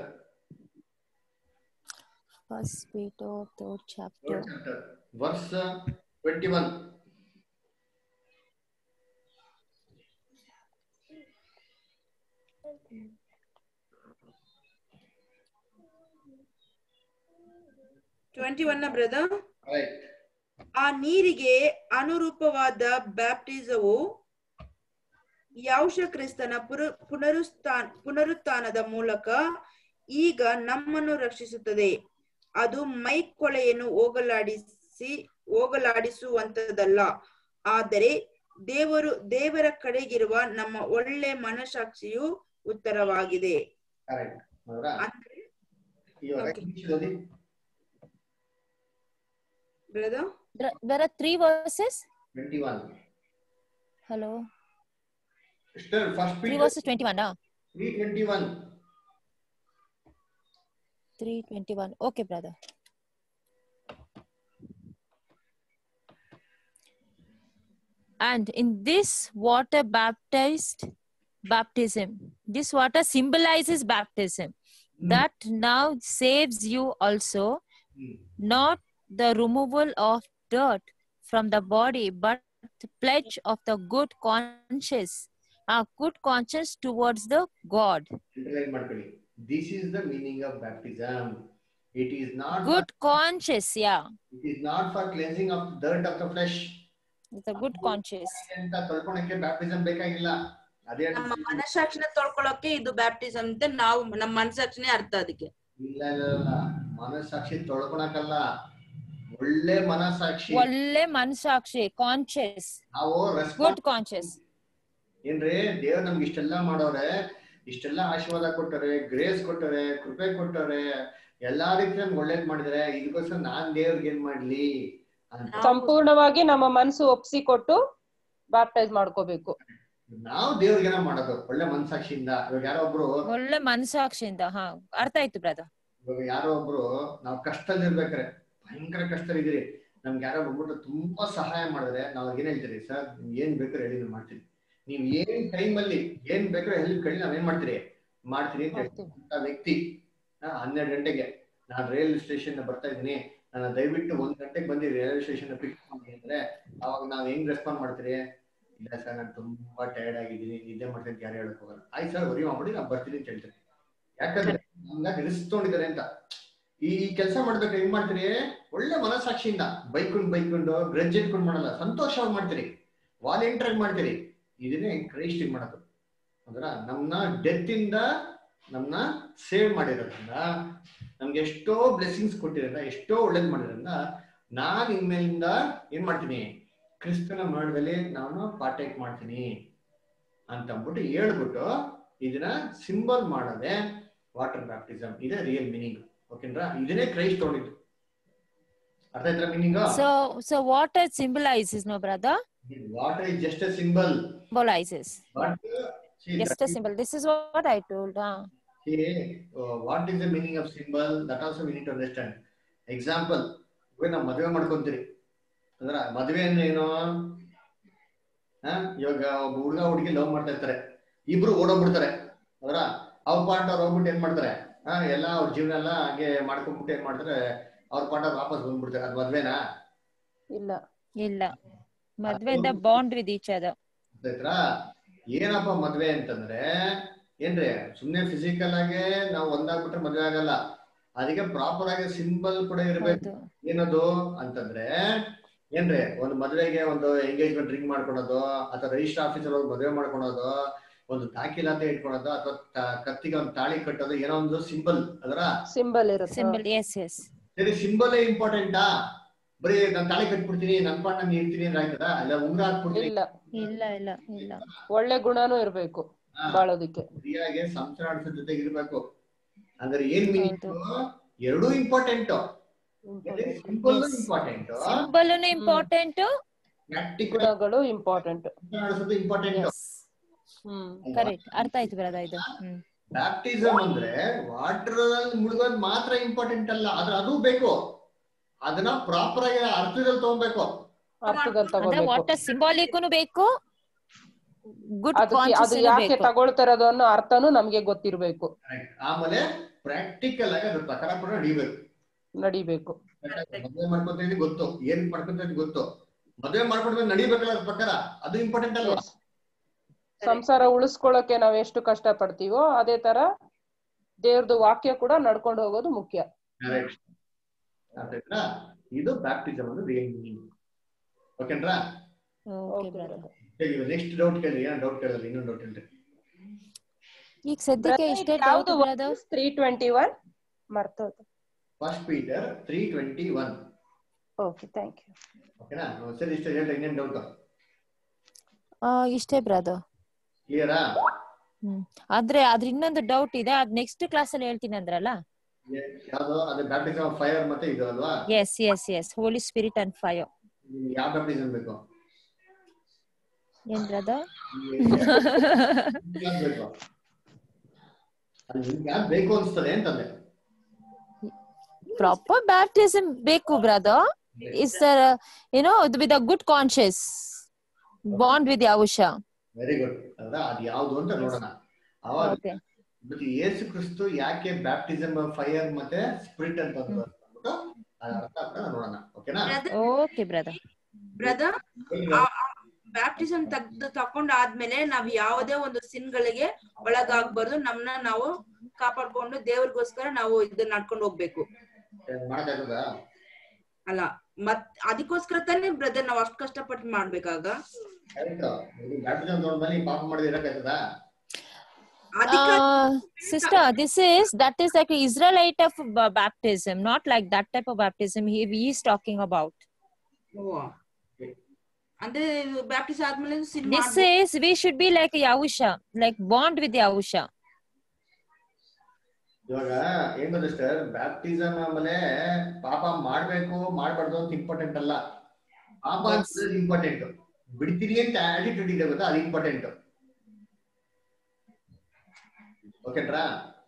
first Peter third chapter third chapter verse twenty one twenty one brother right ಆ ನೀರಿಗೆ ಅನುರೂಪವಾದ ಬ್ಯಾಪ್ಟಿಸವು ಯಾವಶ ಕ್ರಿಸ್ತನ ಪುರ ಪುನರುತ್ಥಾನ ಪುನರುತ್ಥಾನದ ಮೂಲಕ ಈಗ ನಮ್ಮನ್ನು ರಕ್ಷಿಸುತ್ತದೆ ಅದು ಮೈಕೊಳೆಯನ್ನು ಹೋಗಲಾಡಿಸಿ ಹೋಗಲಾಡಿಸುವಂತದಲ್ಲ ಆದರೆ ದೇವರು ದೇವರ ಕಡೆಗಿರುವ ನಮ್ಮ ಒಳ್ಳೆ ಮನಸಾಕ್ಷಿಯು ಉತ್ತರವಾಗಿದೆ ಕರೆಕ್ಟ್ ಹೌದಾ ಅಂದ್ರೆ ಇವಾಗ Okay. ಇಂಗ್ಲಿಷಲ್ಲಿ brother there are three verses twenty one hello sister first three Peter verses 21 ah three twenty one 321 okay brother and in this water baptized baptism this water symbolizes baptism that now saves you also not the removal of dirt from the body but the pledge of the good conscience a good conscience towards the god underline ಮಾಡ್ಕೊಳ್ಳಿ this is the meaning of baptism it is not good conscience yeah it is not for cleansing of dirt of the flesh with a good conscience ಅಂತ ತೊಳ್ಕೊಳಕ್ಕೆ baptism ಬೇಕಾಗಿಲ್ಲ ಅದೇ ನಮ್ಮ ಮನಸಾಕ್ಷಿನ ತೊಳ್ಕೊಳಕ್ಕೆ ಇದು baptism ಅಂತ ನಾವು ನಮ್ಮ ಮನಸಾಕ್ಷಿನೇ ಅರ್ಥ ಅದಕ್ಕೆ ಇಲ್ಲ ಇಲ್ಲ ಇಲ್ಲ ಮನಸ್ಸಾಕ್ಷಿ ತೊಳ್ಕೊಳಕಲ್ಲ ಒಳ್ಳೆ ಮನಸ್ಸಾಕ್ಷಿ ಒಳ್ಳೆ ಮನಸಾಕ್ಷಿ ಕಾನ್ಶಿಯಸ್ ನಾವು ಗುಡ್ ರೆಸ್ಪಾನ್ಸ್ ಕಾನ್ಶಿಯಸ್ ಏನ್ರಿ ದೇವ್ರು ನಮ್ಗೆ ಇಷ್ಟೆಲ್ಲ ಮಾಡೋರೆ ಇಷ್ಟೆಲ್ಲ ಆಶೀರ್ವಾದ ಕೊಟ್ಟರೆ ಗ್ರೇಸ್ ಕೊಟ್ಟರೆ ಕೃಪೆ ಕೊಟ್ಟರೆ ಎಲ್ಲಾ ರೀತಿ ನಮ್ಗೆ ಒಳ್ಳೇದ್ ಮಾಡಿದ್ರೆ ಇದಕ್ಕೋಸ್ಕರ ನಾನ್ ದೇವ್ರಿಗೆ ಏನ್ ಮಾಡ್ಲಿ ಅಂತ ಸಂಪೂರ್ಣವಾಗಿ ನಮ್ಮ ಮನಸ್ಸು ಒಪ್ಸಿಕೊಟ್ಟು ಬ್ಯಾಪ್ಟೈಸ್ ಮಾಡ್ಕೋಬೇಕು ನಾವು ದೇವ್ರಿಗೇನ ಮಾಡೋದು ಒಳ್ಳೆ ಮನಸಾಕ್ಷಿಯಿಂದ ಇವಾಗ ಯಾರೋ ಒಬ್ರು ಒಳ್ಳೆ ಮನಸಾಕ್ಷಿಯಿಂದ ಹಾ ಅರ್ಥ ಆಯ್ತು ಬ್ರದರ್ ಇವಾಗ ಯಾರೋ ಒಬ್ರು ನಾವು ಕಷ್ಟದಲ್ಲಿ ಇರ್ಬೇಕಾರೆ ಭಯಂಕರ ಕಷ್ಟದಲ್ಲಿ ಇದೀರಿ ನಮ್ಗೆ ಯಾರೋ ಬಂದ್ಬಿಟ್ಟು ತುಂಬಾ ಸಹಾಯ ಮಾಡಿದ್ರೆ ನಾವ್ ಏನ್ ಹೇಳ್ತೀರಿ ಸರ್ ನಿಮ್ಗೆ ಏನ್ ಬೇಕಾದ್ರೆ ಹೇಳಿ ನಾವು ಮಾಡ್ತೀವಿ ನೀವ್ ಏನ್ ಟೈಮ್ ಅಲ್ಲಿ ಏನ್ ಬೇಕಾದ್ರೆ ಹೆಲ್ಪ್ ಕೇಳಿ ನಾವ್ ಏನ್ ಮಾಡ್ತೀರಿ ಮಾಡ್ತೀರಿ ಅಂತ ಮಾಡ್ತೀವಿ. ಅಂತ ವ್ಯಕ್ತಿ ಆ, ಹನ್ನೆರಡು ಗಂಟೆಗೆ ನಾನು ರೈಲ್ವೆ ಸ್ಟೇಷನ್ ಬರ್ತಾ ಇದ್ದೀನಿ ನಾನು ದಯವಿಟ್ಟು ಒಂದ್ ಗಂಟೆಗೆ ಬಂದು ರೈಲ್ವೆ ಸ್ಟೇಷನ್ ಪಿಕ್ ಮಾಡಿ ಅಂದ್ರೆ ಅವಾಗ ನಾವ್ ಹೆಂಗ್ ರೆಸ್ಪಾಂಡ್ ಮಾಡ್ತೀರಿ ಇಲ್ಲ ಸರ್ ನಾನು ತುಂಬಾ ಟೈರ್ಡ್ ಆಗಿದ್ದೀನಿ ನಿದ್ದೆ ಮಾಡ್ತೀನಿ ಅಂತ ಯಾರು ಹೇಳಕ್ ಹೋಗಲ್ಲ ಆಯ್ತು ಸರ್ ವರಿ ಮಾಡ್ಬಿಡಿ ನಾನು ಬರ್ತೀನಿ ಅಂತ ಹೇಳ್ತೀನಿ ಯಾಕಂದ್ರೆ ನಮ್ಗಾಗಿ ರಿಸ್ಕ್ ತಗೊಂಡಿದ್ದಾರೆ ಅಂತ ಈ ಕೆಲಸ ಮಾಡ್ಬೇಕು ಹೆಂಗ್ ಮಾಡ್ತೀರಿ ಒಳ್ಳೆ ಮನಸ್ಸಾಕ್ಷಿಯಿಂದ ಬೈಕೊಂಡು ಬೈಕೊಂಡು ಗ್ರಜ್ ಇಟ್ಕೊಂಡು ಮಾಡಲ್ಲ ಸಂತೋಷವಾಗಿ ಮಾಡ್ತೀರಿ ವಾಲಂಟಿಯರ್ ಆಗಿ ಮಾಡ್ತೀರಿ ಇದನ್ನೇ ಕ್ರೈಸ್ಟ್ ಮಾಡೋದು ಅಂದ್ರ ನಮ್ನ ಡೆತ್ ಇಂದ ನಮ್ನ ಸೇವ್ ಮಾಡಿರೋದ್ರಿಂದ ನಮ್ಗೆ ಎಷ್ಟೋ ಬ್ಲೆಸ್ಸಿಂಗ್ಸ್ ಕೊಟ್ಟಿರೋದ್ರಿಂದ ಎಷ್ಟೋ ಒಳ್ಳೇದ್ ಮಾಡಿರೋದ್ರಿಂದ ನಾನ್ ಇನ್ಮೇಲಿಂದ ಏನ್ ಮಾಡ್ತೀನಿ ಕ್ರಿಸ್ತನ ಮರಣದಲ್ಲಿ ನಾನು ಪಾರ್ಟೇಕ್ ಮಾಡ್ತೀನಿ ಅಂತ ಅಂದ್ಬಿಟ್ಟು ಹೇಳ್ಬಿಟ್ಟು ಇದನ್ನ ಸಿಂಬಲ್ ಮಾಡೋದೆ ವಾಟರ್ ಬ್ಯಾಪ್ಟಿಸಮ್ ಇದೇ ರಿಯಲ್ ಮೀನಿಂಗ್ ಓಕೆನ್ರಾ ಇದನ್ನೇ ಕ್ರೈಸ್ಟ್ ತೊಗೊಂಡಿದ್ದು ಅರ್ಥ ಆಯ್ತಾ meaning so so what it symbolizes no brother water is just a symbol Symbolizes. But Just a symbol. This is what I told. Huh? See, uh, what is the meaning of symbol? That also we need to understand. Example, ಇವಾಗ ನಾವು ಮದುವೆ ಮಾಡ್ಕೊಂತೀರಿ ಅಂದ್ರ ಮದುವೆ ಅಂದ್ರೆ ಏನು ಆ, ಇವಾಗ ಒಬ್ಬ ಹುಡುಗ ಹುಡುಗಿ ಲವ್ ಮಾಡ್ತಾ ಇರ್ತಾರೆ ಇಬ್ರು ಓಡೋಗ್ಬಿಡ್ತಾರೆ ಅದರ ಅವ್ರ ಪಾರ್ಟ್ ಅವ್ರು ಹೋಗ್ಬಿಟ್ಟು ಏನ್ ಮಾಡ್ತಾರೆ ಆ ಎಲ್ಲ ಅವ್ರ ಜೀವನ ಎಲ್ಲ ಹಾಗೆ ಮಾಡ್ಕೊಂಡ್ಬಿಟ್ಟು ಏನ್ ಮಾಡ್ತಾರೆ ಅವ್ರ ಪಾರ್ಟ್ ಅವ್ರು ವಾಪಸ್ ಬಂದ್ಬಿಡ್ತಾರೆ ಅದು ಮದ್ವೆನಾ ಇಲ್ಲ ಇಲ್ಲ ಮದ್ವೆಯಿಂದ ಬಾಂಡ್ ವಿತ್ ಈಚ್ ಅದರ್ ಆಯ್ತಾ ಏನಪ್ಪ ಮದ್ವೆ ಅಂತಂದ್ರೆ ಏನ್ರಿ ಸುಮ್ನೆ ಫಿಸಿಕಲ್ ಆಗಿ ನಾವು ಒಂದಾಗ್ಬಿಟ್ರೆ ಮದ್ವೆ ಆಗಲ್ಲ ಅದಕ್ಕೆ ಪ್ರಾಪರ್ ಆಗಿ ಸಿಂಬಲ್ ಕೂಡ ಇರ್ಬೇಕು ಹೌದು ಏನದು ಅಂತಂದ್ರೆ ಏನ್ರಿ ಒಂದು ಮದ್ವೆಗೆ ಒಂದು ಎಂಗೇಜ್ಮೆಂಟ್ ರಿಂಗ್ ಮಾಡ್ಕೊಳೋದು ಅಥವಾ ರಿಜಿಸ್ಟರ್ ಆಫೀಸರ್ ಹೋಗಿ ಮದ್ವೆ ಮಾಡ್ಕೊಳೋದು ಒಂದು ದಾಖಲಾತಿ ಇಟ್ಕೊಳೋದು ಅಥವಾ ತ- ಕತ್ತಿಗೆ ಒಂದು ತಾಳಿ ಕಟ್ಟೋದು ಏನೋ ಒಂದು ಸಿಂಬಲ್ ಅದರ ಸಿಂಬಲ್ ಇರುತ್ತೆ ಸಿಂಬಲ್ ಎಸ್ ಎಸ್ ಸರಿ ಸಿಂಬಲೇ ಇಂಪಾರ್ಟೆಂಟಾ ಬರೀ ನಾನು ತಾಳಿ ಕಟ್ಬಿಡ್ತೀನಿ ನನ್ ಪಾಟ್ ನಾನು ಇರ್ತೀನಿ ಅಂದ್ರೆ ಆಯ್ತದ ಇಲ್ಲ ಉಂಗ್ರ ಹಾಕ್ಬಿಡ್ತೀನಿ ಇಲ್ಲ ಇಲ್ಲ ಇಲ್ಲ ಇಲ್ಲ ಒಳ್ಳೆ ಗುಣನೂ ಇರ್ಬೇಕು ಹಾ. ಬಾಳೋದಿಕ್ಕೆ ಫ್ರೀಯಾಗಿ ಸಂಸಾರ ನಡೆಸೋ ಜೊತೆಗೆ ಇರ್ಬೇಕು ಅಂದ್ರೆ ಏನ್ ಮೀನಿಂಗ್ ಹೌದು. ಎರಡೂ important simple Yes. Important symbol important practical ಗುಣಗಳು ಇಂಪಾರ್ಟೆಂಟ್ ನಡೆಸೋದು ಇಂಪಾರ್ಟೆಂಟ್ ಎಸ್ ಹ್ಮ್ ಕರೆಕ್ಟ್ ಅರ್ಥ ಆಯ್ತು ಬ್ರದರ್ ಇದು ಹ್ಮ್ ಬ್ಯಾಪ್ಟಿಸಮ್ ಅಂದ್ರೆ ವಾಟರ್ ಅಲ್ಲಿ ಮುಳುಗೋದ್ ಮಾತ್ರ ಇಂಪಾರ್ಟೆಂಟ್ ಅಲ್ಲ ಆದ್ರೆ ಅದು ಬೇಕು ಅದನ್ನ ಪ್ರಾಪರ್ ಆಗಿ ಅರ್ಥದಲ್ಲಿ ತಗೊಬೇಕು ಅರ್ಥದಲ್ಲಿ ಅಂದ್ರೆ ತಗೋಬೇಕು ವಾಟರ್ ಸಿಂಬಾಲಿಕ್ನು ಬೇಕು ಗುಡ್ ಅದಕ್ಕೆ ಅದು ಕಾನ್ಶಿಯಸ್ ಯಾಕೆ ಬೇಕು ತಗೊಳ್ತಿರೋದು ಅನ್ನೋ ಅರ್ಥನೂ ನಮ್ಗೆ ಗೊತ್ತಿರ್ಬೇಕು Correct. ಆಮೇಲೆ ಪ್ರಾಕ್ಟಿಕಲ್ ಆಗಿ ಅದ್ರ ಪ್ರಕಾರ ಕೂಡ ನಡಿಬೇಕು ನಡಿಬೇಕು ಮದುವೆ ಮಾಡ್ಕೊಂತ ಗೊತ್ತು ಏನ್ ಮಾಡ್ಕೊಂತ ಇದ್ದೀವಿ ಗೊತ್ತು ಮದುವೆ ಮಾಡ್ಕೊಂಡ್ರೆ ನಡಿಬೇಕಲ್ಲ ಅದ್ರ ಪ್ರಕಾರ ಅದು ಇಂಪಾರ್ಟೆಂಟ್ ಅಲ್ವಾ Yes. ಸಂಸಾರ ಉಳಿಸ್ಕೊಳ್ಳೋಕೆ ನಾವ್ ಎಷ್ಟು ಕಷ್ಟ ಪಡ್ತೀವೋ ಅದೇ ತರ ದೇವ್ರದ್ದು ವಾಕ್ಯ ಕೂಡ ನಡ್ಕೊಂಡು ಹೋಗೋದು ಮುಖ್ಯ ಕರೆಕ್ಟ್ ಆಯ್ತಾ ಇದು ಬ್ಯಾಪ್ಟಿಸಮ್ ಅಂದ್ರೆ ರಿಯಲ್ ಮೀನಿಂಗ್ ಓಕೆನ್ರಾ ಓಕೆ ಬ್ರದರ್ ನೆಕ್ಸ್ಟ್ ಡೌಟ್ ಕೇಳಿ ಏನ್ ಡೌಟ್ ಕೇಳಿದ್ರಿ ಇನ್ನೊಂದು ಡೌಟ್ ಹೇಳ್ರಿ ಈಗ ಸದ್ಯಕ್ಕೆ ಇಷ್ಟೇ ಡೌಟ್ ಯಾವ್ದು ಬ್ರದರ್ ತ್ರೀ ಟ್ವೆಂಟಿ ಒನ್ ಮರ್ತೋದು first Peter three twenty one okay thank you ಓಕೆನಾ ಸರಿ ಇಷ್ಟ ಹೇಳ್ರಿ ಇನ್ನೇನ್ ಡೌಟ್ ಇಷ್ಟೇ ಬ್ರದರ್ ಕ್ಲಿಯರಾ ಹ್ಮ್ ಆದ್ರೆ ಅದ್ರ ಇನ್ನೊಂದು ಡೌಟ್ ಇದೆ ಅದ್ ನೆಕ್ಸ್ಟ್ ಕ್ಲಾಸ್ ಅಲ್ಲಿ ಹೇಳ್ತೀನಿ ಅಂದ್ರಲ್ಲ ಯಾವ್ದು ಅದು ಬ್ಯಾಪ್ಟಿಸಮ್ ಫೈರ್ ಮತ್ತೆ ಇದು ಅಲ್ವಾ yes yes yes Holy Spirit and fire ನಿಮ್ಗೆ ಯಾವ ಬ್ಯಾಪ್ಟಿಸಮ್ ಬೇಕು ಏನ್ ಬ್ರದರ್ ಯಾವ್ದ್ ಬೇಕು ಅದು ನಿಮ್ಗೆ ಯಾವ್ದು ಬೇಕು ಅನ್ಸ್ತದೆ ಅಂತಂದೆ ಪ್ರಾಪರ್ ಬ್ಯಾಪ್ಟಿಸಮ್ ಬೇಕು brother is you know with a good conscious bond with ಯಾವುಷ ವೆರಿ ಗುಡ್ ಅಲ್ವಾ ಅದು ಯಾವ್ದು ಅಂತ ನೋಡೋಣ ಅವಾಗ ಓಕೆ ಮತ್ತೆ ಯೇಸು ಕ್ರಿಸ್ತು ಯಾಕೆ ಬ್ಯಾಪ್ಟಿಸಮ್ ಫೈರ್ ಮತ್ತೆ ಸ್ಪಿರಿಟ್ ಅಂತ ಅಂದ್ರು ಅಂದ್ಬಿಟ್ಟು ಅದ್ರ ಅರ್ಥ ಕೂಡ ನೋಡೋಣ ಓಕೆನಾ ಓಕೆ ಬ್ರದರ್ ಬ್ರದರ್ ಬ್ಯಾಪ್ಟಿಸಮ್ ತೆಗ್ದು ತಕೊಂಡ್ ಆದ್ಮೇಲೆ ನಾವ್ ಯಾವುದೇ ಒಂದು ಸಿನ್ಗಳಿಗೆ ಒಳಗಾಗ್ಬಾರ್ದು ನಮ್ನ ನಾವು ಕಾಪಾಡ್ಕೊಂಡು ದೇವ್ರಿಗೋಸ್ಕರ ನಾವು ಇದನ್ನ ನಡ್ಕೊಂಡು ಹೋಗ್ಬೇಕು ಮಾಡಕ್ಕಾಗದ ಅಲ್ಲ ಮತ್ ಅದಕ್ಕೋಸ್ಕರ ತಾನೇ ಬ್ರದರ್ ನಾವ್ ಅಷ್ಟ್ ಕಷ್ಟಪಟ್ಟು ಮಾಡ್ಬೇಕಾಗ ಕರೆಕ್ಟ್ ಬ್ಯಾಪ್ಟಿಸಮ್ ನೋಡ್ಮೇಲೆ ಪಾಪ ಮಾಡಿದ್ರೆ ಇರಕ್ಕಾಗ್ತದಾ ಅದಕ್ಕೆ sister this is that is like israelite of b- baptism not like that type of baptism he, he is talking about ಓ. ಅಂದ್ರೆ ಬ್ಯಾಪ್ಟಿಸ್ ಆದ್ಮೇಲೆ ಸಿನ್ this is we should be like yahusha like bond with yahusha ಇವಾಗ ಏನ್ ಗೊತ್ತಾ sir baptism ಆಮೇಲೆ ಪಾಪ ಮಾಡ್ಬೇಕು ಮಾಡ್ಬಾರ್ದು ಅಂತ ಇಂಪಾರ್ಟೆಂಟ್ ಅಲ್ಲ ಪಾಪ Yes. ಇಂಪಾರ್ಟೆಂಟ್ ಬಿಡ್ತೀನಿ ಅಂತ ಆಟಿಟ್ಯೂಡ್ ಇದೆ ಗೊತ್ತಾ ಅದು ಇಂಪಾರ್ಟೆಂಟ್ ಓಕೆನ್ರಾ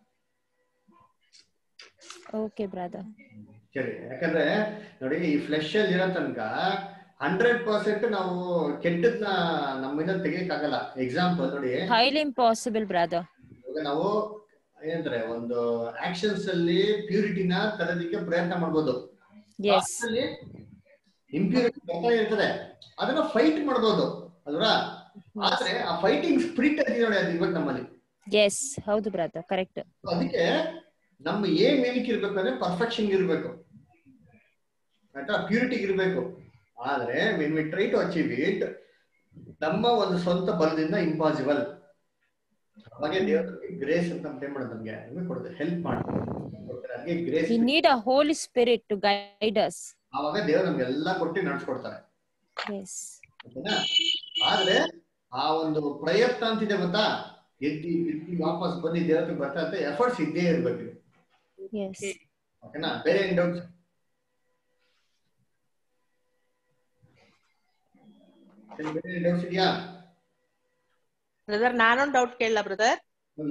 okay brother ಸರಿ ಯಾಕಂದ್ರೆ ನೋಡಿ ಈ ಫ್ಲೆಶ್ ಅಲ್ಲಿ ಇರೋ ತನಕ ಹಂಡ್ರೆಡ್ ಪರ್ಸೆಂಟ್ ನಾವು ಕೆಟ್ಟದ್ನ ನಮ್ಮಿಂದ ತೆಗಿಯಕ್ಕಾಗಲ್ಲ ಎಕ್ಸಾಂಪಲ್ ನೋಡಿ highly impossible brother ಇವಾಗ ನಾವು ಏನಂತಾರೆ ಒಂದು ಆಕ್ಷನ್ಸ್ ಅಲ್ಲಿ ಪ್ಯೂರಿಟಿನ ತರೋದಕ್ಕೆ ಪ್ರಯತ್ನ ಮಾಡ್ಬೋದು yes ಇಂಪ್ಯೂರಿಟಿ ಬರ್ತಾ ಇರ್ತದೆ ಅದನ್ನ ಫೈಟ್ ಮಾಡ್ಬೋದು ಅಲ್ವಾ ಆದ್ರೆ ಆ ಫೈಟಿಂಗ್ ಸ್ಪಿರಿಟ್ ಅಲ್ಲಿ ನೋಡಿ ಅದು ಇರ್ಬೇಕು ನಮ್ಮಲ್ಲಿ yes ಹೌದು brother correct ಅದಕ್ಕೆ ನಮ್ಮ ಏಮ್ ಏನಕ್ಕೆ ಇರ್ಬೇಕು ಅಂದ್ರೆ ಪರ್ಫೆಕ್ಷನ್ ಇರ್ಬೇಕು ಆಯ್ತಾ ಪ್ಯೂರಿಟಿ ಇರ್ಬೇಕು ಆದ್ರೆ when we try to achieve it ನಮ್ಮ ಒಂದು ಸ್ವಂತ ಬಲದಿಂದ ಇಂಪಾಸಿಬಲ್ ಅವಾಗೆ ದೇವರಿಗೆ ಗ್ರೇಸ್ ಅಂತ ಏನ್ ಮಾಡೋದು ನಮ್ಗೆ ನಮಗೆ ಕೊಡುತ್ತೆ ಹೆಲ್ಪ್ ಮಾಡ್ತಾರೆ ಅದಕ್ಕೆ grace we need a holy spirit to guide us ಆವಾಗ ದೇವರು ನಮ್ಗೆಲ್ಲ ಕೊಟ್ಟು ನಡ್ಸ್ಕೊಡ್ತಾರೆ yes ಓಕೆನಾ ಆದ್ರೆ ಆ ಒಂದು ಪ್ರಯತ್ನ ಅಂತಿದೆ ಗೊತ್ತಾ ಎದ್ದಿ ಬಿದ್ದಿ ವಾಪಸ್ ಬಂದು ದೇವರಿಗೆ ಬರ್ತಾ ಅಂತ ಎಫರ್ಟ್ಸ್ ಇದ್ದೇ ಇರ್ಬೇಕು yes ಓಕೆನಾ ಬೇರೆ ಏನ್ ಡೌಟ್ಸ್ ಡೌಟ್ಸ್ ಇದೆಯಾ ಬ್ರದರ್ ನಾನೊಂದು ಡೌಟ್ ಕೇಳಲ್ಲ brother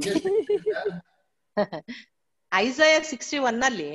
okay Isaiah sixty one ಅಲ್ಲಿ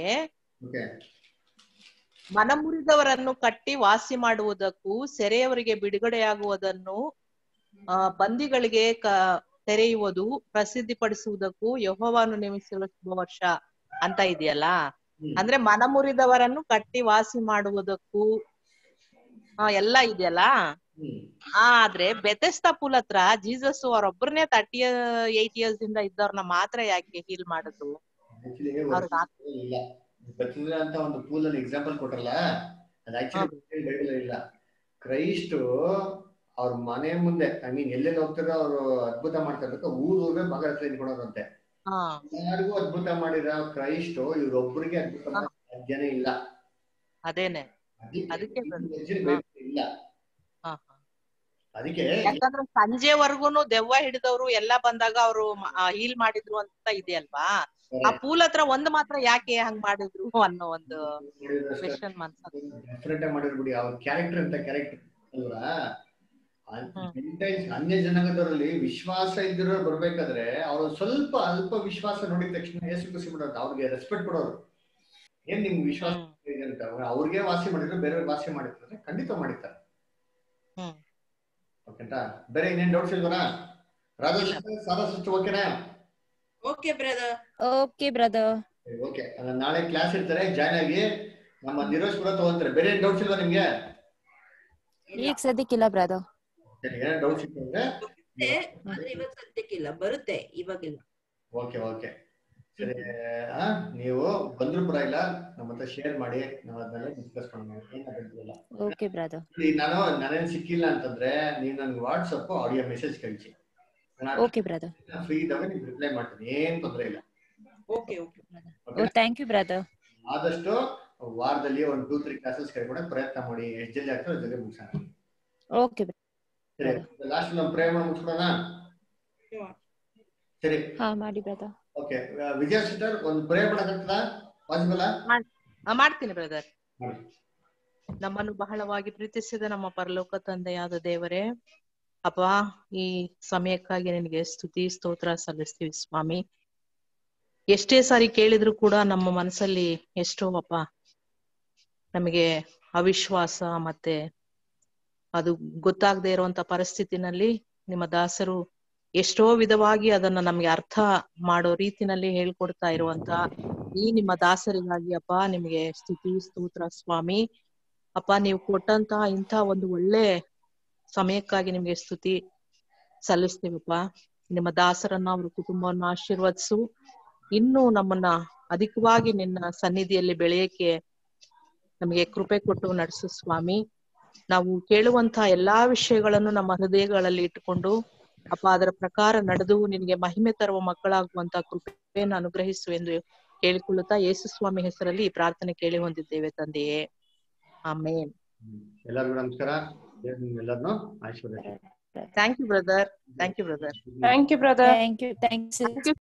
ಮನಮುರಿದವರನ್ನು ಕಟ್ಟಿ ವಾಸಿ ಮಾಡುವುದಕ್ಕೂ ಸೆರೆಯವರಿಗೆ ಬಿಡುಗಡೆಯಾಗುವುದನ್ನು ಆ, ಬಂದಿಗಳಿಗೆ ಕ ತೆರೆಯುವುದು ಪ್ರಸಿದ್ಧಿಪಡಿಸುವುದಕ್ಕೂ ಯಹೋವನು ನೇಮಿಸಿರುವ ಶುಭ ವರ್ಷ ಅಂತ ಇದೆಯಲ್ಲ ಅಂದ್ರೆ ಮನಮುರಿದವರನ್ನು ಕಟ್ಟಿ ವಾಸಿ ಮಾಡುವುದಕ್ಕೂ ಆ, ಎಲ್ಲ ಇದೆಯಲ್ಲ ಆದ್ರೆ ಬೆತೆಸ್ತ ಪುಲ್ ಹತ್ರ ಜೀಸಸ್ ಅವರೊಬ್ಬರನ್ನೇ ತರ್ಟಿ ಏಟ್ ಇಯರ್ಸ್ ಇಂದ ಇದ್ದವ್ರನ್ನ ಮಾತ್ರ ಯಾಕೆ ಹೀಲ್ ಮಾಡುದು ಅವ್ರಿಗೆ ಆಗ್- ಇಲ್ಲ ಬತ್ತಿದ್ರ ಅಂತ ಒಂದು ಪೂಲ್ ಅಲ್ಲಿ ಎಕ್ಸಾಂಪಲ್ ಕೊಟ್ರಲ್ಲ ಅದು ಆಕ್ಚುಲಿ ಬೈಬಲ್ ಇಲ್ಲ ಕ್ರೈಸ್ಟ್ ಅವ್ರ ಮನೆ ಮುಂದೆ ಐ ಮೀನ್ ಎಲ್ಲೆಲ್ಲಿ ಹೋಗ್ತಾರೋ ಅವ್ರು ಅದ್ಭುತ ಮಾಡ್ತಾ ಇರ್ಬೇಕು ಊರ್ ಊರೇ ಮಗ ಹತ್ರ ನಿಂತ್ಕೊಳೋರಂತೆ ಹಾ ಯಾರಿಗೂ ಅದ್ಭುತ ಮಾಡಿರೋ ಕ್ರೈಸ್ಟ್ ಇವ್ರೊಬ್ಬರಿಗೆ ಅದ್ಭುತ ಮಾಡಕ್ ಸಾಧ್ಯನೇ ಇಲ್ಲ ಅದೇನೆ ಅದಕ್ಕೆ ಅದಕ್ಕೆ ಬಂದು- actually ಬೈಬಲ್ ಇಲ್ಲ ಹಾ ಹಾ ಅದಕ್ಕೆ ಯಾಕಂದ್ರೆ ಸಂಜೆವರ್ಗುನು ದೆವ್ವ ಹಿಡಿದವ್ರು ಎಲ್ಲಾ ಬಂದಾಗ ಅವರು ಹೀಲ್ ಮಾಡಿದ್ರು ಅಂತ ಇದೆಯಲ್ವಾ ಆ ಪೂಲ್ ಹತ್ರ ಒಂದ್ ಮಾತ್ರ ಯಾಕೆ ಹಂಗ್ ಮಾಡಿದ್ರು ಅನ್ನೋ ಒಂದು ಕ್ವೆಶನ್ ಮನ್ಸ ಡೆಫಿನೆಟ್ ಆಗಿ ಮಾಡಿರ್ಬಿಡಿ ಅವ್ರ ಕ್ಯಾರೆಕ್ಟರ್ ಅಂತ ಕ್ಯಾರೆಕ್ಟರ್ ಅಲ್ವಾ ಹ್ಮ್. Gentiles, ಅನ್ಯ ಜನಾಂಗದವರಲ್ಲಿ ವಿಶ್ವಾಸ ಇದ್ದಿರೋ ಬರ್ಬೇಕಾದ್ರೆ ಅವ್ರು ಸ್ವಲ್ಪ ಅಲ್ಪ ವಿಶ್ವಾಸ ನೋಡಿದ ತಕ್ಷಣ ಏಸು ಖುಷಿ ಮಾಡೋದು ಅವ್ರಿಗೆ ರೆಸ್ಪೆಕ್ಟ್ ಕೊಡೋರು ಏನ್ ನಿಮ್ಗೆ ವಿಶ್ವಾಸ ಹ್ಮ್. ಇದೆ ಅಂತ ಅವ್ರಿಗೆ ವಾಸಿ ಮಾಡಿದ್ರು ಬೇರೆ ವಾಸಿ ಮಾಡಿರ್ತಾರೆ ಖಂಡಿತ ಮಾಡಿರ್ತಾರೆ ಹ್ಮ್ ಓಕೆಂಟಾ ಬೇರೆ ಇನ್ನೇನ್ ಡೌಟ್ಸ್ ಇಲ್ವರಾ ರಾಧಾ ಸಾರಾ ಸಿಸ್ಟರ್ ಓಕೆನಾ okay brother Okay, brother. Okay ನಾಳೆ ಕ್ಲಾಸ್ ಇರ್ತಾರೆ ಜಾಯ್ನ್ ಆಗಿ ನಮ್ಮ ನಿರೋಶ್ ಕೂಡ ತಗೊಂತಾರೆ ಬೇರೆ ಡೌಟ್ಸ್ ಇಲ್ವಾ ನಿಮ್ಗೆ ಈಗ ಸದ್ಯಕ್ಕಿಲ್ಲ ಬ್ರದರ್ ಸರಿ ಏನಾದ್ರು ಡೌಟ್ಸ್ ಇತ್ತು ಅಂದ್ರೆ ಆದ್ರೆ ಇವಾಗ ಸದ್ಯಕ್ಕಿಲ್ಲ ಬರುತ್ತೆ ಇವಾಗಿಲ್ಲ ಓಕೆ ಓಕೆ ಸರಿ ಆ, ನೀವು ಬಂದ್ರು ಪರವಾಗಿಲ್ಲ ನಮ್ಮ ಹತ್ರ ಶೇರ್ ಮಾಡಿ ನಾವು ಅದನ್ನೆಲ್ಲ ಡಿಸ್ಕಸ್ ಮಾಡೋಣ ಏನಾಗಂತಿಲ್ಲ ಓಕೆ ಬ್ರದರ್ ನಾನು ನಾನೇನ್ ಸಿಕ್ಕಿಲ್ಲ ಅಂತಂದ್ರೆ ನೀವು ನನ್ಗೆ ವಾಟ್ಸಪ್ ಆಡಿಯೋ ಮೆಸೇಜ್ ಕಳಿಸಿ ಓಕೆ ಬ್ರದರ್ ಫ್ರೀ ಇದ್ದಾಗ ನಿಮ್ಗೆ ರಿಪ್ಲೈ ಮಾಡ್ತೀನಿ ಏನ್ ತೊಂದ್ರೆ ಇಲ್ಲ ಓಕೆ ಓಕೆ ಓ ಥ್ಯಾಂಕ್ ಯು ಬ್ರದರ್ ಆದಷ್ಟು ವಾರದಲ್ಲಿ ಒಂದು ಟೂ ತ್ರೀ ಕ್ಲಾಸಸ್ ಕೈಗೊಳ್ಳೋಕೆ ಪ್ರಯತ್ನ ಮಾಡಿ ಎಷ್ಟು ಜಲ್ದಿ ಆಗ್ತದೆ ಜಲ್ದಿ ಮುಗಿಸೋಣ ಓಕೆ ಸರಿ ಲಾಸ್ಟ್ ನಮ್ಮ ಪ್ರೇ ಮಾಡಿ ಮುಗಿಸ್ಕೊಳೋಣ ಸರಿ ಹಾ ಮಾಡಿ ಬ್ರದರ್ ಓಕೆ ವಿಜಯ ಸಿಸ್ಟರ್ ಒಂದು ಪ್ರೇ ಮಾಡಕ್ಕಾಗ್ತದಾ ಪಾಸಿಬಲ್ ಆ, ಮಾಡ್ತೀನಿ ಬ್ರದರ್ ಮಾಡಿ ನಮ್ಮನ್ನು ಬಹಳವಾಗಿ ಪ್ರೀತಿಸಿದ ನಮ್ಮ ಪರಲೋಕ ತಂದೆಯಾದ ದೇವರೇ ಅಪ್ಪ ಈ ಸಮಯಕ್ಕಾಗಿ ನಿನಗೆ ಸ್ತುತಿ ಸ್ತೋತ್ರ ಸಲ್ಲಿಸ್ತೀವಿ ಸ್ವಾಮಿ ಎಷ್ಟೇ ಸಾರಿ ಕೇಳಿದ್ರು ಕೂಡ ನಮ್ಮ ಮನಸ್ಸಲ್ಲಿ ಎಷ್ಟೋ ಅಪ್ಪ ನಮಗೆ ಅವಿಶ್ವಾಸ ಮತ್ತೆ ಅದು ಗೊತ್ತಾಗದೆ ಇರುವಂತ ಪರಿಸ್ಥಿತಿನಲ್ಲಿ ನಿಮ್ಮ ದಾಸರು ಎಷ್ಟೋ ವಿಧವಾಗಿ ಅದನ್ನ ನಮ್ಗೆ ಅರ್ಥ ಮಾಡೋ ರೀತಿನಲ್ಲಿ ಹೇಳ್ಕೊಡ್ತಾ ಇರುವಂತ ಈ ನಿಮ್ಮ ದಾಸರಿಗಾಗಿ ಅಪ್ಪ ನಿಮಗೆ ಸ್ತುತಿ ಸ್ತೋತ್ರ ಸ್ವಾಮಿ ಅಪ್ಪ ನೀವು ಕೊಟ್ಟಂತ ಇಂಥ ಒಂದು ಒಳ್ಳೆ ಸಮಯಕ್ಕಾಗಿ ನಿಮ್ಗೆ ಸ್ತುತಿ ಸಲ್ಲಿಸ್ತೀವಪ್ಪ ನಿಮ್ಮ ದಾಸರನ್ನ ಅವ್ರ ಕುಟುಂಬವನ್ನ ಆಶೀರ್ವದಿಸು ಇನ್ನು ನಮ್ಮನ್ನ ಅಧಿಕವಾಗಿ ನಿನ್ನ ಸನ್ನಿಧಿಯಲ್ಲಿ ಬೆಳೆಯಕ್ಕೆ ನಮಗೆ ಕೃಪೆ ಕೊಟ್ಟು ನಡೆಸು ಸ್ವಾಮಿ ನಾವು ಕೇಳುವಂತ ಎಲ್ಲಾ ವಿಷಯಗಳನ್ನು ನಮ್ಮ ಹೃದಯಗಳಲ್ಲಿ ಇಟ್ಟುಕೊಂಡು ಅಪ್ಪ ಅದರ ಪ್ರಕಾರ ನಡೆದು ನಿನಗೆ ಮಹಿಮೆ ತರುವ ಮಕ್ಕಳಾಗುವಂತ ಕೃಪೆಯನ್ನು ಅನುಗ್ರಹಿಸು ಎಂದು ಕೇಳಿಕೊಳ್ಳುತ್ತಾ ಯೇಸು ಸ್ವಾಮಿ ಹೆಸರಲ್ಲಿ ಈ ಪ್ರಾರ್ಥನೆ ಕೇಳಿ ಹೊಂದಿದ್ದೇವೆ ತಂದೆಯೇ ಆಮೇನ್ ಎಲ್ಲರಿಗೂ ನಮಸ್ಕಾರ ದೇವ್ರು ನಿಮ್ಮೆಲ್ಲರನ್ನೂ ಆಶೀರ್ವದಿಸಿ thank you brother thank you brother thank you brother thank you thanks thank you